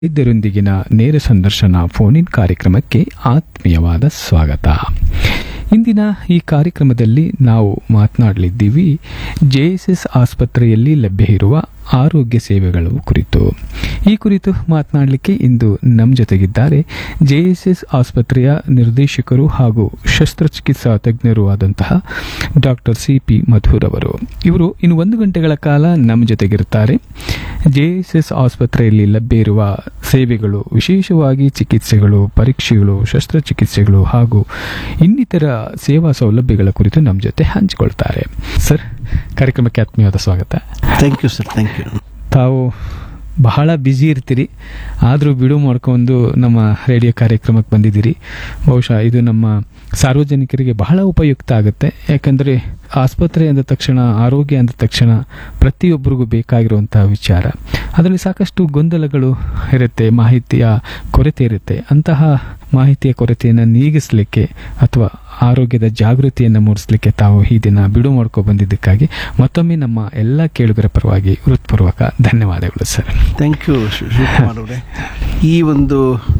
ವೈದ್ಯರೊಂದಿಗಿನ ನೇರ ಸಂದರ್ಶನ phone in ಕಾರ್ಯಕ್ರಮಕ್ಕೆ ಆತ್ಮೀಯವಾದ ಸ್ವಾಗತ ಇಂದಿನ ಈ ಕಾರ್ಯಕ್ರಮದಲ್ಲಿ ನಾವು ಮಾತನಾಡಲಿದ್ದೀವಿ ಜೆಎಸ್ಎಸ್ ಆಸ್ಪತ್ರೆಯಲ್ಲಿ ಲಭ್ಯ ಇರುವ ಆರೋಗ್ಯ ಸೇವೆಗಳ ಕುರಿತು ಈ ಕುರಿತು ಮಾತನಾಡಲಿಕ್ಕೆ ಇಂದು ನಮ್ಮ ಜೊತೆಗಿದ್ದಾರೆ ಜೆಎಸ್ಎಸ್ ಆಸ್ಪತ್ರೆಯ ನಿರ್ದೇಶಕರು ಹಾಗೂ ಶಸ್ತ್ರಚಿಕಿತ್ಸಾ ತಜ್ಞರು ಆದಂತಹ ಡಾಕ್ಟರ್ ಸಿ ಪಿ ಮಧುರ್ ಅವರು ಇವರು ಇನ್ನು ಒಂದು ಗಂಟೆಗಳ ಕಾಲ ನಮ್ಮ ಜೊತೆಗಿರುತ್ತಾರೆ ಜೆಎಸ್ಎಸ್ ಆಸ್ಪತ್ರೆಯಲ್ಲಿ ಲಭ್ಯ ಇರುವ ಸೇವೆಗಳು ವಿಶೇಷವಾಗಿ ಚಿಕಿತ್ಸೆಗಳು ಪರೀಕ್ಷೆಗಳು ಶಸ್ತ್ರಚಿಕಿತ್ಸೆಗಳು ಹಾಗೂ ಇನ್ನಿತರ ಸೇವಾ ಸೌಲಭ್ಯಗಳ ಕುರಿತು ನಮ್ಮ ಜೊತೆ ಹಂಚಿಕೊಳ್ತಾರೆ ಸರ್ ಕಾರ್ಯಕ್ರಮಕ್ಕೆ ಆತ್ಮೀಯವಾದ ಸ್ವಾಗತ thank you sir thank you ತಾವು ಬಹಳ ಬ್ಯುಸಿ ಇರ್ತೀರಿ ಆದರೂ ಬಿಡು ಮಾಡ್ಕೊಂಡು ನಮ್ಮ ರೇಡಿಯೋ ಕಾರ್ಯಕ್ರಮಕ್ಕೆ ಬಂದಿದ್ದೀರಿ ಬಹುಶಃ ಇದು ನಮ್ಮ ಸಾರ್ವಜನಿಕರಿಗೆ ಬಹಳ ಉಪಯುಕ್ತ ಆಗುತ್ತೆ ಯಾಕಂದರೆ ಆಸ್ಪತ್ರೆ ಅಂದ ತಕ್ಷಣ ಆರೋಗ್ಯ ಅಂದ ತಕ್ಷಣ ಪ್ರತಿಯೊಬ್ಬರಿಗೂ ಬೇಕಾಗಿರುವಂತಹ ವಿಚಾರ ಅದರಲ್ಲಿ ಸಾಕಷ್ಟು ಗೊಂದಲಗಳು ಇರುತ್ತೆ ಮಾಹಿತಿಯ ಕೊರತೆ ಇರುತ್ತೆ ಅಂತಹ ಮಾಹಿತಿಯ ಕೊರತೆಯನ್ನು ನೀಗಿಸಲಿಕ್ಕೆ ಅಥವಾ ಆರೋಗ್ಯದ ಜಾಗೃತಿಯನ್ನು ಮೂಡಿಸಲಿಕ್ಕೆ ತಾವು ಈ ದಿನ ಬಿಡು ಮಾಡ್ಕೊ ಬಂದಿದ್ದಕ್ಕಾಗಿ ಮತ್ತೊಮ್ಮೆ ನಮ್ಮ ಎಲ್ಲ ಕೇಳುಗರ ಪರವಾಗಿ ಹೃತ್ಪೂರ್ವಕ ಧನ್ಯವಾದಗಳು ಸರ್ ಥ್ಯಾಂಕ್ ಯು ಶಿವಕುಮಾರ್ ಅವರೇ ಈ ಒಂದು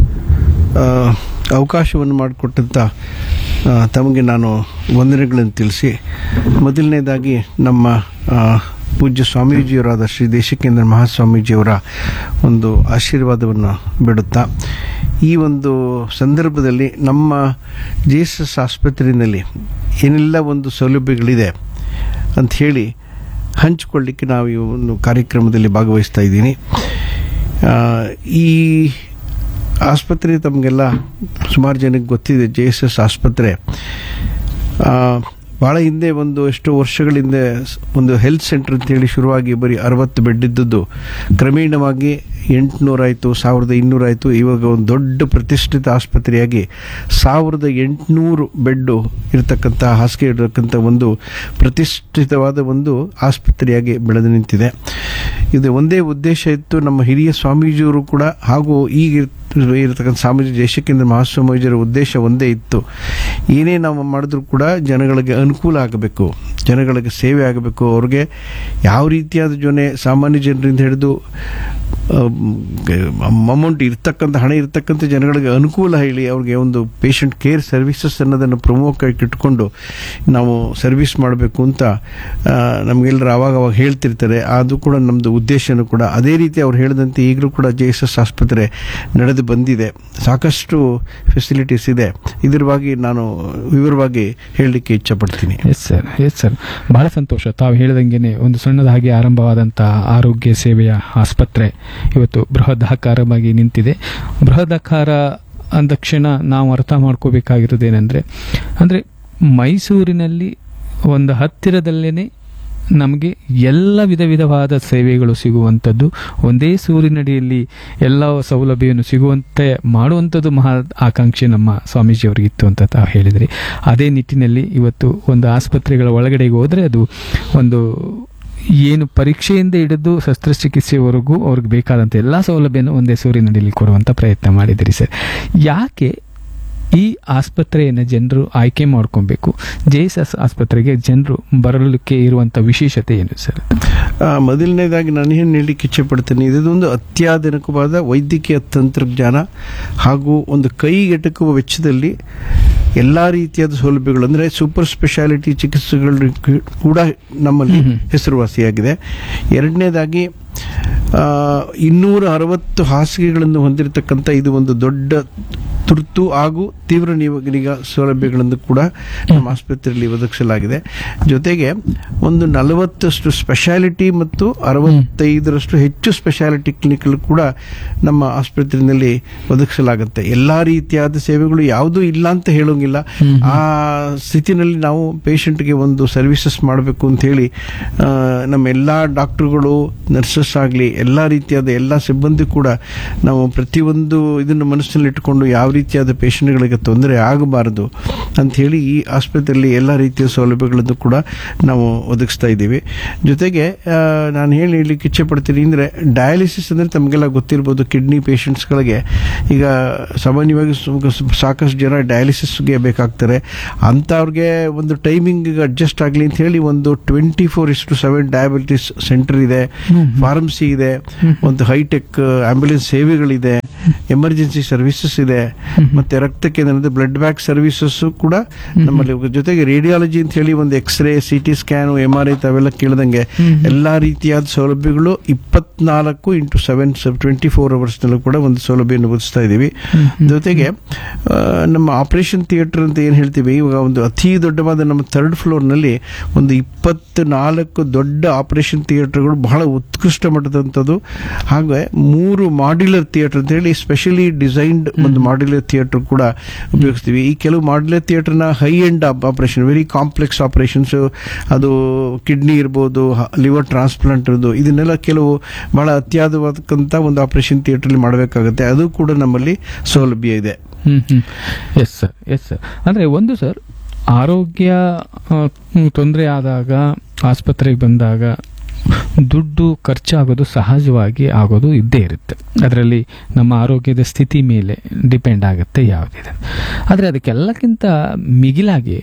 ಆ, ಅವಕಾಶವನ್ನು ಮಾಡಿಕೊಟ್ಟಂಥ ಆ, ತಮಗೆ ನಾನು ವಂದನೆಗಳನ್ನು ತಿಳಿಸಿ ಮೊದಲನೇದಾಗಿ ನಮ್ಮ ಆ, ಪೂಜ್ಯ ಸ್ವಾಮೀಜಿಯವರಾದ ಶ್ರೀ ದೇಶಿಕೇಂದ್ರ ಮಹಾಸ್ವಾಮೀಜಿಯವರ ಒಂದು ಆಶೀರ್ವಾದವನ್ನು ಬಿಡುತ್ತಾ ಈ ಒಂದು ಸಂದರ್ಭದಲ್ಲಿ ನಮ್ಮ ಜೆ ಎಸ್ ಎಸ್ ಆಸ್ಪತ್ರೆಯಲ್ಲಿ ಏನೆಲ್ಲ ಒಂದು ಸೌಲಭ್ಯಗಳಿದೆ ಅಂತ ಹೇಳಿ ಹಂಚಿಕೊಳ್ಳಿಕ್ಕೆ ನಾವು ಈ ಒಂದು ಕಾರ್ಯಕ್ರಮದಲ್ಲಿ ಭಾಗವಹಿಸ್ತಾ ಇದ್ದೀನಿ ಆ, ಈ ಆಸ್ಪತ್ರೆ ತಮಗೆಲ್ಲ ಸುಮಾರು ಜನಕ್ಕೆ ಗೊತ್ತಿದೆ ಜೆ ಎಸ್ ಎಸ್ ಆಸ್ಪತ್ರೆ ಆ, ಭಾಳ ಹಿಂದೆ ಒಂದು ಎಷ್ಟೋ ವರ್ಷಗಳ ಹಿಂದೆ ಸ್- ಒಂದು ಹೆಲ್ತ್ ಸೆಂಟರ್ ಅಂತೇಳಿ ಶುರುವಾಗಿ ಬರೀ ಅರವತ್ತು ಬೆಡ್ ಇದ್ದದ್ದು ಕ್ರಮೇಣವಾಗಿ ಎಂಟುನೂರಾಯಿತು ಸಾವಿರದ ಇನ್ನೂರಾಯಿತು ಇವಾಗ ಒಂದು ದೊಡ್ಡ ಪ್ರತಿಷ್ಠಿತ ಆಸ್ಪತ್ರೆಯಾಗಿ ಸಾವಿರದ ಎಂಟುನೂರು ಬೆಡ್ಡು ಇರತಕ್ಕಂಥ ಹಾಸಿಗೆ ಇರತಕ್ಕಂಥ ಒಂದು ಪ್ರತಿಷ್ಠಿತವಾದ ಒಂದು ಆಸ್ಪತ್ರೆಯಾಗಿ ಬೆಳೆದು ನಿಂತಿದೆ ಇದು ಒಂದೇ ಉದ್ದೇಶ ಇತ್ತು ನಮ್ಮ ಹಿರಿಯ ಸ್ವಾಮೀಜಿಯವರು ಕೂಡ ಹಾಗೂ ಈಗ ಇರ್- ಇರತಕ್ಕಂಥ ಸ್ವಾಮೀಜಿ ಜಯಶಕೇಂದ್ರ ಮಹಾಸ್ವಾಮೀಜಿಯವರ ಉದ್ದೇಶ ಒಂದೇ ಇತ್ತು ಏನೇ ನಾವು ಮಾಡಿದ್ರು ಕೂಡ ಜನಗಳಿಗೆ ಅನುಕೂಲ ಆಗಬೇಕು ಜನಗಳಿಗೆ ಸೇವೆ ಆಗಬೇಕು ಅವ್ರಿಗೆ ಯಾವ ರೀತಿಯಾದ ಜೊನೆ ಸಾಮಾನ್ಯ ಜನರಿಂದ ಹಿಡಿದು ಅಮೌಂಟ್ ಇರ್ತಕ್ಕಂಥ ಹಣ ಇರ್ತಕ್ಕಂಥ ಜನಗಳಿಗೆ ಅನುಕೂಲ ಹೇಳಿ ಅವ್ರಿಗೆ ಒಂದು ಪೇಷಂಟ್ ಕೇರ್ ಸರ್ವಿಸಸ್ ಅನ್ನೋದನ್ನು ಪ್ರಮುಖ ಇಟ್ಕೊಂಡು ನಾವು ಸರ್ವಿಸ್ ಮಾಡಬೇಕು ಅಂತ ಆ, ನಮಗೆಲ್ಲರೂ ಅವಾಗ ಅವಾಗ ಹೇಳ್ತಿರ್ತಾರೆ ಅದು ಕೂಡ ನಮ್ಮದು ಉದ್ದೇಶನೂ ಕೂಡ ಅದೇ ರೀತಿ ಅವ್ರು ಹೇಳಿದಂತೆ ಈಗಲೂ ಕೂಡ ಜೆ ಎಸ್ ಎಸ್ ಆಸ್ಪತ್ರೆ ನಡೆದು ಬಂದಿದೆ ಸಾಕಷ್ಟು ಫೆಸಿಲಿಟೀಸ್ ಇದೆ ಇದರವಾಗಿ ನಾನು ವಿವರವಾಗಿ ಹೇಳಲಿಕ್ಕೆ ಇಚ್ಛಪಡ್ತೀನಿ ಎಸ್ ಸರ್ ಎಸ್ ಸರ್ ಬಹಳ ಸಂತೋಷ ತಾವು ಹೇಳಿದಂಗೆನೆ ಒಂದು ಸಣ್ಣದ ಹಾಗೆ ಆರಂಭವಾದಂತಹ ಆರೋಗ್ಯ ಸೇವೆಯ ಆಸ್ಪತ್ರೆ ಇವತ್ತು ಬೃಹದಾಕಾರವಾಗಿ ನಿಂತಿದೆ ಬೃಹದಾಕಾರ ಅಂದ ಕ್ಷಣ ನಾವು ಅರ್ಥ ಮಾಡ್ಕೋಬೇಕಾಗಿರೋದೇನೆಂದರೆ ಅಂದರೆ ಮೈಸೂರಿನಲ್ಲಿ ಒಂದು ಹತ್ತಿರದಲ್ಲೇ ನಮಗೆ ಎಲ್ಲ ವಿಧ ವಿಧವಾದ ಸೇವೆಗಳು ಸಿಗುವಂಥದ್ದು ಒಂದೇ ಸೂರಿನಡಿಯಲ್ಲಿ ಎಲ್ಲ ಸೌಲಭ್ಯವನ್ನು ಸಿಗುವಂತೆ ಮಾಡುವಂಥದ್ದು ಮಹಾ ಆಕಾಂಕ್ಷೆ ನಮ್ಮ ಸ್ವಾಮೀಜಿಯವರಿಗೆ ಇತ್ತು ಅಂತ ತಾವು ಹೇಳಿದ್ರಿ ಅದೇ ನಿಟ್ಟಿನಲ್ಲಿ ಇವತ್ತು ಒಂದು ಆಸ್ಪತ್ರೆಗಳ ಒಳಗಡೆಗೆ ಹೋದರೆ ಅದು ಒಂದು ಏನು ಪರೀಕ್ಷೆಯಿಂದ ಹಿಡಿದು ಶಸ್ತ್ರಚಿಕಿತ್ಸೆವರೆಗೂ ಅವ್ರಿಗೆ ಬೇಕಾದಂಥ ಎಲ್ಲ ಸೌಲಭ್ಯನೂ ಒಂದೇ ಸೂರಿನಡಿಯಲ್ಲಿ ಕೊಡುವಂಥ ಪ್ರಯತ್ನ ಮಾಡಿದಿರಿ ಸರ್ ಯಾಕೆ ಈ ಆಸ್ಪತ್ರೆಯನ್ನು ಜನರು ಆಯ್ಕೆ ಮಾಡ್ಕೊಬೇಕು ಜೆ ಎಸ್ ಎಸ್ ಆಸ್ಪತ್ರೆಗೆ ಜನರು ಬರಲಿಕ್ಕೆ ಇರುವಂಥ ವಿಶೇಷತೆ ಏನು ಸರ್ ಆ, ಮೊದಲನೇದಾಗಿ ನಾನು ಏನು ಹೇಳಲಿಕ್ಕೆ ಇಚ್ಛೆಪಡ್ತೇನೆ ಇದೊಂದು ಅತ್ಯಾಧುನಿಕವಾದ ವೈದ್ಯಕೀಯ ತಂತ್ರಜ್ಞಾನ ಹಾಗೂ ಒಂದು ಕೈಗೆಟಕುವ ವೆಚ್ಚದಲ್ಲಿ ಎಲ್ಲ ರೀತಿಯಾದ ಸೌಲಭ್ಯಗಳು ಅಂದರೆ ಸೂಪರ್ ಸ್ಪೆಷಾಲಿಟಿ ಚಿಕಿತ್ಸೆಗಳು ಕೂಡ ನಮ್ಮಲ್ಲಿ ಹೆಸರುವಾಸಿಯಾಗಿದೆ ಎರಡನೇದಾಗಿ ಆ, ಇನ್ನೂರ ಅರವತ್ತು ಹಾಸಿಗೆಗಳನ್ನು ಹೊಂದಿರತಕ್ಕಂಥ ಇದು ಒಂದು ದೊಡ್ಡ ತುರ್ತು ಹಾಗೂ ತೀವ್ರ ನಿವ- ನಿಗಾ ಸೌಲಭ್ಯಗಳನ್ನು ಕೂಡ ನಮ್ಮ ಆಸ್ಪತ್ರೆಯಲ್ಲಿ ಒದಗಿಸಲಾಗಿದೆ ಜೊತೆಗೆ ಒಂದು ನಲವತ್ತಷ್ಟು ಸ್ಪೆಷಾಲಿಟಿ ಮತ್ತು ಅರವತ್ತೈದರಷ್ಟು ಹೆಚ್ಚು ಸ್ಪೆಷಾಲಿಟಿ ಕ್ಲಿನಿಕ್ಗಳು ಕೂಡ ನಮ್ಮ ಆಸ್ಪತ್ರೆಯಲ್ಲಿ ಒದಗಿಸಲಾಗುತ್ತೆ ಎಲ್ಲಾ ರೀತಿಯಾದ ಸೇವೆಗಳು ಯಾವುದೂ ಇಲ್ಲ ಅಂತ ಹೇಳೋಂಗಿಲ್ಲ ಆ ಸ್ಥಿತಿನಲ್ಲಿ ನಾವು ಪೇಷಂಟ್ಗೆ ಒಂದು ಸರ್ವಿಸಸ್ ಮಾಡಬೇಕು ಅಂತ ಹೇಳಿ ಆ, ನಮ್ಮ ಎಲ್ಲ ಡಾಕ್ಟರ್ಗಳು ನರ್ಸಸ್ ಆಗಲಿ ಎಲ್ಲ ರೀತಿಯಾದ ಎಲ್ಲ ಸಿಬ್ಬಂದಿ ಕೂಡ ನಾವು ಪ್ರತಿಯೊಂದು ಇದನ್ನು ಮನಸ್ಸಿನಲ್ಲಿ ಇಟ್ಕೊಂಡು ಯಾವ ರೀತಿಯಾದ ಪೇಷಂಟ್ಗಳಿಗೆ ತೊಂದರೆ ಆಗಬಾರದು ಅಂತ ಹೇಳಿ ಈ ಆಸ್ಪತ್ರೆಯಲ್ಲಿ ಎಲ್ಲ ರೀತಿಯ ಸೌಲಭ್ಯಗಳನ್ನು ಕೂಡ ನಾವು ಒದಗಿಸ್ತಾ ಇದ್ದೀವಿ ಜೊತೆಗೆ ಆ, ನಾನು ಹೇಳಿ ಹೇಳಲಿಕ್ಕೆ ಇಚ್ಛೆ ಪಡ್ತೀನಿ ಅಂದರೆ ಡಯಾಲಿಸಿಸ್ ಅಂದರೆ ತಮಗೆಲ್ಲ ಗೊತ್ತಿರ್ಬೋದು ಕಿಡ್ನಿ ಪೇಷಂಟ್ಸ್ಗಳಿಗೆ ಈಗ ಸಾಮಾನ್ಯವಾಗಿ ಸು- ಸಾಕಷ್ಟು ಜನ ಡಯಾಲಿಸಿಸ್ಗೆ ಬೇಕಾಗ್ತಾರೆ ಅಂಥವ್ರಿಗೆ ಒಂದು ಟೈಮಿಂಗ್ ಅಡ್ಜಸ್ಟ್ ಆಗಲಿ ಅಂತ ಹೇಳಿ ಒಂದು twenty four into seven diabetes centre ಇದೆ ಫಾರ್ಮಸಿ ಇದೆ ಒಂದು ಹೈಟೆಕ್ ಆಂಬ್ಯುಲೆನ್ಸ್ ಸೇವೆಗಳಿದೆ ಎಮರ್ಜೆನ್ಸಿ ಸರ್ವಿಸಸ್ ಇದೆ ಮತ್ತೆ ರಕ್ತ ಕೇಂದ್ರ ಬ್ಲಡ್ ಬ್ಯಾಂಕ್ ಸರ್ವಿಸಸ್ ಕೂಡ ನಮ್ಮಲ್ಲಿ ಜೊತೆಗೆ ರೇಡಿಯಾಲಜಿ ಅಂತ ಹೇಳಿ ಒಂದು x ray C T scan M R I ತಾವೆಲ್ಲ ಕೇಳ್ದಂಗೆ ಎಲ್ಲಾ ರೀತಿಯಾದ ಸೌಲಭ್ಯಗಳು ಇಪ್ಪತ್ನಾಲ್ಕು ಇಂಟು ಸೆವೆನ್ ಟ್ವೆಂಟಿ ಫೋರ್ ಅವರ್ಸ್ನಲ್ಲೂ ಕೂಡ ಒಂದು ಸೌಲಭ್ಯವನ್ನು ಒದಗಿಸ್ತಾ ಇದ್ದೀವಿ ಜೊತೆಗೆ ಆ, ನಮ್ಮ ಆಪರೇಷನ್ ಥಿಯೇಟರ್ ಅಂತ ಏನು ಹೇಳ್ತೀವಿ ಇವಾಗ ಒಂದು ಅತಿ ದೊಡ್ಡವಾದ ನಮ್ಮ ಥರ್ಡ್ ಫ್ಲೋರ್ನಲ್ಲಿ ಒಂದು ಇಪ್ಪತ್ನಾಲ್ಕು ದೊಡ್ಡ ಆಪರೇಷನ್ ಥಿಯೇಟರ್ಗಳು ಬಹಳ ಉತ್ಕೃಷ್ಟ ಮಟ್ಟದಂಥದ್ದು ಹಾಗೆ ಮೂರು ಮಾಡ್ಯುಲರ್ ಥಿಯೇಟರ್ ಅಂತ ಹೇಳಿ ಸ್ಪೆಷಲಿ ಡಿಸೈನ್ಡ್ ಒಂದು ಮಾಡ್ಯುಲರ್ ಥಿಯೇಟರ್ ಕೂಡ ಉಪಯೋಗಿಸ್ತೀವಿ ಈ ಕೆಲವು ಮಾಡ್ಯುಲರ್ ಥಿಯೇಟರ್ನ high end operation very complex operations ಅದು ಕಿಡ್ನಿ ಇರ್ಬೋದು ಲಿವರ್ ಟ್ರಾನ್ಸ್ಪ್ಲಾಂಟ್ ಇರ್ಬೋದು ಇದನ್ನೆಲ್ಲ ಕೆಲವು ಬಹಳ ಅತ್ಯಾಧವಾದಂಥ ಒಂದು ಆಪರೇಷನ್ ಥಿಯೇಟರ್ಲಿ ಮಾಡಬೇಕಾಗುತ್ತೆ ಅದು ಕೂಡ ನಮ್ಮಲ್ಲಿ ಸೌಲಭ್ಯ ಇದೆ ಹ್ಮ್ ಹ್ಮ್ ಎಸ್ ಸರ್ ಎಸ್ ಸರ್ ಅಂದ್ರೆ ಒಂದು ಸರ್ ಆರೋಗ್ಯ ತೊಂದರೆ ಆದಾಗ ಆಸ್ಪತ್ರೆಗೆ ಬಂದಾಗ ದುಡ್ಡು ಖರ್ಚಾಗೋದು ಸಹಜವಾಗಿ ಆಗೋದು ಇದ್ದೇ ಇರುತ್ತೆ ಅದರಲ್ಲಿ ನಮ್ಮ ಆರೋಗ್ಯದ ಸ್ಥಿತಿ ಮೇಲೆ ಡಿಪೆಂಡ್ ಆಗುತ್ತೆ ಯಾವುದಿದೆ ಆದರೆ ಅದಕ್ಕೆಲ್ಲಕ್ಕಿಂತ ಮಿಗಿಲಾಗಿ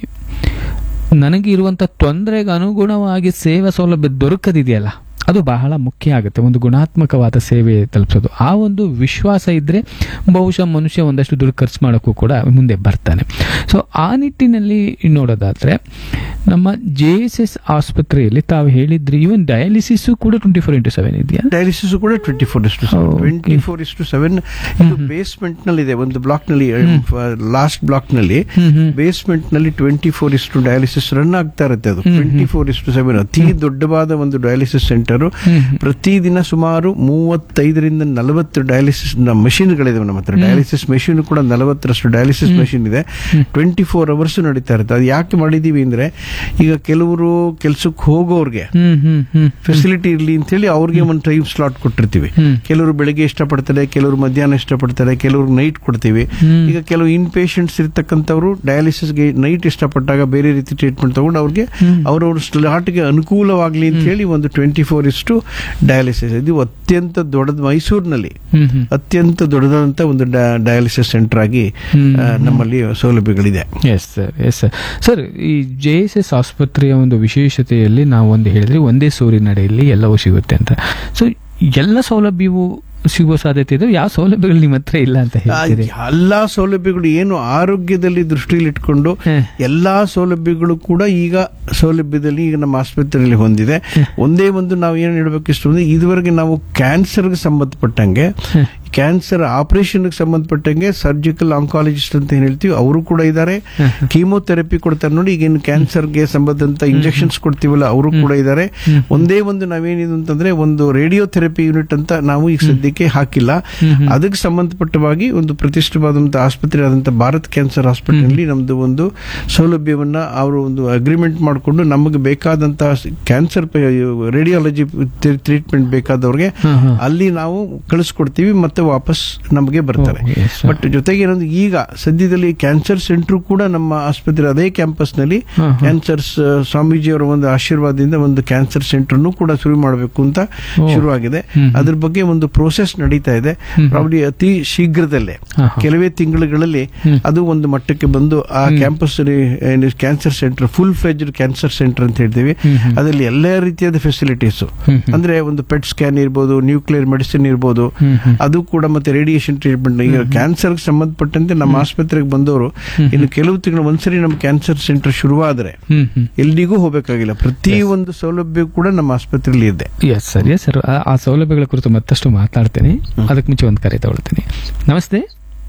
ನನಗೆ ಇರುವಂಥ ತೊಂದರೆಗೆ ಅನುಗುಣವಾಗಿ ಸೇವಾ ಸೌಲಭ್ಯ ದೊರಕದಿದೆಯಲ್ಲ ಅದು ಬಹಳ ಮುಖ್ಯ ಆಗುತ್ತೆ ಒಂದು ಗುಣಾತ್ಮಕವಾದ ಸೇವೆ ತಲುಪಿಸೋದು ಆ ಒಂದು ವಿಶ್ವಾಸ ಇದ್ದರೆ ಬಹುಶಃ ಮನುಷ್ಯ ಒಂದಷ್ಟು ದುಡ್ಡು ಖರ್ಚು ಮಾಡೋಕ್ಕೂ ಕೂಡ ಮುಂದೆ ಬರ್ತಾನೆ ಸೊ ಆ ನಿಟ್ಟಿನಲ್ಲಿ ನೋಡೋದಾದರೆ ನಮ್ಮ ಜೆ ಎಸ್ ಎಸ್ ಆಸ್ಪತ್ರೆಯಲ್ಲಿ ತಾವು ಹೇಳಿದ್ರಿ ಈವನ್ ಡಯಾಲಿಸಿಸ್ ಕೂಡ ಟ್ವೆಂಟಿ ಫೋರ್ ಇಂಟು ಸೆವೆನ್ ಇದೆಯಾ ಡಯಾಲಿಸಿಸ್ ಕೂಡ ಟ್ವೆಂಟಿ ಫೋರ್ ಇಷ್ಟು Okay. Twenty four into seven ಇದು ಬೇಸ್ಮೆಂಟ್ ನಲ್ಲಿ ಇದೆ ಒಂದು ಬ್ಲಾಕ್ ನಲ್ಲಿ ಲಾಸ್ಟ್ ಬ್ಲಾಕ್ ನಲ್ಲಿ ಹ್ಮ್ ಹ್ಮ್ ಬೇಸ್ಮೆಂಟ್ ನಲ್ಲಿ ಟ್ವೆಂಟಿ ಫೋರ್ ಇಷ್ಟು ಡಯಾಲಿಸಿಸ್ ರನ್ ಆಗ್ತಾ ಇರುತ್ತೆ ಅದು hmm, twenty four into seven ಅತಿ ದೊಡ್ಡವಾದ ಒಂದು ಡಯಾಲಿಸಿಸ್ ಸೆಂಟರ್ ಹ್ಮ್ ಹ್ಮ್. ಪ್ರತಿದಿನ ಸುಮಾರು ಮೂವತ್ತೈದರಿಂದ ನಲವತ್ತು ಡಯಾಲಿಸಿಸ್ ಗಳಿದಾವೆ ನಮ್ಮ ಹತ್ರ ಡಯಾಲಿಸಿಸ್ ಮೆಷಿನ್ ಕೂಡ ನಲವತ್ತರಷ್ಟು ಡಯಾಲಿಸಿಸ್ ಮೆಷಿನ್ ಇದೆ ಟ್ವೆಂಟಿ ಫೋರ್ ಅವರ್ಸ್ ನಡೀತಾ ಇರುತ್ತೆ ಅದು ಯಾಕೆ ಮಾಡಿದೀವಿ ಅಂದ್ರೆ ಈಗ ಕೆಲವರು ಕೆಲ್ಸಕ್ಕೆ ಹೋಗೋರ್ಗೆ ಹ್ಮ್ ಹ್ಮ್ ಹ್ಮ್ ಫೆಸಿಲಿಟಿ ಇರಲಿ ಅಂತ ಹೇಳಿ ಅವ್ರಿಗೆ ಒಂದು ಟೈಮ್ ಸ್ಲಾಟ್ ಕೊಟ್ಟಿರ್ತೀವಿ ಹ್ಮ್. ಕೆಲವರು ಬೆಳಗ್ಗೆ ಇಷ್ಟಪಡ್ತಾರೆ ಕೆಲವರು ಮಧ್ಯಾಹ್ನ ಇಷ್ಟಪಡ್ತಾರೆ ಕೆಲವರು ನೈಟ್ ಕೊಡ್ತೀವಿ ಹ್ಮ್. ಈಗ ಕೆಲವು ಇನ್ ಪೇಷಂಟ್ಸ್ ಇರ್ತಕ್ಕಂಥವ್ರು ಡಯಾಲಿಸಿಸ್ಗೆ ನೈಟ್ ಇಷ್ಟಪಟ್ಟಾಗ ಬೇರೆ ರೀತಿ ಟ್ರೀಟ್ಮೆಂಟ್ ತಗೊಂಡು ಅವ್ರಿಗೆ ಹ್ಮ್. ಅವ್ರವ್ರ ಸ್ಲಾಟ್ಗೆ ಅನುಕೂಲವಾಗಲಿ ಅಂತ ಹೇಳಿ ಒಂದು ಟ್ವೆಂಟಿ ಫೋರ್ ಇಷ್ಟು ಡಯಾಲಿಸಿಸ್ ಇದು ಅತ್ಯಂತ ದೊಡ್ಡದು ಮೈಸೂರಿನಲ್ಲಿ ಹ್ಮ್ ಹ್ಮ್ ಅತ್ಯಂತ ದೊಡ್ಡದಾದಂಥ ಒಂದು ಡಯಾಲಿಸಿಸ್ ಸೆಂಟರ್ ಆಗಿ ಹ್ಮ್. ಆ, ನಮ್ಮಲ್ಲಿ ಸೌಲಭ್ಯಗಳಿದೆ yes sir yes sir sir ಈ ಜೆ ಎಸ್ ಎಸ್ ಆಸ್ಪತ್ರೆಯ ಒಂದು ವಿಶೇಷತೆಯಲ್ಲಿ ನಾವು ಒಂದು ಹೇಳಿದ್ರೆ ಒಂದೇ ಸೂರಿನಡೆಯಲ್ಲಿ ಎಲ್ಲವೂ ಸಿಗುತ್ತೆ ಅಂತ ಸೊ ಎಲ್ಲ ಸೌಲಭ್ಯವು ಸಿಗುವ ಸಾಧ್ಯತೆ ಇದೆ ಯಾವ ಸೌಲಭ್ಯಗಳು ನಿಮ್ಮ ಹತ್ರ ಇಲ್ಲ ಅಂತ ಆ, ಹೇಳ್ತೀರಿ ಎಲ್ಲಾ ಸೌಲಭ್ಯಗಳು ಏನು ಆರೋಗ್ಯದಲ್ಲಿ ದೃಷ್ಟಿಯಲ್ಲಿ ಇಟ್ಕೊಂಡು ಹ. ಎಲ್ಲಾ ಸೌಲಭ್ಯಗಳು ಕೂಡ ಈಗ ಸೌಲಭ್ಯದಲ್ಲಿ ಈಗ ನಮ್ಮ ಆಸ್ಪತ್ರೆಯಲ್ಲಿ ಹೊಂದಿದೆ ಒಂದೇ ಒಂದು ನಾವು ಏನು ಹೇಳಬೇಕು ಇಷ್ಟು ಅಂದ್ರೆ ಇದುವರೆಗೆ ನಾವು ಕ್ಯಾನ್ಸರ್ಗೆ ಸಂಬಂಧಪಟ್ಟಂಗೆ ಹ. ಕ್ಯಾನ್ಸರ್ ಆಪರೇಷನ್ಗೆ ಸಂಬಂಧಪಟ್ಟಂಗೆ ಸರ್ಜಿಕಲ್ ಆಂಕಾಲಜಿಸ್ಟ್ ಅಂತ ಏನ್ ಹೇಳ್ತೀವಿ ಅವರು ಕೂಡ ಇದ್ದಾರೆ ಹ. ಕೀಮೋಥೆರಪಿ ಕೊಡ್ತಾರೆ ನೋಡಿ ಈಗೇನು ಕ್ಯಾನ್ಸರ್ಗೆ ಸಂಬಂಧಂತ ಇಂಜೆಕ್ಷನ್ಸ್ ಕೊಡ್ತೀವಲ್ಲ ಅವರು ಕೂಡ ಇದ್ದಾರೆ ಹ್ಮ್. ಒಂದೇ ಒಂದು ನಾವೇನಿದೆ ಅಂತಂದ್ರೆ ಒಂದು ರೇಡಿಯೋಥೆರಪಿ ಯೂನಿಟ್ ಅಂತ ನಾವು ಈಗ ಸದ್ಯಕ್ಕೆ ಹಾಕಿಲ್ಲ ಹ್ಮ್ ಹ್ಮ್. ಅದಕ್ಕೆ ಸಂಬಂಧಪಟ್ಟವಾಗಿ ಒಂದು ಪ್ರತಿಷ್ಠಿತವಾದಂತಹ ಆಸ್ಪತ್ರೆ ಆದಂತಹ ಭಾರತ್ ಕ್ಯಾನ್ಸರ್ ಹಾಸ್ಪಿಟಲ್ ನಮ್ದು ಒಂದು ಸೌಲಭ್ಯವನ್ನ ಅವರು ಒಂದು ಅಗ್ರಿಮೆಂಟ್ ಮಾಡಿಕೊಂಡು ನಮಗೆ ಬೇಕಾದಂತಹ ಕ್ಯಾನ್ಸರ್ ರೇಡಿಯಾಲಜಿ ಟ್ರೀಟ್ಮೆಂಟ್ ಬೇಕಾದವ್ರಿಗೆ ಹ, ಹ. ಅಲ್ಲಿ ನಾವು ಕಳಿಸ್ಕೊಡ್ತೀವಿ ಮತ್ತೆ ವಾಪಸ್ ನಮಗೆ ಬರ್ತಾರೆ ಓ, yes, sir. ಬಟ್ ಜೊತೆಗೆ ಏನಂದ್ರೆ ಈಗ ಸದ್ಯದಲ್ಲಿ ಕ್ಯಾನ್ಸರ್ ಸೆಂಟರ್ ಕೂಡ ನಮ್ಮ ಆಸ್ಪತ್ರೆ ಅದೇ ಕ್ಯಾಂಪಸ್ ನಲ್ಲಿ ಹ, ಹ. ಕ್ಯಾನ್ಸರ್ ಸ್ವಾಮೀಜಿಯವರ ಒಂದು ಆಶೀರ್ವಾದದಿಂದ ಒಂದು ಕ್ಯಾನ್ಸರ್ ಸೆಂಟರ್ನು ಕೂಡ ಶುರು ಮಾಡಬೇಕು ಅಂತ ಓ. ಶುರುವಾಗಿದೆ ಹ್ಮ್. ಅದ್ರ ಬಗ್ಗೆ ಒಂದು ಪ್ರೋಸೆಸ್ ನಡೀತಾ ಇದೆ ಹ್ಮ್. ಪ್ರಾಬ್ಲಿ ಅತಿ ಶೀಘ್ರದಲ್ಲೇ ಹ, ಹ. ಕೆಲವೇ ತಿಂಗಳುಗಳಲ್ಲಿ ಹ್ಮ್. ಅದು ಒಂದು ಮಟ್ಟಕ್ಕೆ ಬಂದು ಆ campus cancer centre full fledged cancer centre ಅಂತ ಹೇಳ್ತೀವಿ ಹ್ಮ್, ಹ್ಮ್. ಅದರಲ್ಲಿ ಎಲ್ಲ ರೀತಿಯಾದ ಫೆಸಿಲಿಟೀಸ್ ಹ್ಮ್, ಹ್ಮ್. ಅಂದ್ರೆ ಒಂದು ಪೆಟ್ ಸ್ಕ್ಯಾನ್ ಇರ್ಬೋದು ನ್ಯೂಕ್ಲಿಯರ್ ಮೆಡಿಸಿನ್ ಇರ್ಬೋದು ಹ್ಮ್, ಹ್ಮ್. ಅದು ಕೂಡ ಮತ್ತೆ ರೇಡಿಯೇಷನ್ ಟ್ರೀಟ್ಮೆಂಟ್ ಈಗ ಕ್ಯಾನ್ಸರ್ ಸಂಬಂಧಪಟ್ಟಂತೆ ನಮ್ಮ ಆಸ್ಪತ್ರೆಗೆ ಬಂದವರು ಇನ್ನು ಕೆಲವು ತಿಂಗಳು ಒಂದ್ಸರಿ ನಮ್ಮ ಕ್ಯಾನ್ಸರ್ ಸೆಂಟರ್ ಶುರುವಾದ್ರೆ ಹ್ಮ್ ಹ್ಮ್ ಎಲ್ಲಿಗೂ ಹೋಗಬೇಕಾಗಿಲ್ಲ ಪ್ರತಿ ಒಂದು ಸೌಲಭ್ಯ ಕೂಡ ನಮ್ಮ ಆಸ್ಪತ್ರೆಯಲ್ಲಿ ಇದೆ ಎಸ್ ಸರ್ ಎಸ್ ಸರ್ ಆ ಸೌಲಭ್ಯಗಳ ಕುರಿತು ಮತ್ತಷ್ಟು ಮಾತಾಡ್ತೇನೆ ಅದಕ್ಕೆ ಮುಂಚೆ ಒಂದು ಕರೆ ತಗೊಳ್ತೀನಿ ನಮಸ್ತೆ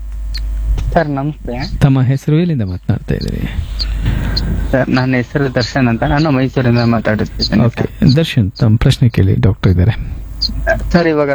ಸರ್ ನಮಸ್ತೆ ತಮ್ಮ ಹೆಸರು ಎಲ್ಲಿಂದ ಮಾತನಾಡ್ತಾ ಇದ್ದೀರಿ ಸರ್ ನನ್ನ ಹೆಸರು ದರ್ಶನ್ ಅಂತ ನಾನು ಮೈಸೂರಿಂದ ಮಾತಾಡುತ್ತಿದ್ದೇನೆ ಓಕೆ ದರ್ಶನ್ ತಮ್ಮ ಪ್ರಶ್ನೆ ಕೇಳಿ ಡಾಕ್ಟರ್ ಇದ್ದಾರೆ ಸರ್ ಇವಾಗ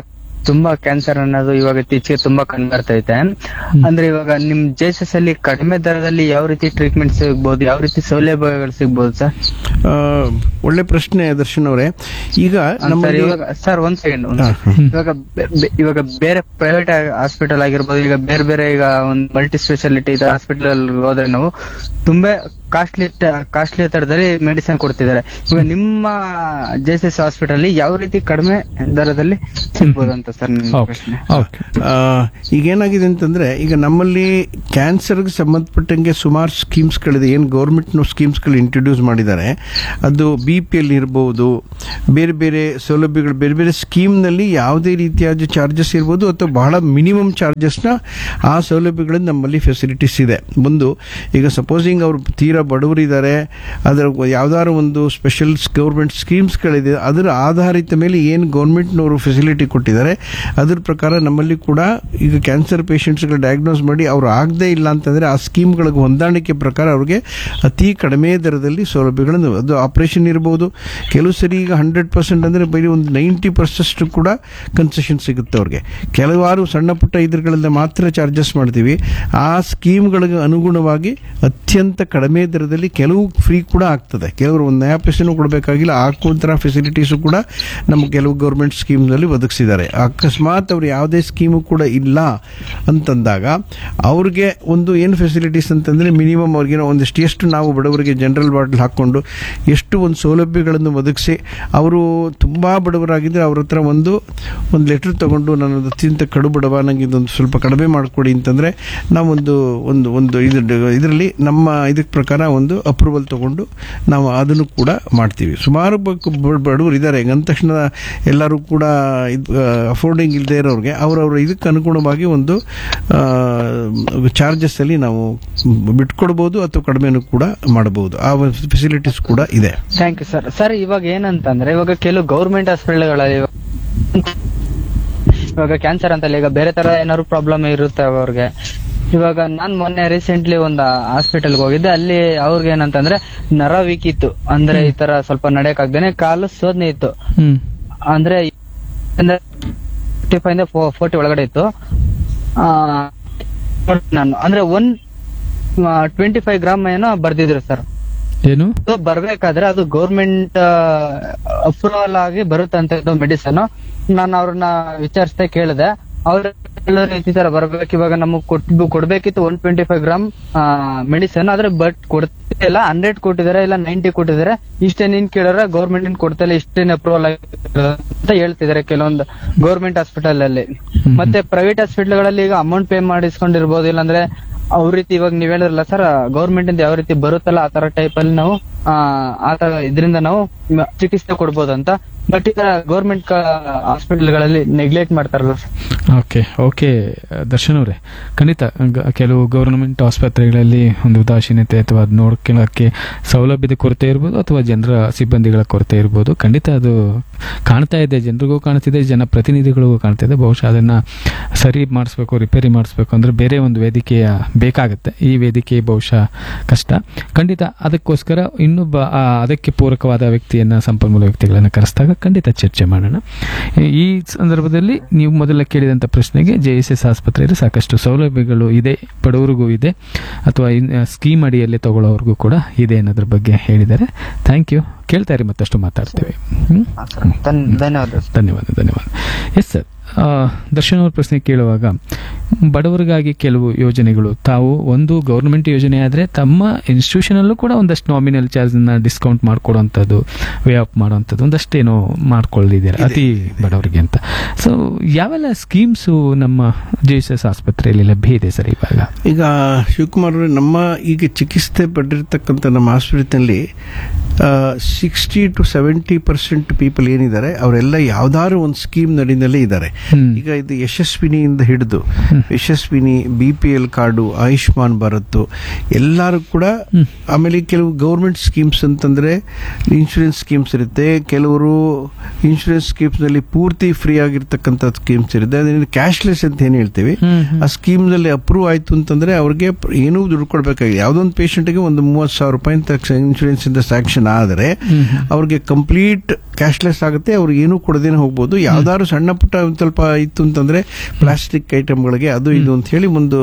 ತುಂಬಾ ಕ್ಯಾನ್ಸರ್ ಅನ್ನೋದು ಇವಾಗ ಇತ್ತೀಚೆಗೆ ತುಂಬಾ ಕಂಡು ಬರ್ತೈತೆ ಅಂದ್ರೆ ಇವಾಗ ನಿಮ್ ಜೇಸಸ್ ಅಲ್ಲಿ ಕಡಿಮೆ ದರದಲ್ಲಿ ಯಾವ ರೀತಿ ಟ್ರೀಟ್ಮೆಂಟ್ ಸಿಗ್ಬೋದು ಯಾವ ರೀತಿ ಸೌಲಭ್ಯಗಳು ಸಿಗ್ಬೋದು ಸರ್ ಆ, ಒಳ್ಳೆ ಪ್ರಶ್ನೆ ದರ್ಶನ್ ಅವರೇ ಈಗ ಸರ್ ನಮ್ಮಲ್ಲಿ ಇವಾಗ ಸರ್ ಒಂದ್ ಸೆಕೆಂಡ್ ಹಾ, ಇವಾಗ ಬೆ- ಬೆ- ಇವಾಗ ಬೇರೆ ಪ್ರೈವೇಟ್ ಹಾಸ್ಪಿಟಲ್ ಆಗಿರ್ಬೋದು ಈಗ ಬೇರೆ ಬೇರೆ ಈಗ ಒಂದು ಮಲ್ಟಿ ಸ್ಪೆಷಾಲಿಟಿ ಹಾಸ್ಪಿಟಲ್ ಹೋದ್ರೆ ನಾವು ತುಂಬಾ ಕಾಸ್ಟ್ಲಿ ಕಾಸ್ಟ್ಲಿ ದರದಲ್ಲಿ ಮೆಡಿಸಿನ್ ಕೊಡ್ತಿದ್ದಾರೆ ಇವಾಗ ನಿಮ್ಮ ಜೆ ಎಸ್ ಎಸ್ ಹಾಸ್ಪಿಟಲ್ ಅಲ್ಲಿ ಯಾವ ರೀತಿ ಕಡಿಮೆ ದರದಲ್ಲಿ ಸಿಗ್ಬೋದು ಅಂತ ಸರ್ ನನ್ನ ಓಕೆ ಪ್ರಶ್ನೆ ಓಕೆ ಆ, ಈಗ ಏನಾಗಿದೆ ಅಂತಂದ್ರೆ ಈಗ ನಮ್ಮಲ್ಲಿ ಕ್ಯಾನ್ಸರ್ಗೆ ಸಂಬಂಧಪಟ್ಟಂಗೆ ಸುಮಾರು ಸ್ಕೀಮ್ಸ್ಗಳಿದೆ ಏನು ಗೌರ್ಮೆಂಟ್ನ ಸ್ಕೀಮ್ಸ್ಗಳು ಇಂಟ್ರೊಡ್ಯೂಸ್ ಮಾಡಿದ್ದಾರೆ ಅದು ಬಿ ಪಿ ಎಲ್ ಇರ್ಬೋದು ಬೇರೆ ಬೇರೆ ಸೌಲಭ್ಯಗಳು ಬೇರೆ ಬೇರೆ ಸ್ಕೀಮ್ನಲ್ಲಿ ಯಾವುದೇ ರೀತಿಯಾದ ಚಾರ್ಜಸ್ ಇರ್ಬೋದು ಅಥವಾ ಬಹಳ ಮಿನಿಮಮ್ ಚಾರ್ಜಸ್ನ ಆ ಸೌಲಭ್ಯಗಳಲ್ಲಿ ನಮ್ಮಲ್ಲಿ ಫೆಸಿಲಿಟೀಸ್ ಇದೆ ಒಂದು ಈಗ ಸಪೋಸಿಂಗ್ ಅವರು ತೀರಾ ಬಡವರಿದ್ದಾರೆ ಅದರ ಯಾವ್ದಾದ್ರು ಒಂದು ಸ್ಪೆಷಲ್ ಗೌರ್ಮೆಂಟ್ ಸ್ಕೀಮ್ಸ್ಗಳಿದೆ ಅದರ ಆಧಾರಿತ ಮೇಲೆ ಏನು ಗೌರ್ಮೆಂಟ್ನವರು ಫೆಸಿಲಿಟಿ ಕೊಟ್ಟಿದ್ದಾರೆ ಅದ್ರ ಪ್ರಕಾರ ನಮ್ಮಲ್ಲಿ ಕೂಡ ಈಗ ಕ್ಯಾನ್ಸರ್ ಪೇಷಂಟ್ಸ್ಗಳು ಡಯಾಗ್ನೋಸ್ ಮಾಡಿ ಅವ್ರು ಆಗದೇ ಇಲ್ಲ ಅಂತಂದ್ರೆ ಆ ಸ್ಕೀಮ್ಗಳಿಗೆ ಹೊಂದಾಣಿಕೆ ಪ್ರಕಾರ ಅವ್ರಿಗೆ ಅತಿ ಕಡಿಮೆ ದರದಲ್ಲಿ ಸೌಲಭ್ಯಗಳನ್ನು ಅದು ಆಪರೇಷನ್ ಇರ್ಬೋದು ಕೆಲವು ಸರಿ ಈಗ ಹಂಡ್ರೆಡ್ ಪರ್ಸೆಂಟ್ ಅಂದರೆ ಬರೀ ಒಂದು ನೈಂಟಿ ಪರ್ಸೆಂಟ್ ಕೂಡ ಕನ್ಸೆಷನ್ ಸಿಗುತ್ತೆ ಅವ್ರಿಗೆ ಕೆಲವಾರು ಸಣ್ಣ ಪುಟ್ಟ ಇದ್ರಗಳಿಂದ ಮಾತ್ರ ಚಾರ್ಜಸ್ ಮಾಡ್ತೀವಿ ಆ ಸ್ಕೀಮ್ಗಳಿಗೆ ಅನುಗುಣವಾಗಿ ಅತ್ಯಂತ ಕಡಿಮೆ ದರದಲ್ಲಿ ಕೆಲವು ಫ್ರೀ ಕೂಡ ಆಗ್ತದೆ ಕೆಲವರು ಒಂದು ನಯಾ ಪೈಸೆನೂ ಕೊಡಬೇಕಾಗಿಲ್ಲ ಹಾಕುವಂತಹ ಫೆಸಿಲಿಟೀಸು ಕೂಡ ನಮ್ಮ ಕೆಲವು ಗೌರ್ಮೆಂಟ್ ಸ್ಕೀಮ್ನಲ್ಲಿ ಒದಗಿಸಿದ್ದಾರೆ ಅಕಸ್ಮಾತ್ ಅವ್ರು ಯಾವುದೇ ಸ್ಕೀಮು ಕೂಡ ಇಲ್ಲ ಅಂತಂದಾಗ ಅವ್ರಿಗೆ ಒಂದು ಏನು ಫೆಸಿಲಿಟೀಸ್ ಅಂತಂದ್ರೆ ಮಿನಿಮಮ್ ಅವ್ರಿಗೆ ಒಂದಿಷ್ಟು ಎಷ್ಟು ನಾವು ಬಡವರಿಗೆ ಜನರಲ್ ವಾರ್ಡ್ ಹಾಕೊಂಡು ಎಷ್ಟು ಒಂದು ಸೌಲಭ್ಯಗಳನ್ನು ಒದಗಿಸಿ ಅವರು ತುಂಬಾ ಬಡವರಾಗಿದ್ದರೆ ಅವ್ರ ಹತ್ರ ಒಂದು ಒಂದು ಲೆಟರ್ ತಗೊಂಡು ನಾನು ಅತ್ಯಂತ ಕಡು ಬಡವ ನನಗೆ ಇದೊಂದು ಸ್ವಲ್ಪ ಕಡಿಮೆ ಮಾಡಿಕೊಡಿ ಅಂತಂದ್ರೆ ನಾವೊಂದು ಒಂದು ಒಂದು ಇದು ಇದರಲ್ಲಿ ನಮ್ಮ ಇದಕ್ಕೆ ಪ್ರಕಾರ ಒಂದು ಅಪ್ರೂವಲ್ ತಗೊಂಡು ನಾವು ಅದನ್ನು ಕೂಡ ಮಾಡ್ತೀವಿ ಸುಮಾರು ಬ- ಬ- ಬಡವರು ಇದ್ದಾರೆ ಅಂದ ತಕ್ಷಣ ಎಲ್ಲರೂ ಕೂಡ ಅಫೋರ್ಡಿಂಗ್ ಇಲ್ಲದೆ ಇರೋರಿಗೆ ಅವರವ್ರ ಇದಕ್ಕೆ ಅನುಗುಣವಾಗಿ ಒಂದು ಚಾರ್ಜಸ್ ಅಲ್ಲಿ ನಾವು ಬಿಟ್ಕೊಡ್ಬೋದು ಅಥವಾ ಕಡಿಮೆನೂ ಕೂಡ ಮಾಡಬಹುದು ಆ ಫೆಸಿಲಿಟೀಸ್ ಕೂಡ ಇದೆ ಥ್ಯಾಂಕ್ ಯು ಸರ್ ಸರ್ ಇವಾಗ ಏನಂತಂದ್ರೆ ಇವಾಗ ಕೆಲವು ಗೌರ್ಮೆಂಟ್ ಹಾಸ್ಪಿಟಲ್ಗಳಲ್ಲಿ ಇವಾಗ ಕ್ಯಾನ್ಸರ್ ಅಂತಲ್ಲ ಈಗ ಬೇರೆ ತರ ಏನಾದ್ರು ಪ್ರಾಬ್ಲಮ್ ಇರುತ್ತೆ ಅವ್ರಿಗೆ ಇವಾಗ ನಾನ್ ಮೊನ್ನೆ ರೀಸೆಂಟ್ಲಿ ಒಂದು ಹಾಸ್ಪಿಟಲ್ಗೆ ಹೋಗಿದ್ದೆ ಅಲ್ಲಿ ಅವ್ರಿಗೆ ಏನಂತಂದ್ರೆ ನರ ವೀಕ್ ಇತ್ತು ಅಂದ್ರೆ ಈ ತರ ಸ್ವಲ್ಪ ನಡೆಯಕ್ಕಾಗ್ದೇನೆ ಕಾಲು ಸೋದನೆ ಇತ್ತು ಹ್ಮ್ ಅಂದ್ರೆ ಫೈವ್ ಇಂದ ಫೋರ್ಟಿ ಒಳಗಡೆ ಇತ್ತು ಆ, ನಾನು ಅಂದ್ರೆ ಒನ್ ಟ್ವೆಂಟಿ ಫೈವ್ ಗ್ರಾಮ್ ಏನೋ ಬರ್ದಿದ್ರು ಸರ್ ಏನು ಅದು ಬರ್ಬೇಕಾದ್ರೆ ಅದು ಗೌರ್ಮೆಂಟ್ ಅಪ್ರೂವಲ್ ಆಗಿ ಬರುತ್ತಂತ ಮೆಡಿಸನ್ ನಾನು ಅವ್ರನ್ನ ವಿಚಾರಿಸ್ದೆ ಕೇಳಿದೆ ಅವ್ರ ಈ ತರ ಬರ್ಬೇಕು ಇವಾಗ ನಮಗ್ ಕೊಟ್ ಕೊಡ್ಬೇಕಿತ್ತು one twenty five gram medicine ಆದ್ರೆ ಬಟ್ ಕೊಡ್ತಿಲ್ಲ ಹಂಡ್ರೆಡ್ ಕೊಟ್ಟಿದ್ದಾರೆ ಇಲ್ಲ ನೈಂಟಿ ಕೊಟ್ಟಿದ್ದಾರೆ ಇಷ್ಟೇ ನೀನ್ ಕೇಳಿದ್ರೆ ಗೌರ್ಮೆಂಟ್ ಕೊಡ್ತಿಲ್ಲ ಇಷ್ಟೇನೆ ಅಪ್ರೂವಲ್ ಅಂತ ಹೇಳ್ತಿದ್ದಾರೆ ಕೆಲವೊಂದು ಗೌರ್ಮೆಂಟ್ ಹಾಸ್ಪಿಟಲ್ ಅಲ್ಲಿ ಮತ್ತೆ ಪ್ರೈವೇಟ್ ಹಾಸ್ಪಿಟಲ್ಗಳಲ್ಲಿ ಈಗ ಅಮೌಂಟ್ ಪೇ ಮಾಡಿಸ್ಕೊಂಡಿರ್ಬೋದು ಇಲ್ಲಾಂದ್ರೆ ಅವ್ರ ರೀತಿ ಇವಾಗ ನೀವ್ ಹೇಳಿದ್ರಲ್ಲ ಸರ್ ಗೌರ್ಮೆಂಟ್ ಇಂದ ಯಾವ ರೀತಿ ಬರುತ್ತಲ್ಲ ಆ ತರ ಟೈಪ್ ಅಲ್ಲಿ ನಾವು ಆ, ಆ ತರ ಇದರಿಂದ ನಾವು ಮ- ಚಿಕಿತ್ಸೆ ಕೊಡ್ಬೋದು ಅಂತ ಬಟ್ ಈ ತರ ಗೌರ್ಮೆಂಟ್ ಹಾಸ್ಪಿಟಲ್ಗಳಲ್ಲಿ ನೆಗ್ಲೆಕ್ಟ್ ಮಾಡ್ತಾರಲ್ಲ ಸರ್ ಓಕೆ ಓಕೆ ದರ್ಶನ್ ಅವರೇ ಖಂಡಿತ ಗ- ಕೆಲವು ಗೌರ್ಮೆಂಟ್ ಆಸ್ಪತ್ರೆಗಳಲ್ಲಿ ಒಂದು ಉದಾಸೀನತೆ ಅಥವಾ ಅದು ನೋಡ್ಕೊಳ್ಳೋಕ್ಕೆ ಸೌಲಭ್ಯದ ಕೊರತೆ ಇರ್ಬೋದು ಅಥವಾ ಜನರ ಸಿಬ್ಬಂದಿಗಳ ಕೊರತೆ ಇರ್ಬೋದು ಖಂಡಿತ ಅದು ಕಾಣ್ತಾ ಇದೆ ಜನರಿಗೂ ಕಾಣ್ತಿದೆ ಜನಪ್ರತಿನಿಧಿಗಳಿಗೂ ಕಾಣ್ತಿದೆ ಬಹುಶಃ ಅದನ್ನು ಸರಿ ಮಾಡಿಸ್ಬೇಕು ರಿಪೇರಿ ಮಾಡಿಸ್ಬೇಕು ಅಂದರೆ ಬೇರೆ ಒಂದು ವೇದಿಕೆಯ ಬೇಕಾಗುತ್ತೆ ಈ ವೇದಿಕೆ ಬಹುಶಃ ಕಷ್ಟ ಖಂಡಿತ ಅದಕ್ಕೋಸ್ಕರ ಇನ್ನೊಬ್ಬ ಆ, ಅದಕ್ಕೆ ಪೂರಕವಾದ ವ್ಯಕ್ತಿಯನ್ನು ಸಂಪನ್ಮೂಲ ವ್ಯಕ್ತಿಗಳನ್ನು ಕರೆಸಿದಾಗ ಖಂಡಿತ ಚರ್ಚೆ ಮಾಡೋಣ ಈ- ಈ ಸಂದರ್ಭದಲ್ಲಿ ನೀವು ಮೊದಲ ಕೇಳಿದಂಥ ಪ್ರಶ್ನೆಗೆ ಜೆ ಎಸ್ ಎಸ್ ಆಸ್ಪತ್ರೆಯಲ್ಲಿ ಸಾಕಷ್ಟು ಸೌಲಭ್ಯಗಳು ಇದೆ ಬಡವರಿಗೂ ಇದೆ ಅಥವಾ ಇನ್ ಸ್ಕೀಮ್ ಅಡಿಯಲ್ಲಿ ತಗೊಳ್ಳೋರ್ಗೂ ಕೂಡ ಇದೆ ಅನ್ನೋದ್ರ ಬಗ್ಗೆ ಹೇಳಿದ್ದಾರೆ ಥ್ಯಾಂಕ್ ಯು ಕೇಳ್ತಾ ಇರಿ ಮತ್ತಷ್ಟು ಮಾತಾಡ್ತೇವೆ ಹ್ಮ್? ಧನ್- ಧನ್ಯವಾದ ಸರ್. ಧನ್ಯವಾದ ಧನ್ಯವಾದ ಎಸ್ ಸರ್ ದರ್ಶನ್ ಅವ್ರ ಪ್ರಶ್ನೆ ಕೇಳುವಾಗ ಬಡವರಿಗಾಗಿ ಕೆಲವು ಯೋಜನೆಗಳು ತಾವು ಒಂದು ಗೌರ್ಮೆಂಟ್ ಯೋಜನೆ ಆದರೆ ತಮ್ಮ ಇನ್ಸ್ಟಿಟ್ಯೂಷನಲ್ಲೂ ಕೂಡ ಒಂದಷ್ಟು ನಾಮಿನಲ್ ಚಾರ್ಜ್ನ ಡಿಸ್ಕೌಂಟ್ ಮಾಡ್ಕೊಡೋವಂಥದ್ದು ವೇ ಆಫ್ ಮಾಡೋವಂಥದ್ದು ಒಂದಷ್ಟು ಏನೋ ಮಾಡ್ಕೊಳ್ಳಿದ್ದಾರೆ ಅತಿ ಬಡವರಿಗೆ ಅಂತ ಸೊ ಯಾವೆಲ್ಲ ಸ್ಕೀಮ್ಸು ನಮ್ಮ ಜೆ ಎಸ್ ಎಸ್ ಆಸ್ಪತ್ರೆಯಲ್ಲಿ ಲಭ್ಯ ಇದೆ ಸರ್ ಇವಾಗ ಈಗ ಶಿವಕುಮಾರ್ ಅವರೇ ನಮ್ಮ ಈಗ ಚಿಕಿತ್ಸೆ ಪಡೆದಿರ್ತಕ್ಕಂಥ ನಮ್ಮ ಆಸ್ಪತ್ರೆಯಲ್ಲಿ sixty to seventy percent people ಏನಿದ್ದಾರೆ ಅವರೆಲ್ಲ ಯಾವ್ದಾದ್ರು ಒಂದು ಸ್ಕೀಮ್ ನಡಿನಲ್ಲೇ ಇದ್ದಾರೆ ಹ್ಮ್. ಈಗ ಇದು ಯಶಸ್ವಿನಿಯಿಂದ ಹಿಡಿದು Yeshasvini B P L card Ayushman Bharat ಎಲ್ಲರೂ ಕೂಡ ಹ್ಮ್. ಆಮೇಲೆ ಕೆಲವು ಗೌರ್ಮೆಂಟ್ ಸ್ಕೀಮ್ಸ್ ಅಂತಂದ್ರೆ ಇನ್ಶೂರೆನ್ಸ್ ಸ್ಕೀಮ್ಸ್ ಇರುತ್ತೆ ಕೆಲವರು ಇನ್ಶೂರೆನ್ಸ್ ಸ್ಕೀಮ್ಸ್ ನಲ್ಲಿ ಪೂರ್ತಿ ಫ್ರೀ ಆಗಿರ್ತಕ್ಕಂಥ ಸ್ಕೀಮ್ಸ್ ಇರುತ್ತೆ ಅದನ್ನ ಕ್ಯಾಶ್ಲೆಸ್ ಅಂತ ಏನ್ ಹೇಳ್ತೀವಿ ಹ್ಮ್, ಹ್ಮ್. ಆ ಸ್ಕೀಮ್ ನಲ್ಲಿ ಅಪ್ರೂವ್ ಆಯ್ತು ಅಂತಂದ್ರೆ ಅವ್ರಿಗೆ ಪ್ರ- ಏನೂ ದುಡ್ಡು ಕೊಡ್ಬೇಕಾಗಿದೆ ಯಾವ್ದೊಂದು ಪೇಷಂಟ್ಗೆ ಒಂದು ಮೂವತ್ತು ಸಾವಿರ ರೂಪಾಯಿ ಅಂತ ಇನ್ಶೂರೆನ್ಸ್ ಇಂದ ಸ್ಯಾಂಕ್ಷನ್ ರಿಸ್ಟ್ರಿಕ್ಷನ್ ಆದರೆ ಅವ್ರಿಗೆ ಕಂಪ್ಲೀಟ್ ಕ್ಯಾಶ್ಲೆಸ್ ಆಗುತ್ತೆ ಅವ್ರಿಗೆ ಏನೂ ಕೊಡದೇನೆ ಹೋಗ್ಬೋದು ಯಾವ್ದಾದ್ರು ಸಣ್ಣ ಪುಟ್ಟ ಒಂದ್ ಸ್ವಲ್ಪ ಇತ್ತು ಅಂತಂದ್ರೆ ಪ್ಲಾಸ್ಟಿಕ್ ಐಟಮ್ಗಳಿಗೆ ಅದು ಇದು ಅಂತ ಹೇಳಿ ಒಂದು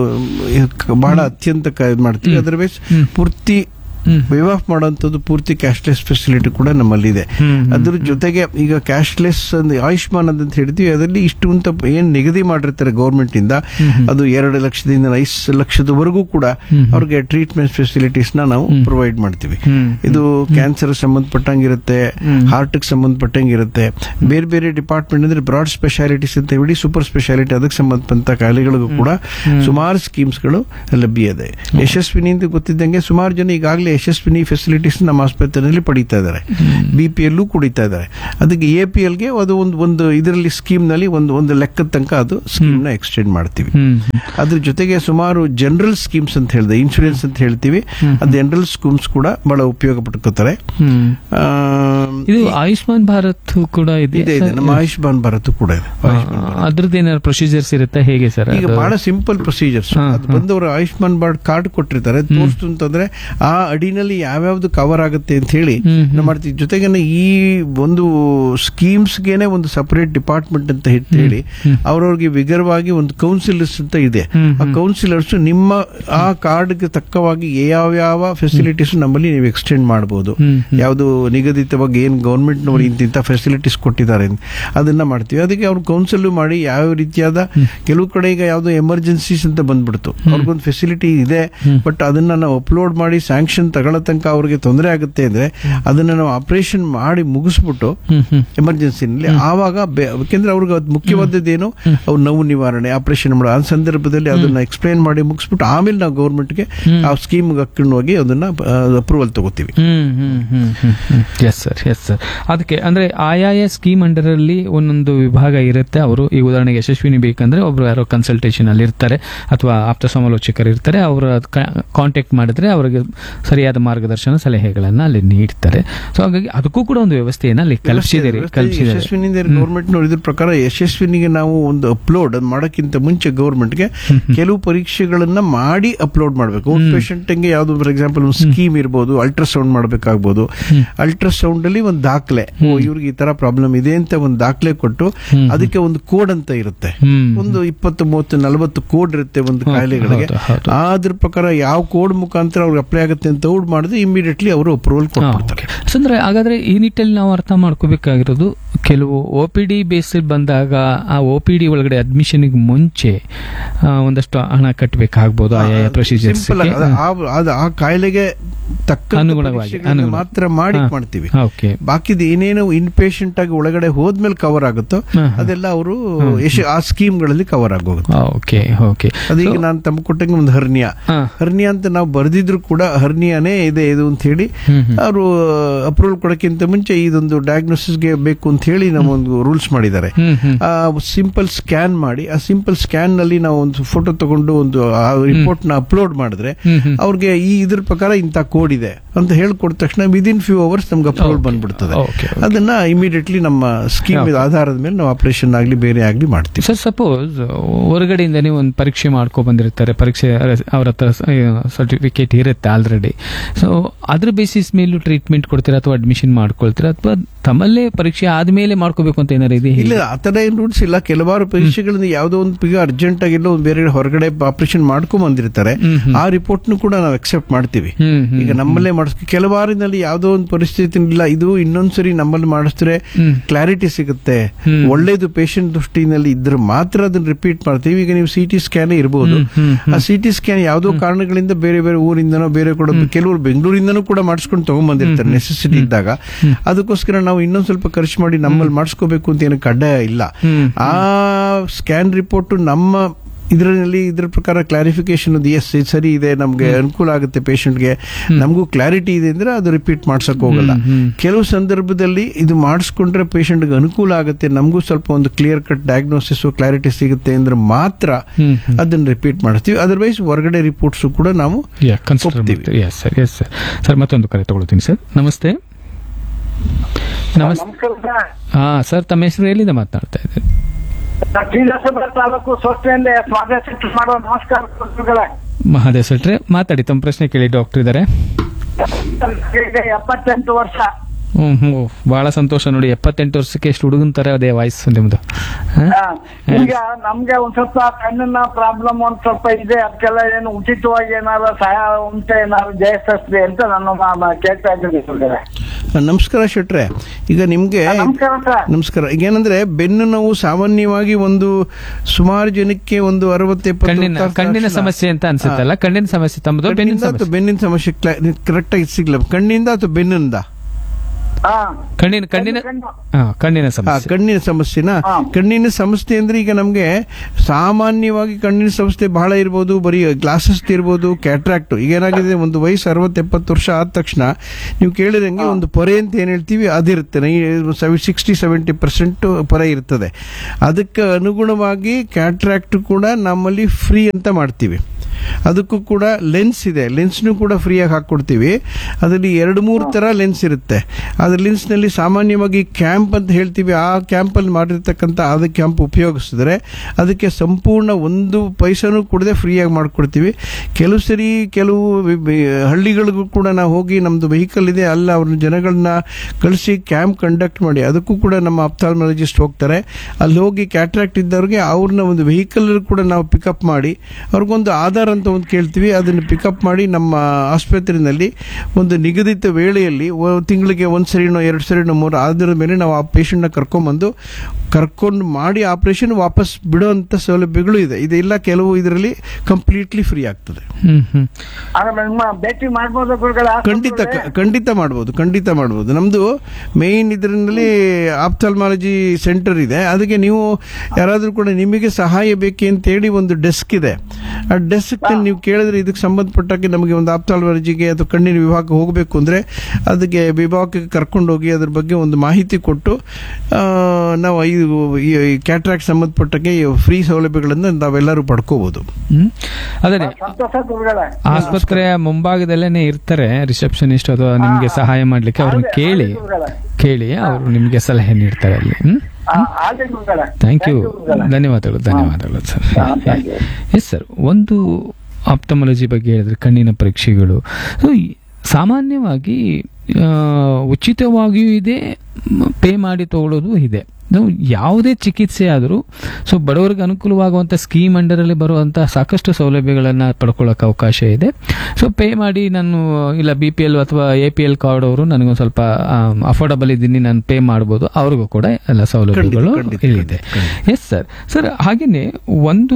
ಬಹಳ ಅತ್ಯಂತ ಕ- ಇದ್ ಮಾಡ್ತೀವಿ ಅದರ್ವೈಸ್ ಪೂರ್ತಿ ಹ್ಮ್. ವೇವ್ ಆಫ್ ಮಾಡೋಂಥದ್ದು ಪೂರ್ತಿ ಕ್ಯಾಶ್ಲೆಸ್ ಫೆಸಿಲಿಟಿ ಕೂಡ ನಮ್ಮಲ್ಲಿದೆ ಹ್ಮ್. ಅದ್ರ ಜೊತೆಗೆ ಈಗ ಕ್ಯಾಶ್ಲೆಸ್ ಆಯುಷ್ಮಾನ್ ಅಂತ ಹೇಳ್ತೀವಿ ಅದರಲ್ಲಿ ಇಷ್ಟು ಅಂತ ಏನ್ ನಿಗದಿ ಮಾಡಿರ್ತಾರೆ ಗೌರ್ಮೆಂಟ್ ಇಂದ ಅದು ಎರಡು ಲಕ್ಷದಿಂದ ಐದು ಲಕ್ಷದವರೆಗೂ ಕೂಡ ಅವ್ರಿಗೆ ಟ್ರೀಟ್ಮೆಂಟ್ ಫೆಸಿಲಿಟೀಸ್ ನ ನಾವು ಪ್ರೊವೈಡ್ ಮಾಡ್ತೀವಿ ಹ್ಮ್. ಇದು ಕ್ಯಾನ್ಸರ್ ಸಂಬಂಧಪಟ್ಟಂಗಿರುತ್ತೆ ಹಾರ್ಟ್ ಸಂಬಂಧಪಟ್ಟಂಗಿರುತ್ತೆ ಬೇರೆ ಬೇರೆ ಡಿಪಾರ್ಟ್ಮೆಂಟ್ ಅಂದ್ರೆ ಬ್ರಾಡ್ ಸ್ಪೆಷಾಲಿಟೀಸ್ ಅಂತ ಹೇಳಿ ಸೂಪರ್ ಸ್ಪೆಷಾಲಿಟಿ ಅದಕ್ಕೆ ಸಂಬಂಧಪಟ್ಟ ಕಾಯಿಲೆಗಳಿಗೂ ಕೂಡ ಸುಮಾರು ಸ್ಕೀಮ್ಸ್ಗಳು ಲಭ್ಯ ಇದೆ ಯಶಸ್ವಿನಿ ಅಂತ ಗೊತ್ತಿದ್ದಂಗೆ ಸುಮಾರು ಜನ ಈಗಾಗಲೇ ಯಶಸ್ವಿನಿ ಫೆಸಿಲಿಟೀಸ್ ನಮ್ಮ ಆಸ್ಪತ್ರೆಯಲ್ಲಿ ಪಡೀತಾ ಇದ್ದಾರೆ ಬಿ ಪಿ ಎಲ್ಲೂ ಕುಡಿತಾ ಇದ್ದಾರೆ ಅದಕ್ಕೆ ಎ ಪಿ ಎಲ್ಗೆ ಅದು ಒಂದು ಒಂದು ಇದರಲ್ಲಿ ಸ್ಕೀಮ್ ನಲ್ಲಿ ಒಂದು ಒಂದು ಲೆಕ್ಕದ ತನಕ ಅದು ಸ್ಕೀಮ್ ನ ಎಕ್ಸ್ಟೆಂಡ್ ಮಾಡ್ತೀವಿ ಹ್ಮ್ ಅದ್ರ ಜೊತೆಗೆ ಸುಮಾರು ಜನರಲ್ ಸ್ಕೀಮ್ಸ್ ಅಂತ ಹೇಳಿದೆ ಇನ್ಶೂರೆನ್ಸ್ ಅಂತ ಹೇಳ್ತೀವಿ ಆ ಜನರಲ್ ಸ್ಕೀಮ್ಸ್ ಕೂಡ ಬಹಳ ಉಪಯೋಗ ಪಡ್ಕೋತಾರೆ ಹ್ಮ್ ಆ, ಇದು ಆಯುಷ್ಮಾನ್ ಭಾರತ್ ಕೂಡ ಇದೆ ಇದೆ ಇದೆ ನಮ್ಮ ಆಯುಷ್ಮಾನ್ ಭಾರತ್ ಕೂಡ ಇದೆ ಆಯುಷ್ಮಾನ್ ಭಾರತ್. ಅದ್ರದ್ದು ಏನಾದ್ರು ಪ್ರೊಸೀಜರ್ಸ್ ಇರುತ್ತೆ ಹೇಗೆ ಸರ್ ಈಗ ಬಹಳ ಸಿಂಪಲ್ ಪ್ರೊಸೀಜರ್ಸ್ ಹಾ, ಅದು ಬಂದವರು ಆಯುಷ್ಮಾನ್ ಭಾರತ್ ಕಾರ್ಡ್ ಕೊಟ್ಟಿರ್ತಾರೆ ತೋರಿಸ್ತು ಅಂತಂದ್ರೆ ಆ ಅಡಿನಲ್ಲಿ ಯಾವ್ಯಾವ್ದು ಕವರ್ ಆಗುತ್ತೆ ಅಂತ ಹೇಳಿ ಹ್ಮ್, ನಾವು ಮಾಡ್ತೀವಿ ಜೊತೆಗೆ ಈ ಒಂದು ಸ್ಕೀಮ್ಸ್ಗೆನೆ ಒಂದು ಸಪರೇಟ್ ಡಿಪಾರ್ಟ್ಮೆಂಟ್ ಅಂತ ಹೇಳಿ ಅವ್ರವ್ರಿಗೆ ವಿಗರವಾಗಿ ಒಂದು ಕೌನ್ಸಿಲರ್ಸ್ ಅಂತ ಇದೆ ಹ್ಮ್, ಆ ಕೌನ್ಸಿಲರ್ಸ್ ನಿಮ್ಮ ಆ ಕಾರ್ಡ್ಗೆ ತಕ್ಕವಾಗಿ ಯಾವ್ಯಾವ ಫೆಸಿಲಿಟೀಸ್ ನಮ್ಮಲ್ಲಿ ನೀವು ಎಕ್ಸ್ಟೆಂಡ್ ಮಾಡಬಹುದು ಹ್ಮ್, ಯಾವುದು ನಿಗದಿತವಾಗಿ ಏನ್ ಗೌರ್ಮೆಂಟ್ ನವರು ಇಂತಿಂತ ಫೆಸಿಲಿಟೀಸ್ ಕೊಟ್ಟಿದ್ದಾರೆ ಅಂತ ಅದನ್ನ ಮಾಡ್ತೀವಿ ಅದಕ್ಕೆ ಅವ್ರು ಕೌನ್ಸಿಲ್ ಮಾಡಿ ಯಾವ ರೀತಿಯಾದ ಕೆಲವು ಕಡೆ ಈಗ ಯಾವ್ದೋ ಎಮರ್ಜೆನ್ಸೀಸ್ ಅಂತ ಬಂದ್ಬಿಡ್ತು ಅವ್ರಿಗೊಂದು ಫೆಸಿಲಿಟಿ ಇದೆ ಬಟ್ ಅದನ್ನ ನಾವು ಅಪ್ಲೋಡ್ ಮಾಡಿ ಸ್ಯಾಂಕ್ಷನ್ ತಗೊಳ್ಳೋ ತನಕ ಅವ್ರಿಗೆ ತೊಂದರೆ ಆಗುತ್ತೆ ಅಂದ್ರೆ ಅದನ್ನ ನಾವು ಆಪರೇಷನ್ ಮಾಡಿ ಮುಗಿಸ್ಬಿಟ್ಟು ಹ್ಮ್ ಹ್ಮ್ ಎಮರ್ಜೆನ್ಸಿನಲ್ಲಿ ಆವಾಗ ಬೆ- ಯಾಕೆಂದ್ರೆ ಅವ್ರಿಗೆ ಅದು ಮುಖ್ಯವಾದದ್ದೇನು ಅವ್ರು ನೋವು ನಿವಾರಣೆ ಆಪರೇಷನ್ ಮಾಡೋ ಆ ಸಂದರ್ಭದಲ್ಲಿ ಅದನ್ನ ಎಕ್ಸ್ಪ್ಲೈನ್ ಮಾಡಿ ಮುಗಿಸ್ಬಿಟ್ಟು ಆಮೇಲೆ ನಾವು ಗೌರ್ಮೆಂಟ್ಗೆ ಆ ಸ್ಕೀಮ್ ಹಾಕೊಂಡು ಹೋಗಿ ಅದನ್ನ ಅಪ್ರೂವಲ್ ತಗೋತೀವಿ ಹ್ಮ್ ಹ್ಮ್ ಹ್ಮ್ ಹ್ಮ್ ಎಸ್ ಸರ್ ಎಸ್ ಸರ್ ಅದಕ್ಕೆ ಅಂದ್ರೆ ಆಯಾಯ ಸ್ಕೀಮ್ ಅಂಡರ್ ಅಲ್ಲಿ ಒಂದೊಂದು ವಿಭಾಗ ಇರುತ್ತೆ ಅವರು ಈ ಉದಾಹರಣೆಗೆ ಯಶಸ್ವಿನಿ ಬೇಕಂದ್ರೆ ಒಬ್ರು ಯಾರೋ ಕನ್ಸಲ್ಟೇಷನ್ ಅಲ್ಲಿ ಇರ್ತಾರೆ ಅಥವಾ ಆಪ್ತ ಸಮಾಲೋಚಕರು ಇರ್ತಾರೆ ಅವರ ಕಾಂಟ್ಯಾಕ್ಟ್ ಮಾಡಿದ್ರೆ ಅವರಿಗೆ ಸರಿಯಾದ ಮಾರ್ಗದರ್ಶನ ಸಲಹೆಗಳನ್ನ ಅಲ್ಲಿ ನೀಡ್ತಾರೆ ಸೊ ಹಾಗಾಗಿ ಅದಕ್ಕೂ ಕೂಡ ಒಂದು ವ್ಯವಸ್ಥೆಯನ್ನ ಅಲ್ಲಿ ಕಲ್ಪಿಸಿದಿರಿ ಕಲ್ಪಿಸಿದ್ದಾರೆ ಯಶಸ್ವಿನಿಂದ ಗೌರ್ಮೆಂಟ್ ಇದ್ರ ಪ್ರಕಾರ ಯಶಸ್ವಿನಿಗೆ ನಾವು ಒಂದು ಅಪ್ಲೋಡ್ ಮಾಡೋಕ್ಕಿಂತ ಮುಂಚೆ ಗೌರ್ಮೆಂಟ್ಗೆ ಕೆಲವು ಪರೀಕ್ಷೆಗಳನ್ನ ಮಾಡಿ ಅಪ್ಲೋಡ್ ಮಾಡಬೇಕು ಔಟ್ ಪೇಷಂಟ್ಗೆ ಯಾವ್ದು ಫಾರ್ ಎಕ್ಸಾಂಪಲ್ ಒಂದು ಸ್ಕೀಮ್ ಇರ್ಬೋದು ಅಲ್ಟ್ರಾಸೌಂಡ್ ಮಾಡಬೇಕಾಗ್ಬೋದು ಅಲ್ಟ್ರಾಸೌಂಡ್ ಅಲ್ಲಿ ಒಂದು ದಾಖಲೆ ಓ ಇವ್ರಿಗೆ ಈ ತರ ಪ್ರಾಬ್ಲಮ್ ಇದೆ ಅಂತ ಒಂದು ದಾಖಲೆ ಕೊಟ್ಟು ಅದಕ್ಕೆ ಒಂದು ಕೋಡ್ ಅಂತ ಇರುತ್ತೆ ಹ್ಮ್ ಒಂದು ಇಪ್ಪತ್ತು ಮೂವತ್ತು ನಲವತ್ತು ಕೋಡ್ ಇರುತ್ತೆ ಒಂದು ಹೌದು, ಕಾಯಿಲೆಗಳಿಗೆ ಹೌದು, ಹೌದು. ಅದ್ರ ಪ್ರಕಾರ ಯಾವ ಕೋಡ್ ಮುಖಾಂತರ ಅವ್ರಿಗೆ ಅಪ್ಲೈ ಆಗುತ್ತೆ ಅಂತ ಔಡ್ ಮಾಡಿದ್ರೆ ಇಮಿಡಿಯೇಟ್ಲಿ ಅವರು ಅಪ್ರೂವಲ್ ಕೊಟ್ಬಿಡ್ತಾರೆ ಸೊ ಅಂದ್ರೆ ಹಾಗಾದ್ರೆ ಈ ನಿಟ್ಟಲ್ಲಿ ನಾವು ಅರ್ಥ ಮಾಡ್ಕೋಬೇಕಾಗಿರೋದು ಕೆಲವು ಒ ಪಿ ಡಿ ಬೇಸಿಸ್ ಬಂದಾಗ ಆ ಒ ಪಿ ಡಿ ಒಳಗಡೆ ಅಡ್ಮಿಷನ್ಗೆ ಮುಂಚೆ ಆ, ಒಂದಷ್ಟು ಹಣ ಕಟ್ಟಬೇಕಾಗ್ಬೋದು ಆಯಾ ಪ್ರೊಸೀಜರ್ಸ್ Simple ಆಗಿ ಅದು ಆ- ಅದು ಆ ಕಾಯಿಲೆಗೆ ತಕ್ಕ ಅನುಗುಣವಾಗಿ, ಅನುಗುಣ. ಮಾತ್ರ ಮಾಡಿ ಹಾ. ಮಾಡ್ತೀವಿ ಓಕೆ ಬಾಕಿದ ಏನೇನು ಇನ್ ಪೇಷಂಟ್ ಆಗಿ ಒಳಗಡೆ ಹೋದ್ಮೇಲೆ ಕವರ್ ಆಗುತ್ತೋ ಹಾ, ಹಾ. ಅದೆಲ್ಲ ಅವರು ಆ ಸ್ಕೀಮ್ ಗಳಲ್ಲಿ ಕವರ್ ಆಗೋಗುತ್ತೆ ಓಕೆ ಓಕೆ ಅದೀಗ ನಾನು ತಮ್ಮ ಕೊಟ್ಟಂಗೆ ಒಂದು ಹರ್ನಿಯಾ ಹಾ. ಹರ್ನಿಯಾ ಅಂತ ನಾವು ಬರೆದಿದ್ರು ಕೂಡ ಹರ್ನಿಯಾನೇ ಇದೆ ಇದು ಅಂತ ಹೇಳಿ ಹ್ಮ್, ಹ್ಮ್. ಅವರು ಅಪ್ರೂವಲ್ ಕೊಡಕ್ಕಿಂತ ಮುಂಚೆ ಇದೊಂದು ಡಯಾಗ್ನೋಸಿಸ್ಗೆ ಬೇಕು ಅಂತ ಹೇಳಿ ನಮ್ಮೊಂದು ರೂಲ್ಸ್ ಮಾಡಿದ್ದಾರೆ ಹ್ಮ್ ಹ್ಮ್ ಆ ಸಿಂಪಲ್ ಸ್ಕ್ಯಾನ್ ಮಾಡಿ ಆ ಸಿಂಪಲ್ ಸ್ಕ್ಯಾನ್ ನಲ್ಲಿ ನಾವು ಒಂದು ಫೋಟೋ ತಗೊಂಡು ಒಂದು ಆ ರಿಪೋರ್ಟ್ ನ ಅಪ್ಲೋಡ್ ಮಾಡಿದ್ರೆ ಹ್ಮ್, ಹ್ಮ್. ಅವ್ರಿಗೆ ಈ ಇದ್ರ ಪ್ರಕಾರ ಇಂಥ ಕೋಡ್ ಇದೆ ಅಂತ ಹೇಳ್ಕೊಡ ತಕ್ಷಣ ವಿದಿನ್ ಫ್ಯೂ ಅವರ್ಸ್ ನಮ್ಗೆ ಅಪ್ರೂವಲ್ Okay. ಬಂದ್ಬಿಡ್ತದೆ Okay, okay. ಅದನ್ನ ಇಮಿಡಿಯೇಟ್ಲಿ ನಮ್ಮ ಸ್ಕೀಮ್ Okay. ಆಧಾರದ ಮೇಲೆ ನಾವು ಆಪರೇಷನ್ ಆಗ್ಲಿ ಬೇರೆ ಆಗ್ಲಿ ಮಾಡ್ತೀವಿ ಸರ್ ಸಪೋಸ್ ಹೊರಗಡೆಯಿಂದನೇ ಒಂದು ಪರೀಕ್ಷೆ ಮಾಡ್ಕೊ ಬಂದಿರ್ತಾರೆ ಪರೀಕ್ಷೆ ಅವ್ರ ಹತ್ರ ಸರ್ಟಿಫಿಕೇಟ್ ಇರುತ್ತೆ ಆಲ್ರೆಡಿ ಸೊ ಅದ್ರ ಬೇಸಿಸ್ ಮೇಲೂ ಟ್ರೀಟ್ಮೆಂಟ್ ಕೊಡ್ತೀರಾ ಅಥವಾ ಅಡ್ಮಿಷನ್ ಮಾಡ್ಕೊಳ್ತೀರಾ ಅಥವಾ ತಮ್ಮಲ್ಲೇ ಪರೀಕ್ಷೆ ಆದ್ಮೇಲೆ ಮಾಡ್ಕೋಬೇಕು ಅಂತ ಏನಾರು ಇದೆ ಇಲ್ಲ ಆತರ ಏನ್ ರೂಲ್ಸ್ ಇಲ್ಲ ಕೆಲವಾರು ಪರೀಕ್ಷೆಗಳಿಂದ ಯಾವುದೋ ಒಂದು ಈಗ ಅರ್ಜೆಂಟ್ ಆಗಿಲ್ಲ ಒಂದು ಬೇರೆ ಹೊರಗಡೆ ಆಪರೇಷನ್ ಮಾಡ್ಕೊಂಡ್ ಬಂದಿರ್ತಾರೆ ಹ್ಮ್, ಹ್ಮ್. ಆ ರಿಪೋರ್ಟ್ ಕೂಡ ನಾವು ಅಕ್ಸೆಪ್ಟ್ ಮಾಡ್ತೀವಿ ಹ್ಮ್, ಹ್ಮ್, ಈಗ ನಮ್ಮಲ್ಲೇ ಮಾಡಿಸ್ ಕೆಲವಾರಿನಲ್ಲಿ ಯಾವುದೋ ಒಂದು ಪರಿಸ್ಥಿತಿ ಇಲ್ಲ ಇದು ಇನ್ನೊಂದ್ಸರಿ ನಮ್ಮಲ್ಲಿ ಮಾಡಿಸಿದ್ರೆ ಹ್ಮ್. ಕ್ಲಾರಿಟಿ ಸಿಗುತ್ತೆ ಹ್ಮ್. ಒಳ್ಳೇದು ಪೇಷಂಟ್ ದೃಷ್ಟಿನಲ್ಲಿ ಇದ್ರೆ ಮಾತ್ರ ಅದನ್ನ ರಿಪೀಟ್ ಮಾಡ್ತೀವಿ ಈಗ ನೀವು ಸಿ ಟಿ ಸ್ಕ್ಯಾನ್ ಇರಬಹುದು ಹ್ಮ್, ಹ್ಮ್, ಹ್ಮ್. ಆ ಸಿ ಟಿ ಸ್ಕ್ಯಾನ್ ಯಾವುದೋ ಕಾರಣಗಳಿಂದ ಬೇರೆ ಬೇರೆ ಊರಿಂದನೋ ಬೇರೆ ಕೂಡ ಕೆಲವರು ಬೆಂಗಳೂರಿಂದನೂ ಕೂಡ ಮಾಡಿಸ್ಕೊಂಡು ತಗೊಂಡ್ಬಂದಿರ್ತಾರೆ ನೆಸೆಸಿಟಿ ಇದ್ದಾಗ ಅದಕ್ಕೋಸ್ಕರ ನಾವು ಇನ್ನೊಂದ್ ಸ್ವಲ್ಪ ಖರ್ಚು ಮಾಡಿ ನಮ್ಮಲ್ಲಿ ಮಾಡಿಸ್ಕೋಬೇಕು ಅಂತ ಏನಕ್ಕೆ ಕಡ್ಡಾಯ ಇಲ್ಲ ಹ್ಮ್. ಆ ಸ್ಕ್ಯಾನ್ ರಿಪೋರ್ಟ್ ನಮ್ಮ ಇದರಲ್ಲಿ ಇದ್ರ ಪ್ರಕಾರ ಕ್ಲಾರಿಫಿಕೇಶನ್ ಅದು ಎಸ್ ಸರಿ ಇದೆ ನಮ್ಗೆ ಅನುಕೂಲ ಆಗುತ್ತೆ ಪೇಷಂಟ್ಗೆ ನಮಗೂ ಕ್ಲಾರಿಟಿ ಇದೆ ಅಂದ್ರೆ ಅದು ರಿಪೀಟ್ ಮಾಡ್ಸಕ್ ಹೋಗಲ್ಲ ಹ್ಮ್, ಹ್ಮ್. ಕೆಲವು ಸಂದರ್ಭದಲ್ಲಿ ಇದು ಮಾಡಿಸ್ಕೊಂಡ್ರೆ ಪೇಷಂಟ್ಗೆ ಅನುಕೂಲ ಆಗುತ್ತೆ ನಮಗೂ ಸ್ವಲ್ಪ ಒಂದು ಕ್ಲಿಯರ್ ಕಟ್ ಡಯಾಗ್ನೋಸಿಸ್ ಕ್ಲಾರಿಟಿ ಸಿಗುತ್ತೆ ಅಂದ್ರೆ ಮಾತ್ರ ಹ್ಮ್, ಹ್ಮ್. ಅದನ್ನ ರಿಪೀಟ್ ಮಾಡ್ತೀವಿ ಅದರ್ವೈಸ್ ಹೊರಗಡೆ ರಿಪೋರ್ಟ್ಸ್ ಕೂಡ ನಾವು ಕನ್ಸಿಡರ್ ಒಪ್ತೀವಿ. Yes sir yes sir sir ಮತ್ತೊಂದು ಕರೆ ತಗೊಳ್ತೀನಿ ಸರ್ ನಮಸ್ತೆ ನಮಸ್ತೆ ನಮಸ್ಕಾರ ಸರ್ ಹಾ ಸರ್ ತಮ್ಮ ಹೆಸರು ಎಲ್ಲಿಂದ ಮಾತನಾಡ್ತಾ ಇದ್ದೀರಿ ನಾನು ಶ್ರೀನಿವಾಸಪುರ ತಾಲೂಕು ಸ್ವಚ್ಛತೆಯಿಂದ ಸ್ವಾಗತ ಮಾಡುವ ನಮಸ್ಕಾರ ಗುರುಗಳೇ. ಮಹಾದೇವ್ ಸೆಟ್ರೆ ಮಾತಾಡಿ ತಮ್ಮ ಪ್ರಶ್ನೆ ಕೇಳಿ ಡಾಕ್ಟರ್ ಇದ್ದಾರೆ ಈಗ ಎಪ್ಪತ್ತೆಂಟು ವರ್ಷ ಹ್ಮ್ ಹ್ಮ್ ಬಹಳ ಸಂತೋಷ ನೋಡಿ ಎಪ್ಪತ್ತೆಂಟು ವರ್ಷಕ್ಕೆ ಎಷ್ಟು ಹುಡುಗನ್ ತರ ಅದೇ ವಾಯ್ಸ್ ನಿಮ್ದು ಹ? ಆ, ಈಗ ನಮ್ಗೆ ಒಂದ್ ಸ್ವಲ್ಪ ಕಣ್ಣಿನ ಪ್ರಾಬ್ಲಮ್ ಒಂದ್ ಸ್ವಲ್ಪ ಇದೆ ಅದಕ್ಕೆಲ್ಲ ಏನು ಉಚಿತವಾಗಿ ಏನಾದ್ರು ಸಹಾಯ ಉಂಟೆ ಏನಾದ್ರು ಜಯಶಸ್ತ್ರಿ ಅಂತ ನಾನು ಮ- ಮ- ಕೇಳ್ತಾ ಇದ್ದೀನಿ ಗುರುಗಳೇ. ನಮಸ್ಕಾರ ಶೆಟ್ರೆ ಈಗ ನಿಮ್ಗೆ ನಮಸ್ಕಾರ ಸರ್ ನಮಸ್ಕಾರ ಈಗ ಏನಂದ್ರೆ ಬೆನ್ನು ನೋವು ಸಾಮಾನ್ಯವಾಗಿ ಒಂದು ಸುಮಾರು ಜನಕ್ಕೆ ಒಂದು ಅರವತ್ತು ಕಣ್ಣಿನ ಕಣ್ಣಿನ ಸಮಸ್ಯೆ ಅಂತ ಅನ್ಸುತ್ತಲ್ಲ ಕಣ್ಣಿನ ಸಮಸ್ಯೆ ತಮ್ಮದು ಬೆನ್ನಿನ ಕಣ್ಣಿಂದ ಅಥವಾ ಸಮಸ್ಯೆ ಬೆನ್ನಿನ ಸಮಸ್ಯೆ ಕರೆಕ್ಟ್ ಆಗಿ ಸಿಗ್ಲ ಕಣ್ಣಿಂದ ಅಥವಾ ಬೆನ್ನಿಂದ ಹಾ ಕಣ್ಣಿನ ಕಣ್ಣಿನ ಕಣ್ಣು. ಹಾ, ಕಣ್ಣಿನ ಆ ಸಮಸ್ಯೆ ಕಣ್ಣಿನ ಸಮಸ್ಯೆನ ಹಾ. ಕಣ್ಣಿನ ಸಮಸ್ಯೆ ಅಂದ್ರೆ ಈಗ ನಮ್ಗೆ ಸಾಮಾನ್ಯವಾಗಿ ಕಣ್ಣಿನ ಸಮಸ್ಯೆ ಬಹಳ ಇರ್ಬೋದು ಬರೀ ಗ್ಲಾಸಸ್ ಇರ್ಬೋದು ಕ್ಯಾಟ್ರಾಕ್ಟ್ ಈಗ ಏನಾಗಿದೆ ಒಂದು ವಯಸ್ಸು ಅರವತ್ತು ಎಪ್ಪತ್ತು ವರ್ಷ ಆದ ತಕ್ಷಣ ನೀವು ಕೇಳಿದಂಗೆ ಒಂದು ಪೊರೆ ಅಂತ ಏನ್ ಹೇಳ್ತೀವಿ ಅದಿರುತ್ತೆ ಸಿಕ್ಸ್ಟಿ ಸೆವೆಂಟಿ ಪರ್ಸೆಂಟ್ ಪೊರೆ ಇರ್ತದೆ ಅದಕ್ಕೆ ಅನುಗುಣವಾಗಿ ಕ್ಯಾಟ್ರಾಕ್ಟ್ ಕೂಡ ನಮ್ಮಲ್ಲಿ ಫ್ರೀ ಅಂತ ಮಾಡ್ತೀವಿ ಅದಕ್ಕೂ ಕೂಡ ಲೆನ್ಸ್ ಇದೆ ಲೆನ್ಸ್ನು ಕೂಡ ಫ್ರೀಯಾಗಿ ಹಾಕ್ಕೊಡ್ತೀವಿ ಅದರಲ್ಲಿ ಎರಡು ಮೂರು ತರ ಲೆನ್ಸ್ ಇರುತ್ತೆ ಅದ್ರ ಲೆನ್ಸ್ನಲ್ಲಿ ಸಾಮಾನ್ಯವಾಗಿ ಕ್ಯಾಂಪ್ ಅಂತ ಹೇಳ್ತೀವಿ ಆ ಕ್ಯಾಂಪಲ್ಲಿ ಮಾಡಿರ್ತಕ್ಕಂಥ ಅದು ಕ್ಯಾಂಪ್ ಉಪಯೋಗಿಸಿದ್ರೆ ಅದಕ್ಕೆ ಸಂಪೂರ್ಣ ಒಂದು ಪೈಸನೂ ಕೊಡದೆ ಫ್ರೀಯಾಗಿ ಮಾಡಿಕೊಡ್ತೀವಿ ಕೆಲವು ಸರಿ ಕೆಲವು ವಿ- ವಿ- ಹಳ್ಳಿಗಳಿಗೂ ಕೂಡ ನಾವು ಹೋಗಿ ನಮ್ಮದು ವೆಹಿಕಲ್ ಇದೆ ಅಲ್ಲ ಅವ್ರನ್ನ ಜನಗಳನ್ನ ಕಳಿಸಿ ಕ್ಯಾಂಪ್ ಕಂಡಕ್ಟ್ ಮಾಡಿ ಅದಕ್ಕೂ ಕೂಡ ನಮ್ಮ ಅಪ್ಥಾಲ್ಮಾಲಜಿಸ್ಟ್ ಹೋಗ್ತಾರೆ ಅಲ್ಲಿ ಹೋಗಿ ಕ್ಯಾಟ್ರಾಕ್ಟ್ ಇದ್ದವ್ರಿಗೆ ಅವ್ರನ್ನ ಒಂದು ವೆಹಿಕಲ್ ಕೂಡ ನಾವು ಪಿಕಪ್ ಮಾಡಿ ಅವ್ರಿಗೊಂದು ಆಧಾರ್ ಅಂತ ಒಂದು ಕೇಳ್ತೀವಿ ಅದನ್ನು ಪಿಕಪ್ ಮಾಡಿ ನಮ್ಮ ಆಸ್ಪತ್ರೆಯಲ್ಲಿ ಒಂದು ನಿಗದಿತ ವೇಳೆಯಲ್ಲಿ ಒ- ತಿಂಗಳಿಗೆ ಒಂದು ಸರಿನೋ ಎರಡು ಸರಿನೋ ಮೂರು ಆಧಾರದ ಮೇಲೆ ನಾವು ಆ ಪೇಷಂಟ್ನ ಕರ್ಕೊಂಬಂದು ಕರ್ಕೊಂಡು ಮಾಡಿ ಆಪರೇಷನ್ ವಾಪಸ್ ಬಿಡುವಂಥ ಸೌಲಭ್ಯಗಳು ಇದೆ ಇದೆಲ್ಲ ಕೆಲವು ಇದರಲ್ಲಿ ಕಂಪ್ಲೀಟ್ಲಿ ಫ್ರೀ ಆಗ್ತದೆ ಹ್ಮ್ ಹ್ಮ್ ಆದ್ರೆ ನಿಮ್ಮ ಭೇಟಿ ಮಾಡ್ಬೋದು ಗುರುಗಳೇ ಖಂಡಿತ ಕ- ಖಂಡಿತ ಮಾಡ್ಬೋದು ಖಂಡಿತ ಮಾಡ್ಬೋದು ನಮ್ದು ಮೇನ್ ಇದರಲ್ಲಿ ಆಪ್ಥಾಲ್ಮಾಲಜಿ ಸೆಂಟರ್ ಇದೆ ಅದಕ್ಕೆ ನೀವು ಯಾರಾದ್ರೂ ಕೂಡ ನಿಮಗೆ ಸಹಾಯ ಬೇಕೆ ಅಂತೇಳಿ ಒಂದು ಡೆಸ್ಕ್ ಇದೆ ಆ ಡೆಸ್ಕ್ ನೀವು ಕೇಳಿದ್ರೆ ಇದಕ್ಕೆ ಸಂಬಂಧಪಟ್ಟಾಗೆ ನಮಗೆ ಒಂದು ಆಪ್ಥಾಲ್ಮಾಲಜಿಗೆ ಅಥವಾ ಕಣ್ಣಿನ ವಿಭಾಗಕ್ಕೆ ಹೋಗಬೇಕು ಅಂದ್ರೆ ಅದಕ್ಕೆ ವಿಭಾಗಕ್ಕೆ ಕರ್ಕೊಂಡು ಹೋಗಿ ಅದ್ರ ಬಗ್ಗೆ ಒಂದು ಮಾಹಿತಿ ಕೊಟ್ಟು ಆ, ನಾವು ಈ ಕ್ಯಾಟ್ರಾಕ್ಟ್ ಸಂಬಂಧಪಟ್ಟಾಗೆ ಫ್ರೀ ಸೌಲಭ್ಯಗಳನ್ನು ನಾವೆಲ್ಲರೂ ಪಡ್ಕೋಬಹುದು ಹ್ಮ್ ಅದೇ ಸಂತೋಷ ಗುರುಗಳೇ ಆಸ್ಪತ್ರೆಯ ಮುಂಭಾಗದಲ್ಲೇನೆ ಇರ್ತಾರೆ ರಿಸೆಪ್ಷನಿಸ್ಟ್ ಅಥವಾ ನಿಮ್ಗೆ ಸಹಾಯ ಮಾಡ್ಲಿಕ್ಕೆ ಅವ್ರನ್ನ ಆಗ್ಲಿ- ಕೇಳಿ ಆಗ್ಲಿ ಗುರುಗಳೇ. ಕೇಳಿ ಅವರು ನಿಮ್ಗೆ ಸಲಹೆ ನೀಡ್ತಾರೆ ಅಲ್ಲಿ ಹ್ಮ್ ಆ, ಆಗ್ಲಿ ಗುರುಗಳೇ. ಥ್ಯಾಂಕ್ ಯು ಗುರುಗಳೇ. ಧನ್ಯವಾದಗಳು ಧನ್ಯವಾದಗಳು ಸರ್ ಹಾ, thank you. ಎಸ್ ಸರ್ ಒಂದು ಆಪ್ಟಮಾಲಜಿ ಬಗ್ಗೆ ಹೇಳಿದ್ರೆ ಕಣ್ಣಿನ ಪರೀಕ್ಷೆಗಳು ಸೊ, ಈ ಸಾಮಾನ್ಯವಾಗಿ ಆ, ಉಚಿತವಾಗಿಯೂ ಇದೆ ಪೇ ಮಾಡಿ ತಗೊಳ್ಳೋದು ಇದೆ ನಾವು ಯಾವುದೇ ಚಿಕಿತ್ಸೆ ಆದರೂ ಸೊ ಬಡವರಿಗೆ ಅನುಕೂಲವಾಗುವಂಥ ಸ್ಕೀಮ್ ಅಂಡರಲ್ಲಿ ಬರುವಂಥ ಸಾಕಷ್ಟು ಸೌಲಭ್ಯಗಳನ್ನು ಪಡ್ಕೊಳ್ಳೋಕೆ ಅವಕಾಶ ಇದೆ ಸೊ ಪೇ ಮಾಡಿ ನಾನು ಇಲ್ಲ ಬಿ ಪಿ ಎಲ್ ಅಥವಾ ಎ ಪಿ ಎಲ್ ಕಾರ್ಡ್ ಅವರು ನನಗೊಂದು ಸ್ವಲ್ಪ ಅಫೋರ್ಡಬಲ್ ಇದ್ದೀನಿ ನಾನು ಪೇ ಮಾಡ್ಬೋದು ಅವ್ರಿಗೂ ಕೂಡ ಎಲ್ಲ ಸೌಲಭ್ಯಗಳು ಖಂಡಿತ, ಇಲ್ಲಿದೆ ಎಸ್ ಸರ್ ಸರ್ ಹಾಗೆಯೇ ಒಂದು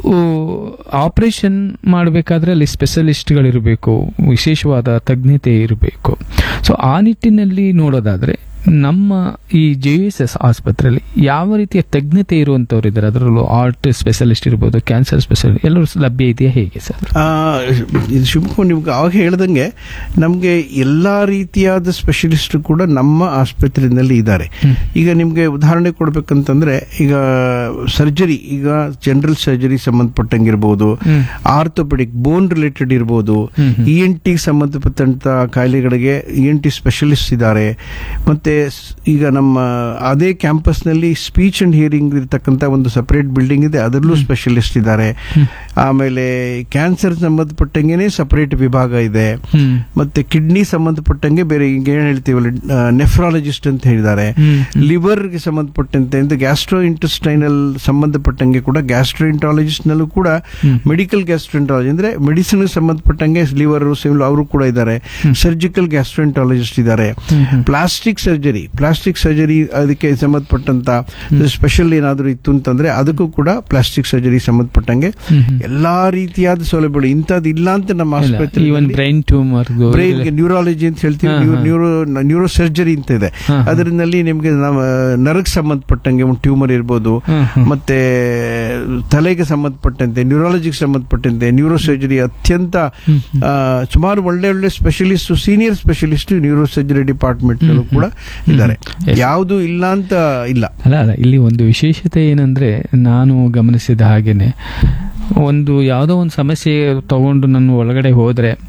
ಆಪರೇಷನ್ ಮಾಡಬೇಕಾದ್ರೆ ಅಲ್ಲಿ ಸ್ಪೆಷಲಿಸ್ಟ್ಗಳಿರಬೇಕು ವಿಶೇಷವಾದ ತಜ್ಞತೆ ಇರಬೇಕು ಸೊ ಆ ನಿಟ್ಟಿನಲ್ಲಿ ನೋಡೋದಾದ್ರೆ ನಮ್ಮ ಈ ಜೆ ಎಸ್ ಎಸ್ ಆಸ್ಪತ್ರೆಯಲ್ಲಿ ಯಾವ ರೀತಿಯ ತಜ್ಞತೆ ಇರುವಂತವ್ರು ಇದ್ದಾರೆ ಅದರಲ್ಲೂ ಆರ್ಟ್ ಸ್ಪೆಷಲಿಸ್ಟ್ ಇರ್ಬೋದು ಕ್ಯಾನ್ಸರ್ ಸ್ಪೆಷಲಿಸ್ಟ್ ಎಲ್ಲರೂ ಲಭ್ಯ ಇದೆಯಾ ಹೇಗೆ ಸರ್ ಆ, ಇದು ಶಿವಕುಮಾರ್ ನಿಮ್ಗೆ ಅವಾಗ ಹೇಳ್ದಂಗೆ ನಮಗೆ ಎಲ್ಲಾ ರೀತಿಯಾದ ಸ್ಪೆಷಲಿಸ್ಟ್ ಕೂಡ ನಮ್ಮ ಆಸ್ಪತ್ರೆಯಲ್ಲಿ ಇದ್ದಾರೆ ಈಗ ನಿಮ್ಗೆ ಉದಾಹರಣೆ ಕೊಡ್ಬೇಕಂತಂದ್ರೆ ಈಗ ಸರ್ಜರಿ ಈಗ ಜನರಲ್ ಸರ್ಜರಿ ಸಂಬಂಧಪಟ್ಟಂಗಿರ್ಬೋದು ಹ್ಮ್. ಆರ್ಥೋಪೆಡಿಕ್ ಬೋನ್ ರಿಲೇಟೆಡ್ ಇರ್ಬೋದು ಹ್ಮ್, ಹ್ಮ್. ಇ ಎನ್ ಟಿ ಸಂಬಂಧಪಟ್ಟಂತ ಕಾಯಿಲೆಗಳಿಗೆ ಇ ಎನ್ ಟಿ ಸ್ಪೆಷಲಿಸ್ಟ್ ಇದ್ದಾರೆ ಮತ್ತೆ ಸ್- ಈಗ ನಮ್ಮ ಅದೇ ಕ್ಯಾಂಪಸ್ ನಲ್ಲಿ ಸ್ಪೀಚ್ ಅಂಡ್ ಹಿಯರಿಂಗ್ ಇರತಕ್ಕಂತ ಒಂದು ಸಪರೇಟ್ ಬಿಲ್ಡಿಂಗ್ ಇದೆ ಅದರಲ್ಲೂ ಸ್ಪೆಷಲಿಸ್ಟ್ ಇದ್ದಾರೆ ಆಮೇಲೆ ಕ್ಯಾನ್ಸರ್ ಸಂಬಂಧಪಟ್ಟಂಗೆನೆ ಸಪರೇಟ್ ವಿಭಾಗ ಇದೆ ಹ್ಮ್ ಮತ್ತೆ ಕಿಡ್ನಿ ಸಂಬಂಧಪಟ್ಟಂಗೆ ಬೇರೆ ಈಗ ಏನ್ ಹೇಳ್ತೀವಲ್ಲ ನೆಫ್ರಾಲಜಿಸ್ಟ್ ಅಂತ ಹೇಳಿದ್ದಾರೆ ಹ್ಮ್. ಲಿವರ್ಗೆ ಸಂಬಂಧಪಟ್ಟಂತೆ ಅಂದ್ರೆ ಗ್ಯಾಸ್ಟ್ರೋ ಇಂಟೆಸ್ಟೈನಲ್ ಸಂಬಂಧಪಟ್ಟಂಗೆ ಕೂಡ ಗ್ಯಾಸ್ಟ್ರೋಇಂಟಾಲಜಿಸ್ಟ್ ನಲ್ಲೂ ಕೂಡ ಹ್ಮ್. ಮೆಡಿಕಲ್ ಗ್ಯಾಸ್ಟ್ರೋಂಟಾಲಜಿ ಅಂದ್ರೆ ಮೆಡಿಸಿನ್ ಸಂಬಂಧಪಟ್ಟಂಗೆ ಲಿವರ್ ಸಿವಿಲ್ ಅವರು ಕೂಡ ಇದ್ದಾರೆ ಸರ್ಜಿಕಲ್ ಗ್ಯಾಸ್ಟ್ರೋಂಟಾಲಜಿಸ್ಟ್ ಇದ್ದಾರೆ ಹ್ಮ್, ಹ್ಮ್. ಪ್ಲಾಸ್ಟಿಕ್ ಸರ್ಜರಿ ಪ್ಲಾಸ್ಟಿಕ್ ಸರ್ಜರಿ ಅದಕ್ಕೆ ಸಂಬಂಧಪಟ್ಟಂತ ಸ್ಪೆಷಲ್ ಏನಾದರೂ ಇತ್ತು ಅಂತಂದ್ರೆ ಅದಕ್ಕೂ ಕೂಡ ಪ್ಲಾಸ್ಟಿಕ್ ಸರ್ಜರಿ ಸಂಬಂಧಪಟ್ಟಂಗೆ ಹ್ಮ್, ಹ್ಮ್. ಎಲ್ಲಾ ರೀತಿಯಾದ ಸೌಲಭ್ಯಗಳು ಇಂಥದ್ದು ಇಲ್ಲ ಅಂತ ನಮ್ಮ ಆಸ್ಪತ್ರೆ even brain tumour brain neurology ಅಂತ ಹೇಳ್ತೀವಿ ಹಾ, ಹಾ. ನ್ಯೂರೋ ನ್ಯೂರೋ ಸರ್ಜರಿ ಅಂತ ಇದೆ ಹಾ, ಹಾ. ಅದರಲ್ಲಿ ನಿಮಗೆ ನಮ್ಮ ನರಕ್ಕೆ ಸಂಬಂಧಪಟ್ಟಂಗೆ ಒಂದು ಟ್ಯೂಮರ್ ಇರ್ಬೋದು ಹ್ಮ್, ಹ್ಮ್. ಮತ್ತೆ ತಲೆಗೆ ಸಂಬಂಧಪಟ್ಟಂತೆ ನ್ಯೂರಾಲಜಿಗೆ ಸಂಬಂಧಪಟ್ಟಂತೆ ನ್ಯೂರೋ ಸರ್ಜರಿ ಅತ್ಯಂತ ಹ್ಮ್, ಆ, ಸುಮಾರು ಒಳ್ಳೆ ಒಳ್ಳೆ specialist senior specialist neurosurgery department ಹ್ಮ್, ಕೂಡ ಹ್ಮ್. ಇದ್ದಾರೆ ಹ್ಮ್. Yes. ಯಾವುದು ಇಲ್ಲ ಅಂತ ಇಲ್ಲ ಅಲ್ಲ ಅಲ್ಲ ಇಲ್ಲಿ ಒಂದು ವಿಶೇಷತೆ ಏನಂದ್ರೆ ನಾನು ಗಮನಿಸಿದ ಹಾಗೇನೆ ಒಂದು ಯಾವುದೋ ಒಂದು ಸಮಸ್ಯೆ ತಗೊಂಡು ನಾನು ಒಳಗಡೆ ಹೋದ್ರೆ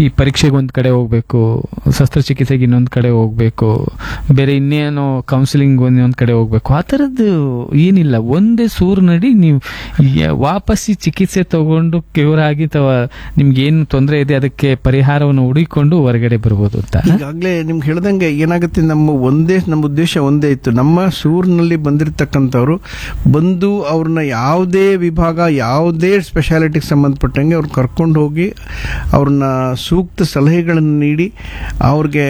ಈ ಪರೀಕ್ಷೆಗೆ ಒಂದ್ ಕಡೆ ಹೋಗ್ಬೇಕು ಶಸ್ತ್ರಚಿಕಿತ್ಸೆಗೆ ಇನ್ನೊಂದ್ ಕಡೆ ಹೋಗ್ಬೇಕು ಬೇರೆ ಇನ್ನೇನೋ ಕೌನ್ಸಿಲಿಂಗ್ ಇನ್ನೊಂದ್ ಕಡೆ ಹೋಗ್ಬೇಕು ಆ ತರದ್ದು ಏನಿಲ್ಲ ಒಂದೇ ಸೂರು ನಡಿ ನೀವು ಯ- ವಾಪಸ್ಸಿ ಚಿಕಿತ್ಸೆ ತಗೊಂಡು ಕ್ಯೂರ್ ಆಗಿ ಅಥವಾ ನಿಮ್ಗೆ ಏನು ತೊಂದರೆ ಇದೆ ಅದಕ್ಕೆ ಪರಿಹಾರವನ್ನು ಹುಡುಕಿಕೊಂಡು ಹೊರಗಡೆ ಬರ್ಬೋದು ಅಂತ ಈಗಾಗಲೇ ನಿಮ್ಗೆ ಹೇಳ್ದಂಗೆ ಏನಾಗುತ್ತೆ ನಮ್ಮ ಒಂದೇ ನಮ್ಮ ಉದ್ದೇಶ ಒಂದೇ ಇತ್ತು ನಮ್ಮ ಸೂರಿನಲ್ಲಿ ಬಂದಿರತಕ್ಕಂಥವ್ರು ಬಂದು ಅವ್ರನ್ನ ಯಾವುದೇ ವಿಭಾಗ ಯಾವುದೇ ಸ್ಪೆಷಾಲಿಟಿಗೆ ಸಂಬಂಧಪಟ್ಟಂಗೆ ಅವ್ರು ಕರ್ಕೊಂಡು ಹೋಗಿ ಅವ್ರನ್ನ ಸೂಕ್ತ ಸಲಹೆಗಳನ್ನು ನೀಡಿ ಅವ್ರಿಗೆ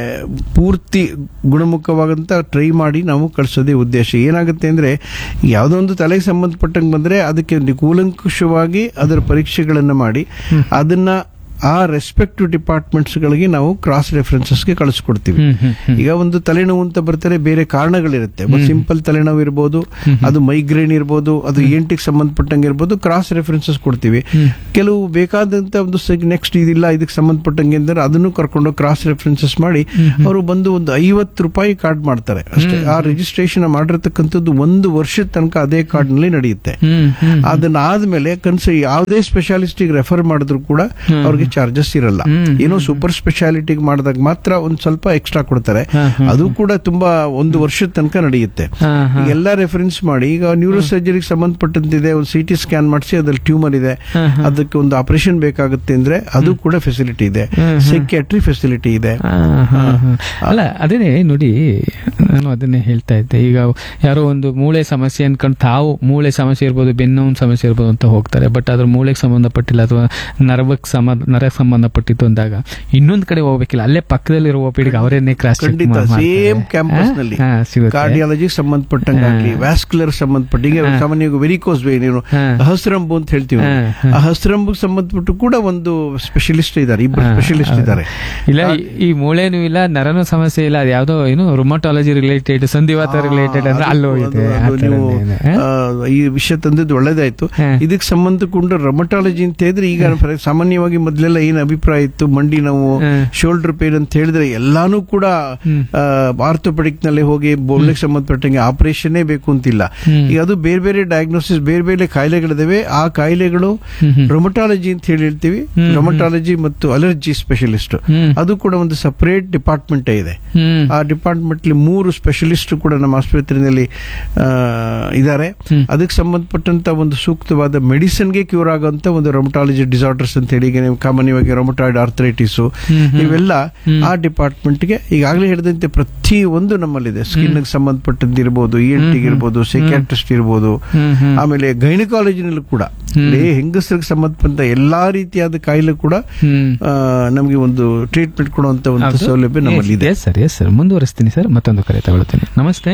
ಪೂರ್ತಿ ಗುಣಮುಖವಾಗಂತ ಟ್ರೈ ಮಾಡಿ ನಾವು ಕಳಿಸೋದೇ ಉದ್ದೇಶ ಏನಾಗುತ್ತೆ ಅಂದರೆ ಯಾವುದೋ ಒಂದು ತಲೆಗೆ ಸಂಬಂಧಪಟ್ಟಂಗೆ ಬಂದರೆ ಅದಕ್ಕೆ ಕೂಲಂಕುಷವಾಗಿ ಅದರ ಪರೀಕ್ಷೆಗಳನ್ನು ಮಾಡಿ ಅದನ್ನ ಆ ರೆಸ್ಪೆಕ್ಟಿವ್ ಡಿಪಾರ್ಟ್ಮೆಂಟ್ಸ್ಗಳಿಗೆ ನಾವು ಕ್ರಾಸ್ ರೆಫರೆನ್ಸಸ್ಗೆ ಕಳಿಸ್ಕೊಡ್ತೀವಿ ಹ್ಮ್, ಹ್ಮ್, ಹ್ಮ್. ಈಗ ಒಂದು ತಲೆನೋವು ಅಂತ ಬರ್ತಾರೆ ಬೇರೆ ಕಾರಣಗಳಿರುತ್ತೆ ಸಿಂಪಲ್ ತಲೆನೋವು ಇರ್ಬೋದು ಅದು ಮೈಗ್ರೇನ್ ಇರ್ಬೋದು ಅದು ಎಂಟಿಗೆ ಸಂಬಂಧಪಟ್ಟಂಗೆ ಇರ್ಬೋದು ಕ್ರಾಸ್ ರೆಫರೆನ್ಸಸ್ ಕೊಡ್ತೀವಿ ಕೆಲವು ಬೇಕಾದಂತ ಒಂದು ನೆಕ್ಸ್ಟ್ ಇದಿಲ್ಲ ಇದಕ್ಕೆ ಸಂಬಂಧಪಟ್ಟಂಗೆ ಅಂದ್ರೆ ಅದನ್ನು ಕರ್ಕೊಂಡು ಕ್ರಾಸ್ ರೆಫರೆನ್ಸಸ್ ಮಾಡಿ ಅವರು ಬಂದು ಒಂದು ಐವತ್ತು ರೂಪಾಯಿ ಕಾರ್ಡ್ ಮಾಡ್ತಾರೆ ಅಷ್ಟೇ ಆ ರಿಜಿಸ್ಟ್ರೇಷನ್ ಮಾಡಿರ್ತಕ್ಕಂಥದ್ದು ಒಂದು ವರ್ಷದ ತನಕ ಅದೇ ಕಾರ್ಡ್ ನಲ್ಲಿ ನಡೆಯುತ್ತೆ ಹ್ಮ್ ಹ್ಮ್ ಅದನ್ನ ಆದ್ಮೇಲೆ ಕನ್ಸ ಯಾವುದೇ ಸ್ಪೆಷಾಲಿಸ್ಟಿಗೆ ರೆಫರ್ ಮಾಡಿದ್ರು ಕೂಡ ಅವ್ರಿಗೆ ಚಾರ್ಜಸ್ ಇರಲ್ಲ ಹ್ಮ್. ಏನೋ ಸೂಪರ್ ಸ್ಪೆಷಾಲಿಟಿಗೆ ಮಾಡಿದಾಗ ಮಾತ್ರ ಒಂದ್ ಸ್ವಲ್ಪ ಎಕ್ಸ್ಟ್ರಾ ಕೊಡ್ತಾರೆ ಹಾ, ಹಾ, ಅದು ಕೂಡ ತುಂಬಾ ಒಂದು ವರ್ಷದ ತನಕ ನಡೆಯುತ್ತೆ ಹಾ, ಹಾ. ಈಗ ಎಲ್ಲ ರೆಫರೆನ್ಸ್ ಮಾಡಿ ಈಗ ನ್ಯೂರೋ ಸರ್ಜರಿಗೆ ಸಂಬಂಧಪಟ್ಟಂತಿದೆ ಒಂದು ಸಿ ಟಿ ಸ್ಕ್ಯಾನ್ ಮಾಡಿಸಿ ಅದ್ರಲ್ಲಿ ಟ್ಯೂಮರ್ ಇದೆ ಹಾ, ಹಾ. ಅದಕ್ಕೆ ಒಂದು ಆಪರೇಷನ್ ಬೇಕಾಗುತ್ತೆ ಅಂದ್ರೆ ಅದು ಕೂಡ ಫೆಸಿಲಿಟಿ ಇದೆ ಹ್ಮ್, ಹ್ಮ್. ಸೈಕ್ಯಾಟ್ರಿ ಫೆಸಿಲಿಟಿ ಇದೆ ಆ, ಹಾ, ಹಾ. ಅಲ್ಲ ಅದೇನೆ ನೋಡಿ ನಾನು ಅದನ್ನೇ ಹೇಳ್ತಾ ಇದ್ದೆ ಈಗ ಯಾರೋ ಒಂದು ಮೂಳೆ ಸಮಸ್ಯೆ ಅನ್ಕೊಂಡು ತಾವು ಮೂಳೆ ಸಮಸ್ಯೆ ಇರ್ಬೋದು ಬೆನ್ನೋನ್ ಸಮಸ್ಯೆ ಇರ್ಬೋದು ಅಂತ ಹೋಗ್ತಾರೆ ಬಟ್ ಅದ್ರ ಮೂಳೆಗೆ ಸಂಬಂಧಪಟ್ಟಿಲ್ಲ ಅಥವಾ ನರವಕ್ಕೆ ಸಂಬಂಧ ನರ ಸಂಬಂಧಪಟ್ಟಿತ್ತು ಅಂದಾಗ ಇನ್ನೊಂದ್ ಕಡೆ ಹೋಗ್ಬೇಕಿಲ್ಲ ಅಲ್ಲೇ ಪಕ್ಕದಲ್ಲಿರೋ ಒಪಿಡಿಗೆ ಅವರೇನೆ ಕ್ರಾಸ್ ಖಂಡಿತ ಸೇಮ್ ಕ್ಯಾಂಪಸ್ ನಲ್ಲಿ ಕಾರ್ಡಿಯಾಲಜಿ ಸಂಬಂಧಪಟ್ಟಂಗಾಗ್ಲಿ ವ್ಯಾಸ್ಕ್ಯುಲರ್ ಸಂಬಂಧಪಟ್ಟ ಈಗ ಹಾ. ಸಾಮಾನ್ಯವಾಗಿ ವೆರಿಕೋಸ್ ವೇನ್ ಏನು ಹಾ. ಹಸ್ರಂಬು ಅಂತ ಹೇಳ್ತೀವಿ ಹಾ, ನಾವು. ಹಾ. ಆ ಹಸ್ರಂಬುಗೆ ಸಂಬಂಧಪಟ್ಟು ಕೂಡ ಒಂದು ಸ್ಪೆಷಲಿಸ್ಟ್ ಇದ್ದಾರೆ ಇಬ್ಬರು ಹಾ, ಸ್ಪೆಷಲಿಸ್ಟ್ ಹೌದು. ಇದ್ದಾರೆ ಇಲ್ಲ ಈ- ಈ ಮೂಳೆನೂ ಇಲ್ಲ ನರನೂ ಸಮಸ್ಯೆ ಇಲ್ಲ ಅದು ಯಾವ್ದೋ ಏನು ರುಮಟಾಲಜಿ ರಿಲೇಟೆಡ್ ಸಂಧಿವಾತ ರಿಲೇಟೆಡ್ ಅಂದ್ರೆ ಅಲ್ಲಿ ಹೋಗಿದೆ ಅದು- ಆ ಅದು ನೀವು, ಥರದ್ದೇನೆ, ಹಾ? ಆ, ಈ ವಿಷಯ ತಂದದ್ದು ಒಳ್ಳೇದಾಯ್ತು ಹಾ. ಇದಕ್ಕೆ ಸಂಬಂಧಕೊಂಡು ರಮಟಾಲಜಿ ಅಂತ ಹೇಳಿದ್ರೆ ಈಗ ಸಾಮಾನ್ಯವಾಗಿ ಮೊದಲೆಲ್ಲ ಏನ್ ಅಭಿಪ್ರಾಯ ಇತ್ತು ಮಂಡಿ ನೋವು ಹಾ. ಶೋಲ್ಡರ್ ಪೇನ್ ಅಂತ ಹೇಳಿದ್ರೆ ಎಲ್ಲಾನು ಕೂಡ ಹ್ಮ್. ಆರ್ಥೋಪೆಡಿಕ್ ನಲ್ಲಿ ಹೋಗಿ ಬೋಲ್ಗೆ ಸಂಬಂಧಪಟ್ಟಂಗೆ ಆಪರೇಷನ್ನೇ ಬೇಕು ಅಂತಿಲ್ಲ ಹ್ಮ್. ಈಗ ಅದು ಬೇರೆ ಬೇರೆ ಡಯಾಗ್ನೋಸಿಸ್ ಬೇರೆ ಬೇರೆ ಕಾಯಿಲೆಗಳಿದಾವೆ ಆ ಕಾಯಿಲೆಗಳು ಹ್ಮ್, ಹ್ಮ್. ರೊಮಟಾಲಜಿ ಅಂತ ಹೇಳಿ ಹೇಳ್ತೀವಿ ಹ್ಮ್, ಹ್ಮ್. ರೊಮಟಾಲಜಿ ಮತ್ತು ಅಲರ್ಜಿ ಸ್ಪೆಷಲಿಸ್ಟ್ ಹ್ಮ್. ಅದು ಕೂಡ ಒಂದು ಸಪರೇಟ್ ಡಿಪಾರ್ಟ್ಮೆಂಟ್ ಇದೆ ಹ್ಮ್. ಆ ಡಿಪಾರ್ಟ್ಮೆಂಟ್ ಮೂರು ಸ್ಪೆಷಲಿಸ್ಟ್ ಕೂಡ ನಮ್ಮ ಆಸ್ಪತ್ರೆಯಲ್ಲಿ ಆ, ಇದ್ದಾರೆ ಹ್ಮ್. ಅದಕ್ಕೆ ಸಂಬಂಧಪಟ್ಟಂತ ಒಂದು ಸೂಕ್ತವಾದ ಮೆಡಿಸಿನ್ಗೆ ಕ್ಯೂರ್ ಆಗುವಂತ ಒಂದು ರೊಮಟಾಲಜಿ ಡಿಸಾರ್ಡರ್ಸ್ ಅಂತ ಹೇಳಿ ಈಗ ನೀವು ಸಾಮಾನ್ಯವಾಗಿ ರೊಮಟಾಯ್ಡ್ ಆರ್ಥರೈಟಿಸ್ ಹ್ಮ್, ಹ್ಮ್. ಇವೆಲ್ಲ ಹ್ಮ್. ಆ ಡಿಪಾರ್ಟ್ಮೆಂಟ್ಗೆ ಈಗಾಗಲೇ ಹೇಳಿದಂತೆ ಪ್ರತಿ ಒಂದು ನಮ್ಮಲ್ಲಿದೆ ಸ್ಕಿನ್ ಸಂಬಂಧಪಟ್ಟದ್ದು ಇರ್ಬೋದು ಇ ಎನ್ ಟಿಗೆ ಇರ್ಬೋದು ಸೈಕ್ಯಾಟ್ರಿಸ್ಟ್ ಇರ್ಬೋದು ಹ್ಮ್, ಹ್ಮ್. ಆಮೇಲೆ ಗೈನಕಾಲಜಿನಲ್ಲೂ ಕೂಡ ಹ್ಮ್. ಇಲ್ಲಿ ಹೆಂಗಸರಿಗೆ ಸಂಬಂಧಪಟ್ಟ ಎಲ್ಲಾ ರೀತಿಯಾದ ಕಾಯಿಲೆ ಕೂಡ ಹ್ಮ್. ಆ, ನಮಗೆ ಒಂದು ಟ್ರೀಟ್ಮೆಂಟ್ ಕೊಡುವಂತ ಒಂದು ಹೌದು. ಸೌಲಭ್ಯ ನಮ್ಮಲ್ಲಿ ಇದೆ ಎಸ್ ಸರ್ ಎಸ್ ಸರ್ ಮುಂದುವರಿಸ್ತೀನಿ ಸರ್ ಮತ್ತೊಂದು ಕರೆ ತಗೊಳ್ತೀನಿ ನಮಸ್ತೆ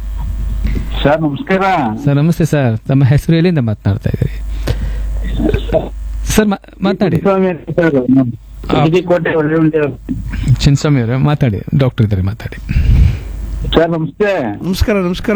ಸರ್ ನಮಸ್ಕಾರ ಸರ್ ನಮಸ್ತೆ ಸರ್ ತಮ್ಮ ಹೆಸರು ಎಲ್ಲಿಂದ ಮಾತನಾಡ್ತಾ ಇದ್ದೀರಿ ಸರ್ ಮಾ- ಮಾತನಾಡಿ ಕೋಟೆ ಒಳ್ಳೆ ಚಿನ್ಸ್ವಾಮಿ ಅವರೇ ಮಾತಾಡಿ ಡಾಕ್ಟರ್ ಇದ್ದಾರೆ ಮಾತಾಡಿ ಸರ್ ನಮಸ್ತೆ ನಮಸ್ಕಾರ ನಮಸ್ಕಾರ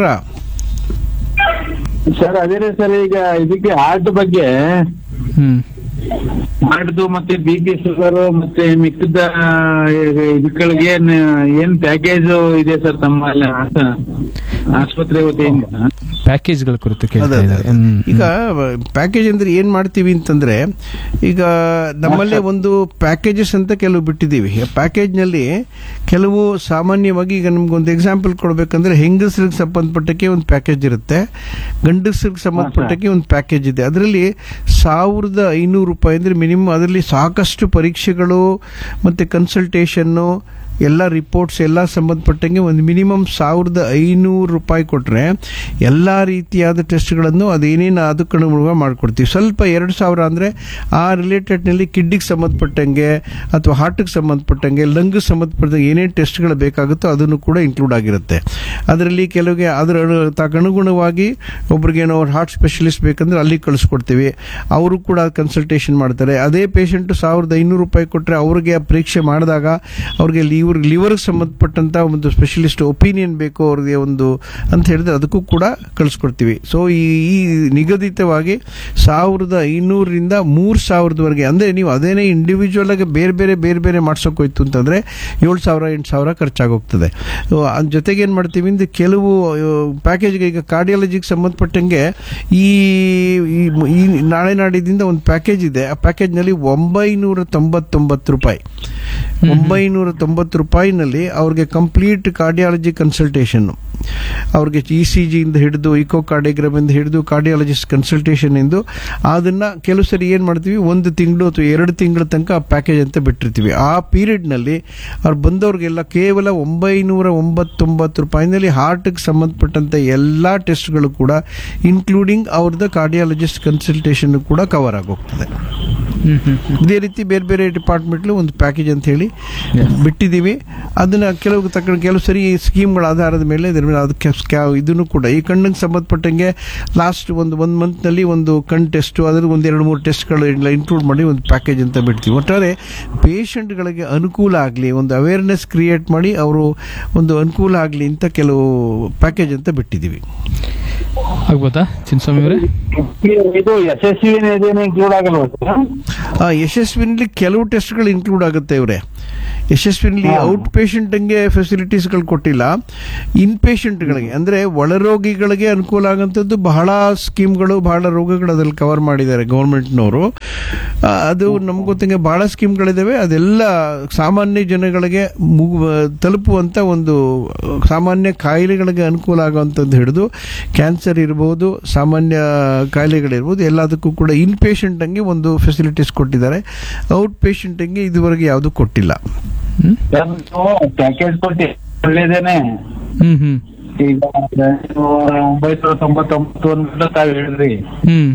ಸರ್ ಅದೇ ಸರ್ ಈಗ ಇದಕ್ಕೆ ಹಾರ್ಟ್ ಬಗ್ಗೆ ಹ್ಮ್ ಹಾರ್ಟ್ದು ಮತ್ತೆ ಬಿ ಪಿ ಶುಗರ್ ಮತ್ತೆ ಮಿಕ್ಕಿದ ಇದಕ್ಕೆ ಏನ್ ಏನ್ ಪ್ಯಾಕೇಜ್ ಇದೆ ಸರ್ ತಮ್ಮ ಅಲ್ಲಿ ಆಸ- ಆಸ್ಪತ್ರೆ ವತಿಯಿಂದ ಪ್ಯಾಕೇಜ್ಗಳ ಕುರಿತು ಕೇಳ್ತಾ ಅದೇ, ಅದೇ. ಇದ್ದಾರೆ ಹ್ಮ್, ಈಗ ಪ್ಯಾಕೇಜ್ ಅಂದ್ರೆ ಏನ್ ಮಾಡ್ತೀವಿ ಅಂತಂದ್ರೆ ಈಗ ನಮ್ಮಲ್ಲೇ ಒಂದು ಪ್ಯಾಕೇಜಸ್ ಅಂತ ಕೆಲವು ಬಿಟ್ಟಿದ್ದೀವಿ ಪ್ಯಾಕೇಜ್ ನಲ್ಲಿ ಕೆಲವು ಸಾಮಾನ್ಯವಾಗಿ ಈಗ ನಮ್ಗೊಂದು ಎಕ್ಸಾಂಪಲ್ ಕೊಡ್ಬೇಕಂದ್ರೆ ಹೆಂಗಸರಿಗೆ ಸಂಬಂಧಪಟ್ಟಕ್ಕೆ ಒಂದು ಪ್ಯಾಕೇಜ್ ಇರುತ್ತೆ ಗಂಡಸರಿಗೆ ಸಂಬಂಧಪಟ್ಟಕ್ಕೆ ಒಂದು ಪ್ಯಾಕೇಜ್ ಇದೆ ಅದರಲ್ಲಿ ಸಾವಿರದ ಐನೂರು ರೂಪಾಯಿ ಅಂದ್ರೆ ಮಿನಿಮಮ್ ಅದರಲ್ಲಿ ಸಾಕಷ್ಟು ಪರೀಕ್ಷೆಗಳು ಮತ್ತೆ ಕನ್ಸಲ್ಟೇಷನ್ನು ಎಲ್ಲ ರಿಪೋರ್ಟ್ಸ್ ಎಲ್ಲ ಸಂಬಂಧಪಟ್ಟಂಗೆ ಒಂದು ಮಿನಿಮಮ್ ಸಾವಿರದ ಐನೂರು ರೂಪಾಯಿ ಕೊಟ್ಟರೆ ಎಲ್ಲ ರೀತಿಯಾದ ಟೆಸ್ಟ್ಗಳನ್ನು ಅದೇನೇನು ಅದಕ್ಕೆ ಅನುಗುಣವಾಗಿ ಮಾಡಿಕೊಡ್ತೀವಿ ಸ್ವಲ್ಪ ಎರಡು ಸಾವಿರ ಅಂದರೆ ಆ ರಿಲೇಟೆಡ್ನಲ್ಲಿ ಕಿಡ್ನಿಗೆ ಸಂಬಂಧಪಟ್ಟಂಗೆ ಅಥವಾ ಹಾರ್ಟಿಗೆ ಸಂಬಂಧಪಟ್ಟಂಗೆ ಲಂಗ್ ಸಂಬಂಧಪಟ್ಟಂಗೆ ಏನೇನು ಟೆಸ್ಟ್ಗಳು ಬೇಕಾಗುತ್ತೋ ಅದನ್ನು ಕೂಡ ಇನ್ಕ್ಲೂಡ್ ಆಗಿರುತ್ತೆ ಅದರಲ್ಲಿ ಕೆಲವಿಗೆ ಅದರ ಅನು- ತಕ್ಕನುಗುಣವಾಗಿ ಒಬ್ರಿಗೇನೋ ಹಾರ್ಟ್ ಸ್ಪೆಷಲಿಸ್ಟ್ ಬೇಕಂದ್ರೆ ಅಲ್ಲಿ ಕಳಿಸ್ಕೊಡ್ತೀವಿ ಅವರು ಕೂಡ ಕನ್ಸಲ್ಟೇಷನ್ ಮಾಡ್ತಾರೆ ಅದೇ ಪೇಷಂಟ್ ಸಾವಿರದ ಐನೂರು ರೂಪಾಯಿ ಕೊಟ್ಟರೆ ಅವ್ರಿಗೆ ಆ ಪರೀಕ್ಷೆ ಮಾಡಿದಾಗ ಅವ್ರಿಗೆ ಲಿವರ್ ಇವ್ರಿಗೆ ಲಿವರ್ಗೆ ಸಂಬಂಧಪಟ್ಟಂತ ಒಂದು ಸ್ಪೆಷಲಿಸ್ಟ್ ಒಪಿನಿಯನ್ ಬೇಕು ಅವ್ರಿಗೆ ಒಂದು ಅಂತ ಹೇಳಿದ್ರೆ ಅದಕ್ಕೂ ಕೂಡ ಕಳಿಸ್ಕೊಡ್ತೀವಿ ಸೊ ಈ ಈ ನಿಗದಿತವಾಗಿ ಸಾವಿರದ ಐನೂರರಿಂದ ಮೂರು ಸಾವಿರದವರೆಗೆ ಅಂದರೆ ನೀವು ಅದೇನೇ ಇಂಡಿವಿಜುವಲ್ ಆಗಿ ಬೇರೆ ಬೇರೆ ಬೇರೆ ಬೇರೆ ಮಾಡ್ಸೋಕೆ ಹೋಯ್ತು ಅಂತಂದರೆ ಏಳು ಸಾವಿರ ಎಂಟು ಸಾವಿರ ಖರ್ಚಾಗೋಗ್ತದೆ ಸೊ, ಅದ್ರ ಜೊತೆಗೆ ಏನು ಮಾಡ್ತೀವಿ ಅಂದ್ರೆ ಕೆಲವು ಪ್ಯಾಕೇಜ್ಗೆ ಈಗ ಕಾರ್ಡಿಯಾಲಜಿಗೆ ಸಂಬಂಧಪಟ್ಟಂಗೆ ಈ ಈ- ಈ ನಾಳೆ ನಾಡಿದಿಂದ ಒಂದು ಪ್ಯಾಕೇಜ್ ಇದೆ ಆ ಪ್ಯಾಕೇಜ್ನಲ್ಲಿ ಒಂಬೈನೂರ ತೊಂಬತ್ತೊಂಬತ್ತು ರೂಪಾಯಿ ಒಂಬೈನೂರ ತೊಂಬತ್ತು ರೂಪಾಯಿನಲ್ಲಿ ಅವ್ರಿಗೆ ಕಂಪ್ಲೀಟ್ ಕಾರ್ಡಿಯಾಲಜಿ ಕನ್ಸಲ್ಟೇಷನ್ ಅವ್ರಿಗೆ ಇ ಸಿ ಜಿಯಿಂದ ಹಿಡಿದು ಇಕೋ ಕಾರ್ಡಿಯೋಗ್ರಾಮ್ ಇಂದ ಹಿಡಿದು ಕಾರ್ಡಿಯಾಲಜಿಸ್ಟ್ ಕನ್ಸಲ್ಟೇಷನ್ ಇಂದು ಅದನ್ನ ಕೆಲವು ಸರಿ ಏನು ಮಾಡ್ತೀವಿ ಒಂದು ತಿಂಗಳು ಅಥವಾ ಎರಡು ತಿಂಗಳ ತನಕ ಆ ಪ್ಯಾಕೇಜ್ ಅಂತ ಬಿಟ್ಟಿರ್ತೀವಿ ಆ ಪೀರಿಯಡ್ನಲ್ಲಿ ಅವ್ರು ಬಂದವ್ರಿಗೆಲ್ಲ ಕೇವಲ ಒಂಬೈನೂರ ಒಂಬತ್ತೊಂಬತ್ತು ರೂಪಾಯಿನಲ್ಲಿ ಹಾರ್ಟ್ಗೆ ಸಂಬಂಧಪಟ್ಟಂತ ಎಲ್ಲ ಟೆಸ್ಟ್ಗಳು ಕೂಡ ಇನ್ಕ್ಲೂಡಿಂಗ್ ಅವ್ರದ್ದು ಕಾರ್ಡಿಯಾಲಜಿಸ್ಟ್ ಕನ್ಸಲ್ಟೇಷನ್ ಕೂಡ ಕವರ್ ಆಗೋಗ್ತದೆ ಹ್ಮ್ ಹ್ಮ್ ಹ್ಮ್. ಇದೇ ರೀತಿ ಬೇರೆ ಬೇರೆ ಡಿಪಾರ್ಟ್ಮೆಂಟ್ಲು ಒಂದು ಪ್ಯಾಕೇಜ್ ಅಂತ ಹೇಳಿ ಬಿಟ್ಟಿದ್ದೀವಿ ಅದನ್ನ ಕೆಲವು ತಕ್ಕ ಕೆಲವು ಸರಿ ಸ್ಕೀಮ್ಗಳ ಆಧಾರದ ಮೇಲೆ ಇದ್ರ ಮೇಲೆ ಅದಕ್ಕೆ ಸ್ಕ್ಯಾ- ಇದನ್ನು ಕೂಡ ಈ ಕಣ್ಣಿಗೆ ಸಂಬಂಧಪಟ್ಟಂಗೆ ಲಾಸ್ಟ್ ಒಂದು ಒಂದು ಮಂತ್ನಲ್ಲಿ ಒಂದು ಕಣ್ ಟೆಸ್ಟ್ ಅದ್ರ ಒಂದು ಎರಡು ಮೂರು ಟೆಸ್ಟ್ಗಳು ಎಲ್ಲ ಇನ್ಕ್ಲೂಡ್ ಮಾಡಿ ಒಂದು ಪ್ಯಾಕೇಜ್ ಅಂತ ಬಿಡ್ತೀವಿ ಒಟ್ಟಾರೆ ಪೇಷಂಟ್ಗಳಿಗೆ ಅನುಕೂಲ ಆಗಲಿ ಒಂದು ಅವೇರ್ನೆಸ್ ಕ್ರಿಯೇಟ್ ಮಾಡಿ ಅವರು ಒಂದು ಅನುಕೂಲ ಆಗಲಿ ಅಂತ ಕೆಲವು ಪ್ಯಾಕೇಜ್ ಅಂತ ಬಿಟ್ಟಿದ್ದೀವಿ ಆಗ್ಬೋದಾ ಚಿನ್ನಸ್ವಾಮಿ ಅವರೇ ಇದು ಯಶಸ್ವಿ ಇದೇನು ಇನ್ಕ್ಲೂಡ್ ಆಗಲ್ವಾ ಸರ್ ಆ, ಯಶಸ್ವಿನಲ್ಲಿ ಕೆಲವು ಟೆಸ್ಟ್ಗಳು ಇನ್ಕ್ಲೂಡ್ ಆಗುತ್ತೆ ಇವರೇ ಯಶಸ್ವಿನಲ್ಲಿ ಔಟ್ ಪೇಷಂಟ್ಗೆ ಫೆಸಿಲಿಟೀಸ್ಗಳು ಕೊಟ್ಟಿಲ್ಲ ಇನ್ ಪೇಷಂಟ್ಗಳಿಗೆ ಅಂದ್ರೆ ಒಳರೋಗಿಗಳಿಗೆ ಅನುಕೂಲ ಆಗುವಂಥದ್ದು ಬಹಳ ಸ್ಕೀಮ್ಗಳು ಬಹಳ ರೋಗಗಳು ಅದ್ರಲ್ಲಿ ಕವರ್ ಮಾಡಿದ್ದಾರೆ ಗೌರ್ಮೆಂಟ್ನವರು ಅದು ನಮ್ಗೆ ಗೊತ್ತಂಗೆ ಬಹಳ ಸ್ಕೀಮ್ಗಳಿದಾವೆ ಅದೆಲ್ಲ ಸಾಮಾನ್ಯ ಜನಗಳಿಗೆ ಮುಗು- ತಲುಪುವಂತ ಒಂದು ಸಾಮಾನ್ಯ ಕಾಯಿಲೆಗಳಿಗೆ ಅನುಕೂಲ ಆಗುವಂಥದ್ದು ಹಿಡಿದು ಕ್ಯಾನ್ಸರ್ ಇರ್ಬೋದು ಸಾಮಾನ್ಯ ಕಾಯಿಲೆಗಳಿರ್ಬೋದು ಎಲ್ಲದಕ್ಕೂ ಕೂಡ ಇನ್ ಪೇಷಂಟ್ ಹಂಗೆ ಒಂದು ಫೆಸಿಲಿಟೀಸ್ ಕೊಟ್ಟಿದ್ದಾರೆ ಔಟ್ ಪೇಷಂಟ್ ಹಂಗೆ ಇದುವರೆಗೆ ಯಾವುದು ಕೊಟ್ಟಿಲ್ಲ ಹ್ಮ್ ಪ್ಯಾಕೇಜ್ ಕೊಟ್ಟಿ ಒಳ್ಳೇದೇನೆ ಹ್ಮ್ ಹ್ಮ್ ಈಗ ಒಂಬೈನೂರ ತೊಂಬತ್ತೊಂಬತ್ತು ಅಂತ ತಾವ್ ಹೇಳಿದ್ರಿ ಹ್ಮ್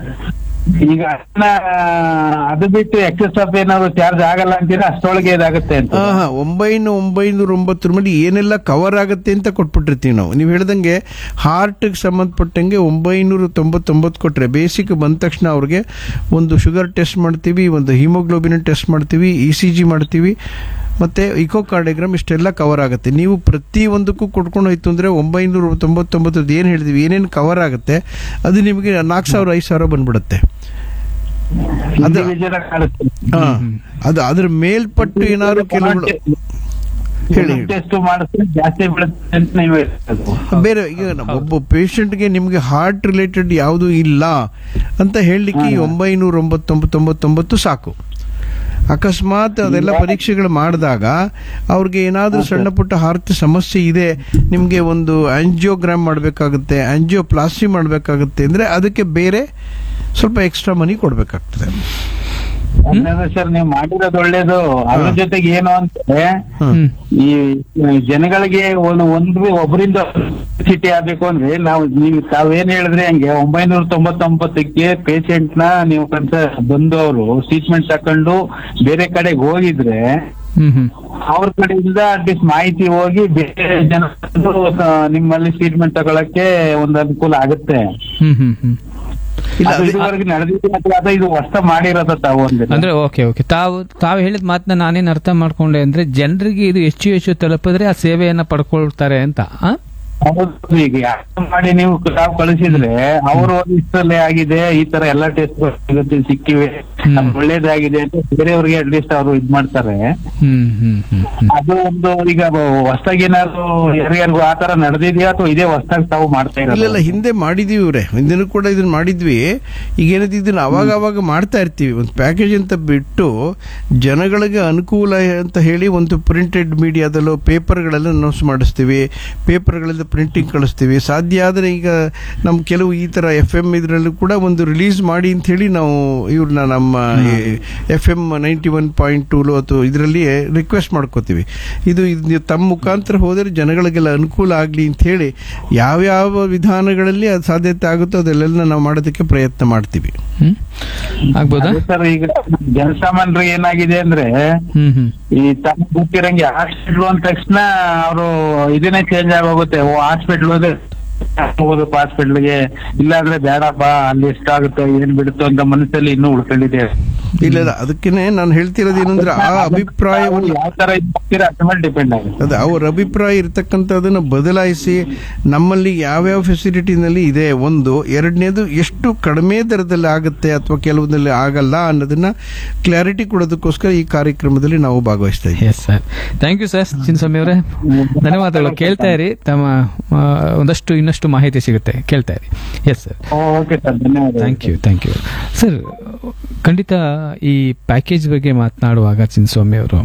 ಈಗ ಅದನ್ನ ಅದು ಬಿಟ್ಟು ಎಕ್ಸೆಸ್ ಆಫ್ ಏನಾದ್ರು ಚಾರ್ಜ್ ಆಗಲ್ಲ ಅಂತೀರಾ ಅಷ್ಟೊಳಗೆ ಇದಾಗುತ್ತೆ ಅಂತ ಹಾ ಹಾ ಒಂಬೈನೂರ ಒಂಬೈನೂರ ಒಂಬತ್ತರ ಮೇಲೆ ಏನೆಲ್ಲ ಕವರ್ ಆಗುತ್ತೆ ಅಂತ ಕೊಟ್ಬಿಟ್ಟಿರ್ತೀವಿ ನಾವು ನೀವು ಹೇಳ್ದಂಗೆ ಹಾರ್ಟ್ಗೆ ಸಂಬಂಧಪಟ್ಟಂಗೆ ಒಂಬೈನೂರ ತೊಂಬತ್ತೊಂಬತ್ತು ಕೊಟ್ರೆ ಬೇಸಿಕ್ ಬಂದ ತಕ್ಷಣ ಅವ್ರಿಗೆ ಒಂದು ಶುಗರ್ ಟೆಸ್ಟ್ ಮಾಡ್ತೀವಿ ಒಂದು ಹಿಮೋಗ್ಲೋಬಿನ್ ಟೆಸ್ಟ್ ಮಾಡ್ತೀವಿ ಇ ಸಿ ಜಿ ಮಾಡ್ತೀವಿ ಮತ್ತೆ ಇಕೋ ಕಾರ್ಡಿಯೋಗ್ರಾಮ್ ಇಷ್ಟೆಲ್ಲ ಕವರ್ ಆಗುತ್ತೆ ನೀವು ಪ್ರತಿ ಒಂದಕ್ಕೂ ಕೊಟ್ಕೊಂಡು ಹೋಯ್ತು ಅಂದ್ರೆ ಒಂಬೈನೂರ ತೊಂಬತ್ತೊಂಬತ್ತರದ್ದು ಏನು ಹೇಳಿದ್ವಿ ಏನೇನು ಕವರ್ ಆಗುತ್ತೆ ಅದು ನಿಮಗೆ ನಾಲ್ಕು ಸಾವಿರ ಐದು ಸಾವಿರ ಬಂದ್ಬಿಡುತ್ತೆ ಅದು- Individual ಆಗಿ ಕಾಣುತ್ತೆ. ಹಾ ಅದು ಅದ್ರ ಮೇಲ್ಪಟ್ಟು ಏನಾದ್ರು ಕೆಲವುಗಳು ಹೇಳಿ, ಹೇಳಿ. ಟೆಸ್ಟ್ ಮಾಡಿದ್ರೆ ಜಾಸ್ತಿ ಬೀಳುತ್ತೆ ಅಂತ ನೀವು ಹೇಳ್ತಿರೋದು. ಬೇರೆ ಈಗ ನಮ್ಮ ಒಬ್ಬ ಪೇಷಂಟ್ಗೆ ನಿಮಗೆ ಹಾರ್ಟ್ ರಿಲೇಟೆಡ್ ಯಾವುದು ಇಲ್ಲ ಅಂತ ಹೇಳಲಿಕ್ಕೆ ಈ ಒಂಬೈನೂರ ಒಂಬತ್ತೊಂಬತ್ತೊಂಬತ್ತೊಂಬತ್ತು ಸಾಕು ಅಕಸ್ಮಾತ್ ಅದೆಲ್ಲ ಪರೀಕ್ಷೆಗಳು ಮಾಡಿದಾಗ ಅವ್ರಿಗೆ ಏನಾದರೂ ಸಣ್ಣ ಪುಟ್ಟ ಹಾರ್ಟ್ ಸಮಸ್ಯೆ ಇದೆ ನಿಮಗೆ ಒಂದು ಆಂಜಿಯೋಗ್ರಾಮ್ ಮಾಡಬೇಕಾಗುತ್ತೆ ಆಂಜಿಯೋಪ್ಲಾಸ್ಟಿ ಮಾಡಬೇಕಾಗುತ್ತೆ ಅಂದ್ರೆ ಅದಕ್ಕೆ ಬೇರೆ ಸ್ವಲ್ಪ ಎಕ್ಸ್ಟ್ರಾ ಮನಿ ಕೊಡಬೇಕಾಗ್ತದೆ ಅದ್ರಿಂದ ಸರ್ ನೀವು ಮಾಡಿರೋದು ಒಳ್ಳೇದು ಅದ್ರ ಜೊತೆಗೆ ಏನು ಅಂದ್ರೆ ಹ್ಮ್ ಈ ಜನಗಳಿಗೆ ಒಂದು ಒಂದು ಒಬ್ಬರಿಂದ ಸಿಟಿ ಆಗ್ಬೇಕು ಅಂದ್ರೆ ನಾವು ನೀವು ತಾವೇನ್ ಹೇಳಿದ್ರೆ ಹಂಗೆ ಒಂಬೈನೂರ ತೊಂಬತ್ತೊಂಬತ್ತಕ್ಕೆ ಪೇಷಂಟ್ ನ ನೀವು ಕನ್ಸ ಬಂದು ಅವರು ಟ್ರೀಟ್ಮೆಂಟ್ ತಕೊಂಡು ಬೇರೆ ಕಡೆಗೆ ಹೋಗಿದ್ರೆ ಹ್ಮ್ ಹ್ಮ್ ಅವ್ರ ಕಡೆಯಿಂದ ಅಟ್ಲೀಸ್ಟ್ ಮಾಹಿತಿ ಹೋಗಿ ಬೇರೆ ಜನ ಬಂದು, ಆ, ನಿಮ್ಮಲ್ಲಿ ಟ್ರೀಟ್ಮೆಂಟ್ ತಗೊಳಕ್ಕೆ ಒಂದು ಅನುಕೂಲ ಆಗುತ್ತೆ ಹ್ಮ್ ಹ್ಮ್ ಹ್ಮ್ ಇಲ್ಲ ಅದು ಅದೇ- ಇದುವರೆಗೆ ನಡೆದಿದೆ ಅಥವಾ ಇದು ಹೊಸ ಮಾಡಿರೋದ ತಾವು ಒಂದಿನ ಅಂದ್ರೆ ಓಕೆ ಓಕೆ ತಾವು ತಾವು ಹೇಳಿದ ಮಾತನ್ನ ನಾನೇನ್ ಅರ್ಥ ಮಾಡ್ಕೊಂಡೆ ಅಂದ್ರೆ ಜನರಿಗೆ ಇದು ಹೆಚ್ಚು ಹೆಚ್ಚು ತಲುಪಿದ್ರೆ ಆ ಸೇವೆಯನ್ನ ಪಡ್ಕೊಳ್ತಾರೆ ಅಂತ ಆ? ಹೌದು ಈಗ ಯಾಕೆ ಮಾಡಿ ನೀವು ತಾವು ಕಳಿಸಿದ್ರೆ ಅವರು ಇಷ್ಟಲ್ಲೇ ಆಗಿದೆ ಈ ತರ ಎಲ್ಲಾ ಟೆಸ್ಟ್ ಸಿಕ್ಕಿವೆ ಹ್ಮ್. ಅದು ಒಳ್ಳೇದಾಗಿದೆ ಅಂತ ಬೇರೆಯವ್ರಿಗೆ ಅಟ್ಲೀಸ್ಟ್ ಅವರು ಇದ್ ಮಾಡ್ತಾರೆ ಹ್ಮ್ ಹ್ಮ್ ಹ್ಮ್ ಹ್ಮ್ ಅದು ಒಂದು ಈಗ ಹೊಸದಾಗಿ ಏನಾದ್ರು ಯಾರಿಗಾರಿಗೂ ಆ ತರ ನಡೆದಿದ್ಯಾ ಅಥವಾ ಇದೇ ಹೊಸದಾಗಿ ತಾವು ಮಾಡ್ತಾ ಇಲ್ಲ ಇಲ್ಲ ಇರೋದು ಹಿಂದೆ ಮಾಡಿದೀವಿ ಇವ್ರೆ ಹಿಂದೆನೂ ಕೂಡ ಇದನ್ನ ಮಾಡಿದ್ವಿ ಈಗ ಏನಂತ ಇದನ್ನ ಅವಾಗ ಅವಾಗ ಮಾಡ್ತಾ ಇರ್ತೀವಿ ಒಂದು ಪ್ಯಾಕೇಜ್ ಅಂತ ಬಿಟ್ಟು ಜನಗಳಿಗೆ ಅನುಕೂಲ ಅಂತ ಹೇಳಿ ಒಂದು ಪ್ರಿಂಟೆಡ್ ಮೀಡಿಯಾದಲ್ಲೂ ಪೇಪರ್ಗಳೆಲ್ಲ ಅನೌನ್ಸ್ ಮಾಡಿಸ್ತೀವಿ ಪೇಪರ್ಗಳಿಂದ ಪ್ರಿಂಟಿಂಗ್ ಕಳಿಸ್ತೀವಿ ಸಾಧ್ಯ ಆದರೆ ಈಗ ನಮ್ಮ ಕೆಲವು ಈ ತರ ಎಫ್ ಎಂ ಇದರಲ್ಲೂ ಕೂಡ ಒಂದು ರಿಲೀಸ್ ಮಾಡಿ ಅಂತ ಹೇಳಿ ನಾವು ಇವ್ರನ್ನ ನಮ್ಮ F M ninety one point ಟೂಲು ಅಥವಾ ಇದರಲ್ಲಿ ರಿಕ್ವೆಸ್ಟ್ ಮಾಡ್ಕೋತೀವಿ ಇದು ಇದು ತಮ್ಮ ಮುಖಾಂತರ ಹೋದರೆ ಜನಗಳಿಗೆಲ್ಲ ಅನುಕೂಲ ಆಗಲಿ ಅಂತ ಹೇಳಿ ಯಾವ್ಯಾವ ವಿಧಾನಗಳಲ್ಲಿ ಅದು ಸಾಧ್ಯತೆ ಆಗುತ್ತೋ ಅದೆಲ್ಲ ನಾವು ಮಾಡೋದಕ್ಕೆ ಪ್ರಯತ್ನ ಮಾಡ್ತೀವಿ ಹ್ಮ್ ಆಗ್ಬೋದಾ ಸರ್ ಈಗ ಜನಸಾಮಾನ್ಯರಿಗೆ ಏನಾಗಿದೆ ಅಂದ್ರೆ ಹ್ಮ್ ಹ್ಮ್ ಈ ತಮ್ಮ ಗೊತ್ತಿರಂಗೆ ಹಾಸ್ಪಿಟ್ಲು ಅಂದ ತಕ್ಷಣ ಅವರು ಇದನ್ನೇ ಚೇಂಜ್ ಆಗೋಗುತ್ತೆ ಓ ಹಾಸ್ಪಿಟ್ಲ್ ಅಂದ್ರೆ ಹೋಗೋದಪ್ಪ ಹಾಸ್ಪಿಟ್ಲ್ಗೆ ಇಲ್ಲಾಂದ್ರೆ ಬೇಡಪ್ಪ ಅಲ್ಲಿ ಎಷ್ಟಾಗುತ್ತೋ ಏನ್ ಬಿಡುತ್ತೋ ಅಂತ ಮನಸ್ಸಲ್ಲಿ ಇನ್ನೂ ಉಳ್ಕೊಂಡಿದೆ ಇಲ್ಲ ಇಲ್ಲ ಅದಕ್ಕೇನೆ ನಾನು ಹೇಳ್ತಿರೋದು ಏನಂದ್ರೆ ಆ ಅಭಿಪ್ರಾಯವನ್ನು ಯಾವ ತರ ಇದ್ ಮಾಡ್ತೀರಾ ಅದ್ರ ಮೇಲೆ ಡಿಪೆಂಡ್ ಆಗುತ್ತೆ ಅದೇ ಅವ್ರ ಅಭಿಪ್ರಾಯ ಇರ್ತಕ್ಕಂಥದ್ದನ್ನು ಬದಲಾಯಿಸಿ ನಮ್ಮಲ್ಲಿ ಯಾವ್ಯಾವ ಫೆಸಿಲಿಟಿನಲ್ಲಿ ಇದೆ ಒಂದು ಎರಡನೇದು ಎಷ್ಟು ಕಡಿಮೆ ದರದಲ್ಲಿ ಆಗುತ್ತೆ ಅಥವಾ ಕೆಲವೊಂದಲ್ಲಿ ಆಗಲ್ಲ ಅನ್ನೋದನ್ನ ಕ್ಲಾರಿಟಿ ಕೊಡೋದಕ್ಕೋಸ್ಕರ ಈ ಕಾರ್ಯಕ್ರಮದಲ್ಲಿ ನಾವು ಭಾಗವಹಿಸ್ತಾ ಇದ್ದೀವಿ yes sir thank you sir Chinnaswamy ಅವರೇ ಧನ್ಯವಾದಗಳು ಕೇಳ್ತಾ ಇರಿ ತಮ್ಮ ಆ, ಒಂದಷ್ಟು ಇನ್ನಷ್ಟು ಮಾಹಿತಿ ಸಿಗುತ್ತೆ ಕೇಳ್ತಾ ಇರಿ ಎಸ್ ಸರ್ ಓಕೆ ಸರ್ ಧನ್ಯವಾದ thank you thank you sir ಖಂಡಿತ ಈ ಪ್ಯಾಕೇಜ್ ಬಗ್ಗೆ ಮಾತನಾಡುವಾಗ ಚಿನ್ನಸ್ವಾಮಿ ಅವರು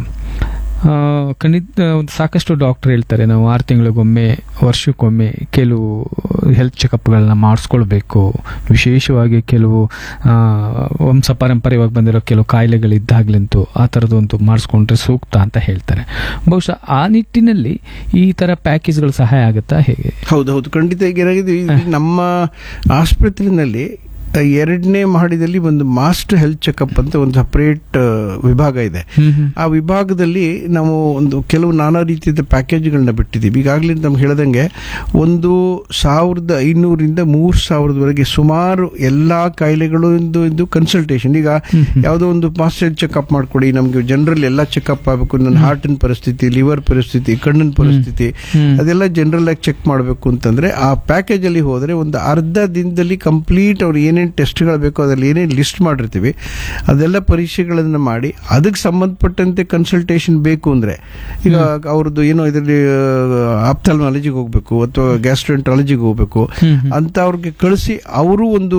ಆ, ಖಂಡಿತ ಒಂದು ಸಾಕಷ್ಟು ಡಾಕ್ಟರ್ ಹೇಳ್ತಾರೆ ನಾವು ಆರು ತಿಂಗಳಿಗೊಮ್ಮೆ ವರ್ಷಕ್ಕೊಮ್ಮೆ ಕೆಲವು ಹೆಲ್ತ್ ಚೆಕಪ್ಗಳನ್ನ ಮಾಡಿಸ್ಕೊಳ್ಬೇಕು ವಿಶೇಷವಾಗಿ ಕೆಲವು ಆ, ವಂಶ ಪಾರಂಪರ್ಯವಾಗಿ ಬಂದಿರೋ ಕೆಲವು ಕಾಯಿಲೆಗಳಿದ್ದಾಗ್ಲಂತೂ ಆ ಥರದೊಂದು ಮಾಡಿಸ್ಕೊಂಡ್ರೆ ಸೂಕ್ತ ಅಂತ ಹೇಳ್ತಾರೆ ಬಹುಶಃ ಆ ನಿಟ್ಟಿನಲ್ಲಿ ಈ ಥರ ಪ್ಯಾಕೇಜ್ಗಳು ಸಹಾಯ ಆಗುತ್ತಾ ಹೇಗೆ ಹೌದು ಹೌದು ಖಂಡಿತ ಈಗ ಏನಾಗಿದೆ ಈ ನಮ್ಮ ಆಸ್ಪತ್ರೆಯಲ್ಲಿ ಎರಡನೇ ಮಹಡಿದಲ್ಲಿ ಒಂದು ಮಾಸ್ಟರ್ ಹೆಲ್ತ್ ಚೆಕಪ್ ಅಂತ ಒಂದು ಸಪರೇಟ್ ವಿಭಾಗ ಇದೆ ಹ್ಮ್ ಹ್ಮ್ ಆ ವಿಭಾಗದಲ್ಲಿ ನಾವು ಒಂದು ಕೆಲವು ನಾನಾ ರೀತಿಯ ಪ್ಯಾಕೇಜ್ಗಳನ್ನ ಬಿಟ್ಟಿದ್ದೀವಿ ಈಗಾಗಲೇ ನಮ್ಗೆ ಹೇಳ್ದಂಗೆ ಒಂದು ಸಾವಿರದ ಐನೂರಿಂದ ಮೂರು ಸಾವಿರದವರೆಗೆ ಸುಮಾರು ಎಲ್ಲಾ ಕಾಯಿಲೆಗಳು ಒಂದು ಇದು ಕನ್ಸಲ್ಟೇಷನ್ ಈಗ ಯಾವುದೋ ಒಂದು ಮಾಸ್ಟರ್ ಚೆಕಪ್ ಮಾಡ್ಕೊಡಿ ನಮ್ಗೆ ಜನರಲ್ ಎಲ್ಲ ಚೆಕಪ್ ಆಗಬೇಕು ನನ್ನ ಹಾರ್ಟಿನ ಪರಿಸ್ಥಿತಿ ಲಿವರ್ ಪರಿಸ್ಥಿತಿ ಕಣ್ಣಿನ ಪರಿಸ್ಥಿತಿ ಹ್ಮ್. ಅದೆಲ್ಲ ಜನರಲ್ ಆಗಿ ಚೆಕ್ ಮಾಡಬೇಕು ಅಂತಂದ್ರೆ ಆ ಪ್ಯಾಕೇಜ್ ಅಲ್ಲಿ ಹೋದ್ರೆ ಒಂದು ಅರ್ಧ ದಿನದಲ್ಲಿ ಕಂಪ್ಲೀಟ್ ಅವ್ರು ಏನೇನು ಟೆಸ್ಟ್ಗಳು ಬೇಕೋ ಅದ್ರಲ್ಲಿ ಏನೇನು ಲಿಸ್ಟ್ ಮಾಡಿರ್ತೀವಿ ಅದೆಲ್ಲ ಪರೀಕ್ಷೆಗಳನ್ನು ಮಾಡಿ ಅದಕ್ಕೆ ಸಂಬಂಧಪಟ್ಟಂತೆ ಕನ್ಸಲ್ಟೇಷನ್ ಬೇಕು ಅಂದ್ರೆ ಈಗ ಅವ್ರದ್ದು ಏನೋ ಇದರಲ್ಲಿ ಆಪ್ಥಲ್ಮಾಲಜಿಗೆ ಹೋಗ್ಬೇಕು ಅಥವಾ ಗ್ಯಾಸ್ಟ್ರೆಂಟಾಲಜಿಗೆ ಹೋಗ್ಬೇಕು ಹ್ಮ್ ಹ್ಮ್. ಅಂತ ಅವ್ರಿಗೆ ಕಳಿಸಿ ಅವರು ಒಂದು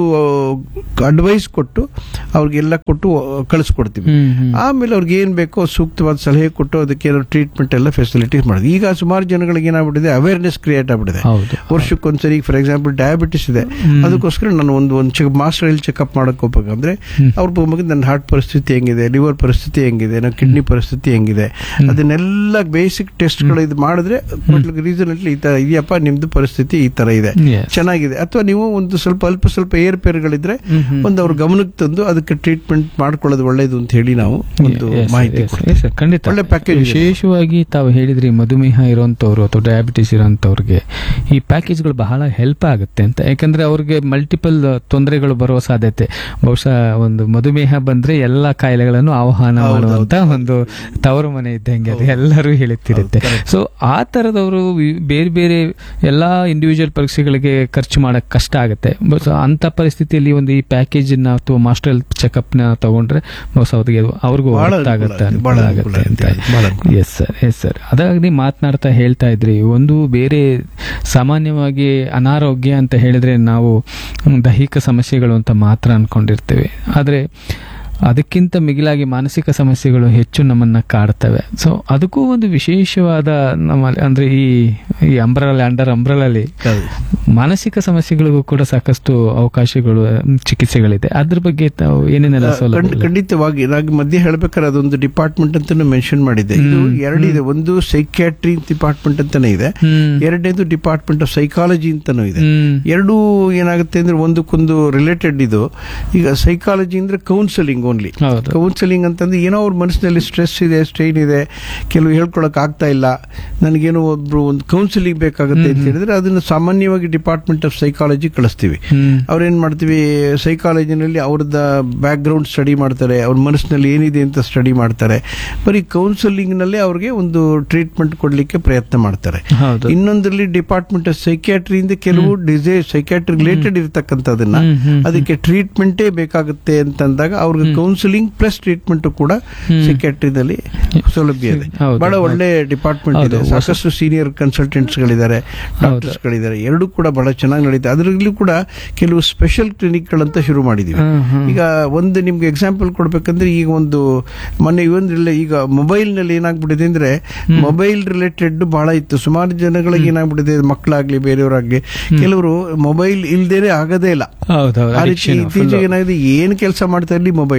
ಅಡ್ವೈಸ್ ಕೊಟ್ಟು ಅವ್ರಿಗೆಲ್ಲ ಕೊಟ್ಟು ಕಳಿಸ್ಕೊಡ್ತೀವಿ ಹ್ಮ್ ಹ್ಮ್. ಆಮೇಲೆ ಅವ್ರಿಗೆ ಏನ್ ಬೇಕೋ ಸೂಕ್ತವಾದ ಸಲಹೆ ಕೊಟ್ಟು ಅದಕ್ಕೆ ಏನೋ ಟ್ರೀಟ್ಮೆಂಟ್ ಎಲ್ಲ ಫೆಸಿಲಿಟೀಸ್ ಮಾಡಿದ್ವಿ ಈಗ ಸುಮಾರು ಜನಗಳಿಗೆ ಏನಾಗ್ಬಿಟ್ಟಿದೆ ಅವೇರ್ನೆಸ್ ಕ್ರಿಯೇಟ್ ಆಗ್ಬಿಟ್ಟಿದೆ ಹೌದು ವರ್ಷಕ್ಕೊಂದ್ಸರಿ ಫಾರ್ ಎಕ್ಸಾಂಪಲ್ ಡಯಾಬಿಟಿಸ್ ಇದೆ ಅದಕ್ಕೋಸ್ಕರ ನಾನು ಒಂದು ಒಂದು ಚೆಕ್ ಮಾಸ್ಟರ್ ಹೆಲ್ತ್ ಚೆಕಪ್ ಮಾಡಕ್ ಹೋಗ್ಬೇಕಂದ್ರೆ ಅವ್ರ ಬಗ್ಗೆ ನನ್ನ ಹಾರ್ಟ್ ಪರಿಸ್ಥಿತಿ ಹೆಂಗಿದೆ ಲಿವರ್ ಪರಿಸ್ಥಿತಿ ಹೆಂಗಿದೆ ನನ್ನ ಕಿಡ್ನಿ ಪರಿಸ್ಥಿತಿ ಹೆಂಗಿದೆ ಅದನ್ನೆಲ್ಲ ಬೇಸಿಕ್ ಟೆಸ್ಟ್ಗಳು ಇದು ಮಾಡಿದ್ರೆ ರೀಸನಟ್ಲಿ ಈ ತರ ಇದೆಯಪ್ಪ ನಿಮ್ದು ಪರಿಸ್ಥಿತಿ ಈ ತರ ಇದೆ Yes. ಚೆನ್ನಾಗಿದೆ ಅಥವಾ ನೀವು ಒಂದು ಸ್ವಲ್ಪ ಅಲ್ಪ ಸ್ವಲ್ಪ ಏರ್ಪೇರ್ಗಳಿದ್ರೆ ಹ್ಮ್ ಹ್ಮ್. ಒಂದು ಅವ್ರ ಗಮನಕ್ಕೆ ತಂದು ಅದಕ್ಕೆ ಟ್ರೀಟ್ಮೆಂಟ್ ಮಾಡ್ಕೊಳ್ಳೋದು ಒಳ್ಳೇದು ಅಂತ ಹೇಳಿ ನಾವು ಒಂದು Yes, ಮಾಹಿತಿ yes, ಕೊಡ್ತೀವಿ. yes, sir, ಖಂಡಿತ ಒಳ್ಳೆ package ಇದೆ. ವಿಶೇಷವಾಗಿ ತಾವು ಹೇಳಿದ್ರಿ ಮಧುಮೇಹ ಇರೋಂಥವ್ರು ಅಥವಾ ಡಯಾಬಿಟಿಸ್ ಇರೋಂಥವ್ರಿಗೆ ಈ ಪ್ಯಾಕೇಜ್ಗಳು ಬಹಳ ಹೆಲ್ಪ್ ಆಗುತ್ತೆ ಅಂತ ಯಾಕಂದ್ರೆ ಅವ್ರಿಗೆ ಮಲ್ಟಿಪಲ್ ತೊಂದರೆಗಳು ಬರುವ ಸಾಧ್ಯತೆ ಬಹುಶಃ ಒಂದು ಮಧುಮೇಹ ಬಂದ್ರೆ ಎಲ್ಲ ಕಾಯಿಲೆಗಳನ್ನು ಆಹ್ವಾನ ಹೌದು, ಮಾಡುವಂತ ಒಂದು ತವರು ಮನೆ ಇದ್ದಂಗೆ ಅದು ಎಲ್ಲರೂ ಹೇಳುತ್ತಿರುತ್ತೆ ಸೊ ಆ ತರದವರು ವಿ- ಬೇರೆ ಬೇರೆ ಎಲ್ಲಾ ಇಂಡಿವಿಜುವಲ್ ಪರೀಕ್ಷೆಗಳಿಗೆ ಖರ್ಚು ಮಾಡಕ್ ಕಷ್ಟ ಆಗುತ್ತೆ ಬಟ್ ಅಂತ ಪರಿಸ್ಥಿತಿಯಲ್ಲಿ ಒಂದು ಈ ಪ್ಯಾಕೇಜ್ ನ ಅಥವಾ ಮಾಸ್ಟರ್ ಹೆಲ್ತ್ ಚೆಕಪ್ ನ ತಗೊಂಡ್ರೆ ಬಹುಶಃ ಅವ್ರಿಗೆ ಅದು- ಅವ್ರಿಗೂ ಬಹಳ ಅರ್ಥ ಅನುಕೂಲ ಆಗುತ್ತೆ ಆಗುತ್ತೆ, ಬಹಳ ಅನುಕೂಲ ಅನುಕೂಲ ಆಗುತ್ತೆ ಅಂತ ಆಗುತ್ತೆ, ಬಹಳ ಅನುಕೂಲ. ಎಸ್ ಸರ್ ಎಸ್ ಸರ್ ಅದಾಗಿ ಮಾತನಾಡ್ತಾ ಹೇಳ್ತಾ ಇದ್ರಿ ಒಂದು ಬೇರೆ ಸಾಮಾನ್ಯವಾಗಿ ಅನಾರೋಗ್ಯ ಅಂತ ಹೇಳಿದ್ರೆ ನಾವು ಹ್ಮ್, ದೈಹಿಕ ಸಮಸ್ಯೆಗಳು ಅಂತ ಮಾತ್ರ ಅನ್ಕೊಂಡಿರ್ತೇವೆ ಆದ್ರೆ ಅದಕ್ಕಿಂತ ಮಿಗಿಲಾಗಿ ಮಾನಸಿಕ ಸಮಸ್ಯೆಗಳು ಹೆಚ್ಚು ನಮ್ಮನ್ನ ಕಾಡ್ತವೆ ಸೊ ಅದಕ್ಕೂ ಒಂದು ವಿಶೇಷವಾದ ನಮ್ಮಲ್ಲಿ ಅಂದ್ರೆ ಈ ಈ ಅಂಬ್ರಲ್ಲಿ ಅಂಡರ್ ಅಂಬ್ರಲಲ್ಲಿ ಹೌದು. ಮಾನಸಿಕ ಸಮಸ್ಯೆಗಳಿಗೂ ಕೂಡ ಸಾಕಷ್ಟು ಅವಕಾಶಗಳು ಮ್, ಚಿಕಿತ್ಸೆಗಳಿದೆ ಅದ್ರ ಬಗ್ಗೆ ತಾವು ಏನೇನೆಲ್ಲ ಖಂಡ್- ಸೌಲಭ್ಯ ಖಂಡಿತವಾಗಿ ನಾನು ಮಧ್ಯೆ ಹೇಳ್ಬೇಕಾದ್ರೆ ಅದೊಂದು ಡಿಪಾರ್ಟ್ಮೆಂಟ್ ಅಂತಾನು ಮೆನ್ಷನ್ ಮಾಡಿದೆ ಇದು ಹ್ಮ್, ಎರಡಿದೆ ಒಂದು ಸೈಕ್ಯಾಟ್ರಿ ಡಿಪಾರ್ಟ್ಮೆಂಟ್ ಅಂತಾನೆ ಇದೆ ಹ್ಮ್ ಎರಡನೇದು ಡಿಪಾರ್ಟ್ಮೆಂಟ್ ಆಫ್ ಸೈಕಾಲಜಿ ಅಂತಾನು ಇದೆ ಹ್ಮ್ ಎರಡೂ ಏನಾಗುತ್ತೆ ಅಂದ್ರೆ ಒಂದಕ್ಕೊಂದು ರಿಲೇಟೆಡ್ ಇದು ಈಗ ಸೈಕಾಲಜಿ ಅಂದ್ರೆ ಕೌನ್ಸಲಿಂಗ್ ಓನ್ಲಿ ಹೌದು ಕೌನ್ಸಲಿಂಗ್ ಅಂತಂದ್ರೆ ಏನೋ ಅವ್ರ ಮನಸ್ಸಿನಲ್ಲಿ ಸ್ಟ್ರೆಸ್ ಇದೆ ಸ್ಟ್ರೈನ್ ಇದೆ ಕೆಲವು ಹೇಳ್ಕೊಳಕ್ ಆಗ್ತಾ ಇಲ್ಲ ನನಗೇನೋ ಒಬ್ರು ಒಂದು ಕೌನ್ಸಿಲಿಂಗ್ ಬೇಕಾಗುತ್ತೆ ಅಂತ ಹೇಳಿದ್ರೆ ಅದನ್ನ ಸಾಮಾನ್ಯವಾಗಿ ಡಿಪಾರ್ಟ್ಮೆಂಟ್ ಆಫ್ ಸೈಕಾಲಜಿ ಕಳಿಸ್ತೀವಿ ಹ್ಮ್ ಅವ್ರೇನ್ ಮಾಡ್ತೀವಿ ಸೈಕಾಲಜಿನಲ್ಲಿ ಅವ್ರದ ಬ್ಯಾಕ್ ಗ್ರೌಂಡ್ ಸ್ಟಡಿ ಮಾಡ್ತಾರೆ ಅವ್ರ ಮನಸ್ಸಿನಲ್ಲಿ ಏನಿದೆ ಅಂತ ಸ್ಟಡಿ ಮಾಡ್ತಾರೆ ಬರೀ ಕೌನ್ಸಲಿಂಗ್ ನಲ್ಲಿ ಅವ್ರಿಗೆ ಒಂದು ಟ್ರೀಟ್ಮೆಂಟ್ ಕೊಡ್ಲಿಕ್ಕೆ ಪ್ರಯತ್ನ ಮಾಡ್ತಾರೆ ಹೌದು ಇನ್ನೊಂದರಲ್ಲಿ ಡಿಪಾರ್ಟ್ಮೆಂಟ್ ಆಫ್ ಸೈಕ್ಯಾಟ್ರಿಯಿಂದ ಕೆಲವು ಡಿಸೀಸ್ ಸೈಕ್ಯಾಟ್ರಿ ರಿಲೇಟೆಡ್ ಇರತಕ್ಕಂಥದನ್ನ ಹ್ಮ್, ಹ್ಮ್, ಹ್ಮ್. ಅದಕ್ಕೆ ಟ್ರೀಟ್ಮೆಂಟೇ ಬೇಕಾಗುತ್ತೆ ಅಂತಂದಾಗ ಅವ್ರಿಗೆ ಕೌನ್ಸಿಲಿಂಗ್ ಪ್ಲಸ್ ಟ್ರೀಟ್ಮೆಂಟ್ ಕೂಡ ಹ್ಮ್. ಸೈಕ್ಯಾಟ್ರಿನಲ್ಲಿ ಸೌಲಭ್ಯ ಇದೆ ಹೌದು, ಬಹಳ ಹೌದು. ಒಳ್ಳೆ ಡಿಪಾರ್ಟ್ಮೆಂಟ್ ಹೌದು, ಇದೆ ಹೊಸ- ಸಾಕಷ್ಟು ಸೀನಿಯರ್ ಕನ್ಸಲ್ಟೆಂಟ್ಸ್ ಗಳಿದ್ದಾರೆ ಡಾಕ್ಟರ್ಸ್ ಗಳಿದ್ದಾರೆ ಎರಡು ಕೂಡ ಬಹಳ ಚೆನ್ನಾಗಿ ನಡೀತಾ ಅದರಲ್ಲೂ ಕೂಡ ಕೆಲವು ಸ್ಪೆಷಲ್ ಕ್ಲಿನಿಕ್ ಗಳಂತ ಶುರು ಮಾಡಿದೀವಿ ಹ್ಮ್, ಹ್ಮ್. ಈಗ ಒಂದು ನಿಮ್ಗೆ ಎಕ್ಸಾಂಪಲ್ ಕೊಡ್ಬೇಕಂದ್ರೆ ಈಗ ಒಂದು ಮೊನ್ನೆ ಇವೊಂದಿಲ್ಲ ಈಗ ಮೊಬೈಲ್ ನಲ್ಲಿ ಏನಾಗ್ಬಿಟ್ಟಿದೆ ಅಂದ್ರೆ ಮೊಬೈಲ್ ರಿಲೇಟೆಡ್ ಬಹಳ ಇತ್ತು ಸುಮಾರು ಜನಗಳಿಗೆ ಏನಾಗ್ಬಿಟ್ಟಿದೆ ಮಕ್ಕಳಾಗ್ಲಿ ಬೇರೆಯವರಾಗ್ಲಿ ಕೆಲವರು ಮೊಬೈಲ್ ಇಲ್ದೇನೆ ಆಗದೇ ಇಲ್ಲ ಹೌದೌದು ಆ ರೀತಿ addiction full. ಇತ್ತೀಚೆಗೆ ಏನಾಗಿದೆ ಏನ್ ಕೆಲಸ ಮಾಡ್ತಾ ಇರ್ಲಿ ಮೊಬೈಲ್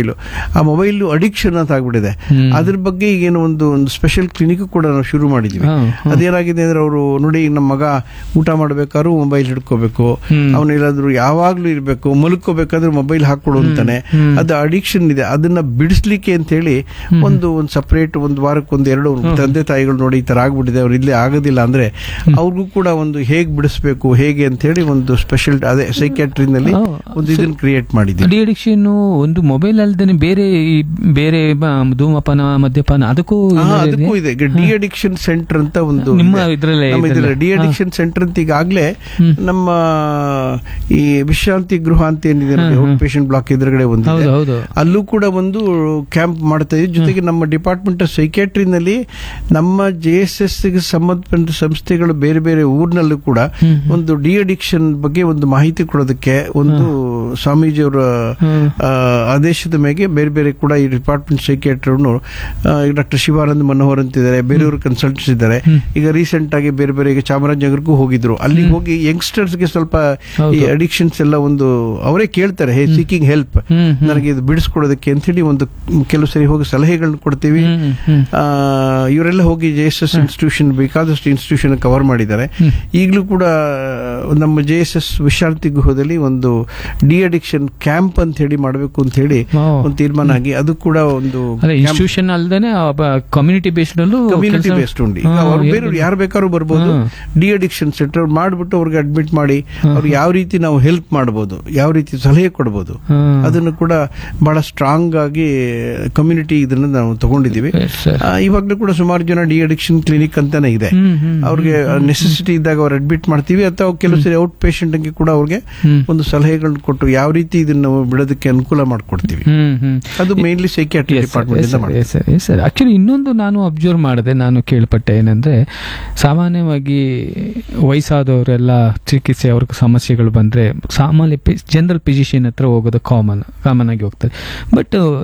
ಮೊಬೈಲು ಆ ಮೊಬೈಲ್ ಅಡಿಕ್ಷನ್ ಅಂತ ಆಗ್ಬಿಟ್ಟಿದೆ ಹ್ಮ್. ಅದ್ರ ಬಗ್ಗೆ ಈಗೇನು ಒಂದು ಒಂದು ಸ್ಪೆಷಲ್ ಕ್ಲಿನಿಕ್ ಕೂಡ ನಾವು ಶುರು ಮಾಡಿದ್ವಿ ಹಾ, ಹಾ. ಅದೇನಾಗಿದೆ ಅಂದ್ರೆ ಅವರು ನೋಡಿ ನಮ್ಮ ಮಗ ಊಟ ಮಾಡ್ಬೇಕಾದ್ರೂ ಮೊಬೈಲ್ ಹಿಡ್ಕೋಬೇಕು ಹ್ಮ್. ಅವನೇನಾದ್ರೂ ಯಾವಾಗ್ಲೂ ಇರ್ಬೇಕು ಮಲ್ಕೋಬೇಕಾದ್ರೆ ಮೊಬೈಲ್ ಹಾಕೊಡು ಅಂತಾನೆ ಹ್ಮ್. ಅದು ಅಡಿಕ್ಷನ್ ಇದೆ ಅದನ್ನ ಬಿಡಿಸ್ಲಿಕ್ಕೆ ಅಂತ ಹೇಳಿ ಒಂದು ಒಂದು ಸಪರೇಟ್ ಒಂದು ವಾರಕ್ಕೆ ಒಂದು ಎರಡು ತಂದೆ ತಾಯಿಗಳು ನೋಡಿ ಈ ತರ ಆಗ್ಬಿಟ್ಟಿದೆ ಅವ್ರು ಇಲ್ಲೇ ಆಗೋದಿಲ್ಲ ಅಂದ್ರೆ ಅವ್ರಿಗೂ ಕೂಡ ಒಂದು ಹೇಗ್ ಬಿಡಿಸ್ಬೇಕು ಹೇಗೆ ಅಂತ ಹೇಳಿ ಒಂದು ಸ್ಪೆಷಲ್ ಅದೇ ಸೈಕ್ಯಾಟ್ರಿನಲ್ಲಿ ಹಾ. ಒಂದು ಇದನ್ನ ಕ್ರಿಯೇಟ್ ಮಾಡಿದ್ವಿ ಡಿ ಅಡಿಕ್ಷನ್ ಒಂದು ಮೊಬೈಲ್ ಅಲ್ದೇನೆ ಬೇರೆ ಈ ಬೇರೆ ಬ- ಧೂಮಪಾನ ಮದ್ಯಪಾನ ಅದಕ್ಕೂ ಹಾ, ಏನಾದ್ರು ಅದಕ್ಕೂ ಇದೆಯಾ? ಇದೆ ಡಿ ಅಡಿಕ್ಷನ್ ಸೆಂಟರ್ ಅಂತ ಒಂದು ನಿಮ್ಮ ಇದೆ. ಇದ್ರಲ್ಲೇ ನಮ್ಮ ಇದೆಲ್ಲ? ಡಿ ಅಡಿಕ್ಷನ್ ಸೆಂಟರ್ ಅಂತ ಈಗಾಗ್ಲೇ ಹ್ಮ್. ನಮ್ಮ ಈ ವಿಶ್ರಾಂತಿ ಗೃಹ ಅಂತ ಏನಿದೆ ಹ್ಮ್, ಹ್ಮ್. ಔಟ್ ಪೇಷಂಟ್ ಬ್ಲಾಕ್ ಎದುರುಗಡೆ ಹೌದು ಒಂದಿದೆ ಹೌದು ಅಲ್ಲೂ ಕೂಡ ಒಂದು ಕ್ಯಾಂಪ್ ಮಾಡ್ತಾ ಇದ್ದೀವಿ ಜೊತೆಗೆ ನಮ್ಮ ಡಿಪಾರ್ಟ್ಮೆಂಟ್ ಆಫ್ ಸೈಕ್ಯಾಟ್ರಿನಲ್ಲಿ ನಮ್ಮ ಜೆ ಎಸ್ ಎಸ್ ಗೆ ಸಂಬಂಧಪಟ್ಟ ಸಂಸ್ಥೆಗಳು ಬೇರೆ ಬೇರೆ ಊರಿನಲ್ಲೂ ಕೂಡ ಹ್ಮ್. ಒಂದು ಡಿ ಅಡಿಕ್ಷನ್ ಬಗ್ಗೆ ಒಂದು ಮಾಹಿತಿ ಕೊಡೋದಕ್ಕೆ ಒಂದು ಸ್ವಾಮೀಜಿಯವರ ಹ್ಮ್. ಆ, ಆದೇಶದ ಮೇಲೆ ಬೇರೆ ಬೇರೆ ಕೂಡ ಈ ಡಿಪಾರ್ಟ್ಮೆಂಟ್ ಸೈಕ್ಯಾಟ್ರನ್ನು ಡಾಕ್ಟರ್ ಶಿವಾನಂದ್ ಮನೋಹರ್ ಅಂತಿದ್ದಾರೆ ಬೇರೆಯವರು ಕನ್ಸಲ್ಟನ್ಸ್ ಇದ್ದಾರೆ ಹ್ಮ್. ಈಗ ರೀಸೆಂಟ್ ಆಗಿ ಬೇರೆ ಬೇರೆ ಈಗ ಚಾಮರಾಜನಗರಕ್ಕೂ ಹೋಗಿದ್ರು ಅಲ್ಲಿಗೆ ಹೋಗಿ ಯಂಗ್ಸ್ಟರ್ಸ್ ಗೆ ಸ್ವಲ್ಪ ಹೌದು. ಈ ಅಡಿಕ್ಷನ್ಸ್ ಎಲ್ಲ ಒಂದು ಅವರೇ ಕೇಳ್ತಾರೆ ಹೇ ಸೀಕಿಂಗ್ ಹೆಲ್ಪ್ ಹ್ಮ್, ಹ್ಮ್. ನನಗೆ ಇದು ಬಿಡಿಸ್ಕೊಡೋದಕ್ಕೆ ಅಂತ ಹೇಳಿ ಒಂದು ಕೆಲವು ಸರಿ ಹೋಗಿ ಸಲಹೆಗಳನ್ನ ಕೊಡ್ತೀವಿ ಹ್ಮ್, ಹ್ಮ್. ಆ, ಇವರೆಲ್ಲ ಹೋಗಿ ಜೆ ಎಸ್ ಎಸ್ ಇನ್ಸ್ಟಿಟ್ಯೂಷನ್ ಬೇಕಾದಷ್ಟು ಇನ್ಸ್ಟಿಟ್ಯೂಷನ್ ಕವರ್ ಮಾಡಿದ್ದಾರೆ ಹ್ಮ್. ಈಗಲೂ ಕೂಡ ನಮ್ಮ ಜೆ ಎಸ್ ಎಸ್ ವಿಶ್ರಾಂತಿ ಗೃಹದಲ್ಲಿ ಒಂದು ಡಿ ಅಡಿಕ್ಷನ್ ಕ್ಯಾಂಪ್ ಅಂತ ಹೇಳಿ ಮಾಡಬೇಕು ಅಂತ ಹೇಳಿ ಓ. ಒಂದು ತೀರ್ಮಾನ ಆಗಿ ಅದು ಕೂಡ ಒಂದು ಅಲ್ಲ ಇನ್ಸ್ಟಿಟ್ಯೂಷನ್ ಅಲ್ದೇನೆ ಕಮ್ಯುನಿಟಿ ಬೇಸ್ಡ್ ಅಲ್ಲೂ ಕಮ್ಯುನಿಟಿ ಕೆಲ್ಸ- ಬೇಸ್ಡ್ ಉಂಟು ಹಾ, ಅವ್ರು ಬೇರೆ ಇರ್ಬೋದು. ಯಾರು ಬೇಕಾದ್ರೂ ಬರ್ಬೋದು ಹಾ. ಡಿ ಅಡಿಕ್ಷನ್ ಸೆಂಟರ್ ಮಾಡ್ಬಿಟ್ಟು ಅವ್ರಿಗೆ ಅಡ್ಮಿಟ್ ಮಾಡಿ ಹಾ. ಅವ್ರಿಗೆ ಯಾವ ರೀತಿ ನಾವು ಹೆಲ್ಪ್ ಮಾಡಬಹುದು ಯಾವ ರೀತಿ ಸಲಹೆ ಕೊಡಬಹುದು ಹಾ. ಅದನ್ನು ಕೂಡ ಬಹಳ ಸ್ಟ್ರಾಂಗ್ ಆಗಿ ಕಮ್ಯುನಿಟಿ ಇದನ್ನ ನಾವು ತಗೊಂಡಿದ್ದೀವಿ Yes, sir. ಆ, ಇವಾಗ್ಲೂ ಕೂಡ ಸುಮಾರು ಜನ ಡಿ ಅಡಿಕ್ಷನ್ ಕ್ಲಿನಿಕ್ ಅಂತಾನೆ ಇದೆ ಹ್ಮ್, ಹ್ಮ್, ಅವ್ರಿಗೆ ನೆಸೆಸಿಟಿ ಇದ್ದಾಗ ಅವ್ರು ಅಡ್ಮಿಟ್ ಮಾಡ್ತೀವಿ ಅಥವಾ ಕೆಲವು ಸರಿ ಔಟ್ ಪೇಷಂಟ್ ಗೆ ಕೂಡ ಅವ್ರಿಗೆ ಹ್ಮ್. ಒಂದು ಸಲಹೆಗಳನ್ನ ಕೊಟ್ಟು ಯಾವ ರೀತಿ ಇದನ್ನ ನಾವು ಬಿಡೋದಕ್ಕೆ ಅನುಕೂಲ ಮಾಡ್ಕೊಡ್ತೀವಿ ಹ್ಮ್ ಹ್ಮ್ ಅದು ಮೇನ್ಲಿ ಸೈಕ್ಯಾಟ್ರಿ ಡಿಪಾರ್ಟ್ಮೆಂಟ್ ಇಂದ ಮಾಡ್ತೀವಿ ಸರ್ ಆಕ್ಚುಲಿ ಇನ್ನೊಂದು ನಾನು ಅಬ್ಸರ್ವ್ ಮಾಡಿದೆ ನಾನು ಕೇಳ್ಪಟ್ಟೆ ಏನಂದ್ರೆ ಸಾಮಾನ್ಯವಾಗಿ ವಯಸ್ಸಾದವರೆಲ್ಲ ಚಿಕಿತ್ಸೆ ಅವ್ರಿಗೆ ಸಮಸ್ಯೆಗಳು ಬಂದ್ರೆ ಸಾಮಾನ್ಯ ಜನರಲ್ ಫಿಸಿಷಿಯನ್ ಹತ್ರ ಹೋಗೋದು ಕಾಮನ್ ಕಾಮನ್ ಆಗಿ ಹೋಗ್ತಾರೆ ಬಟ್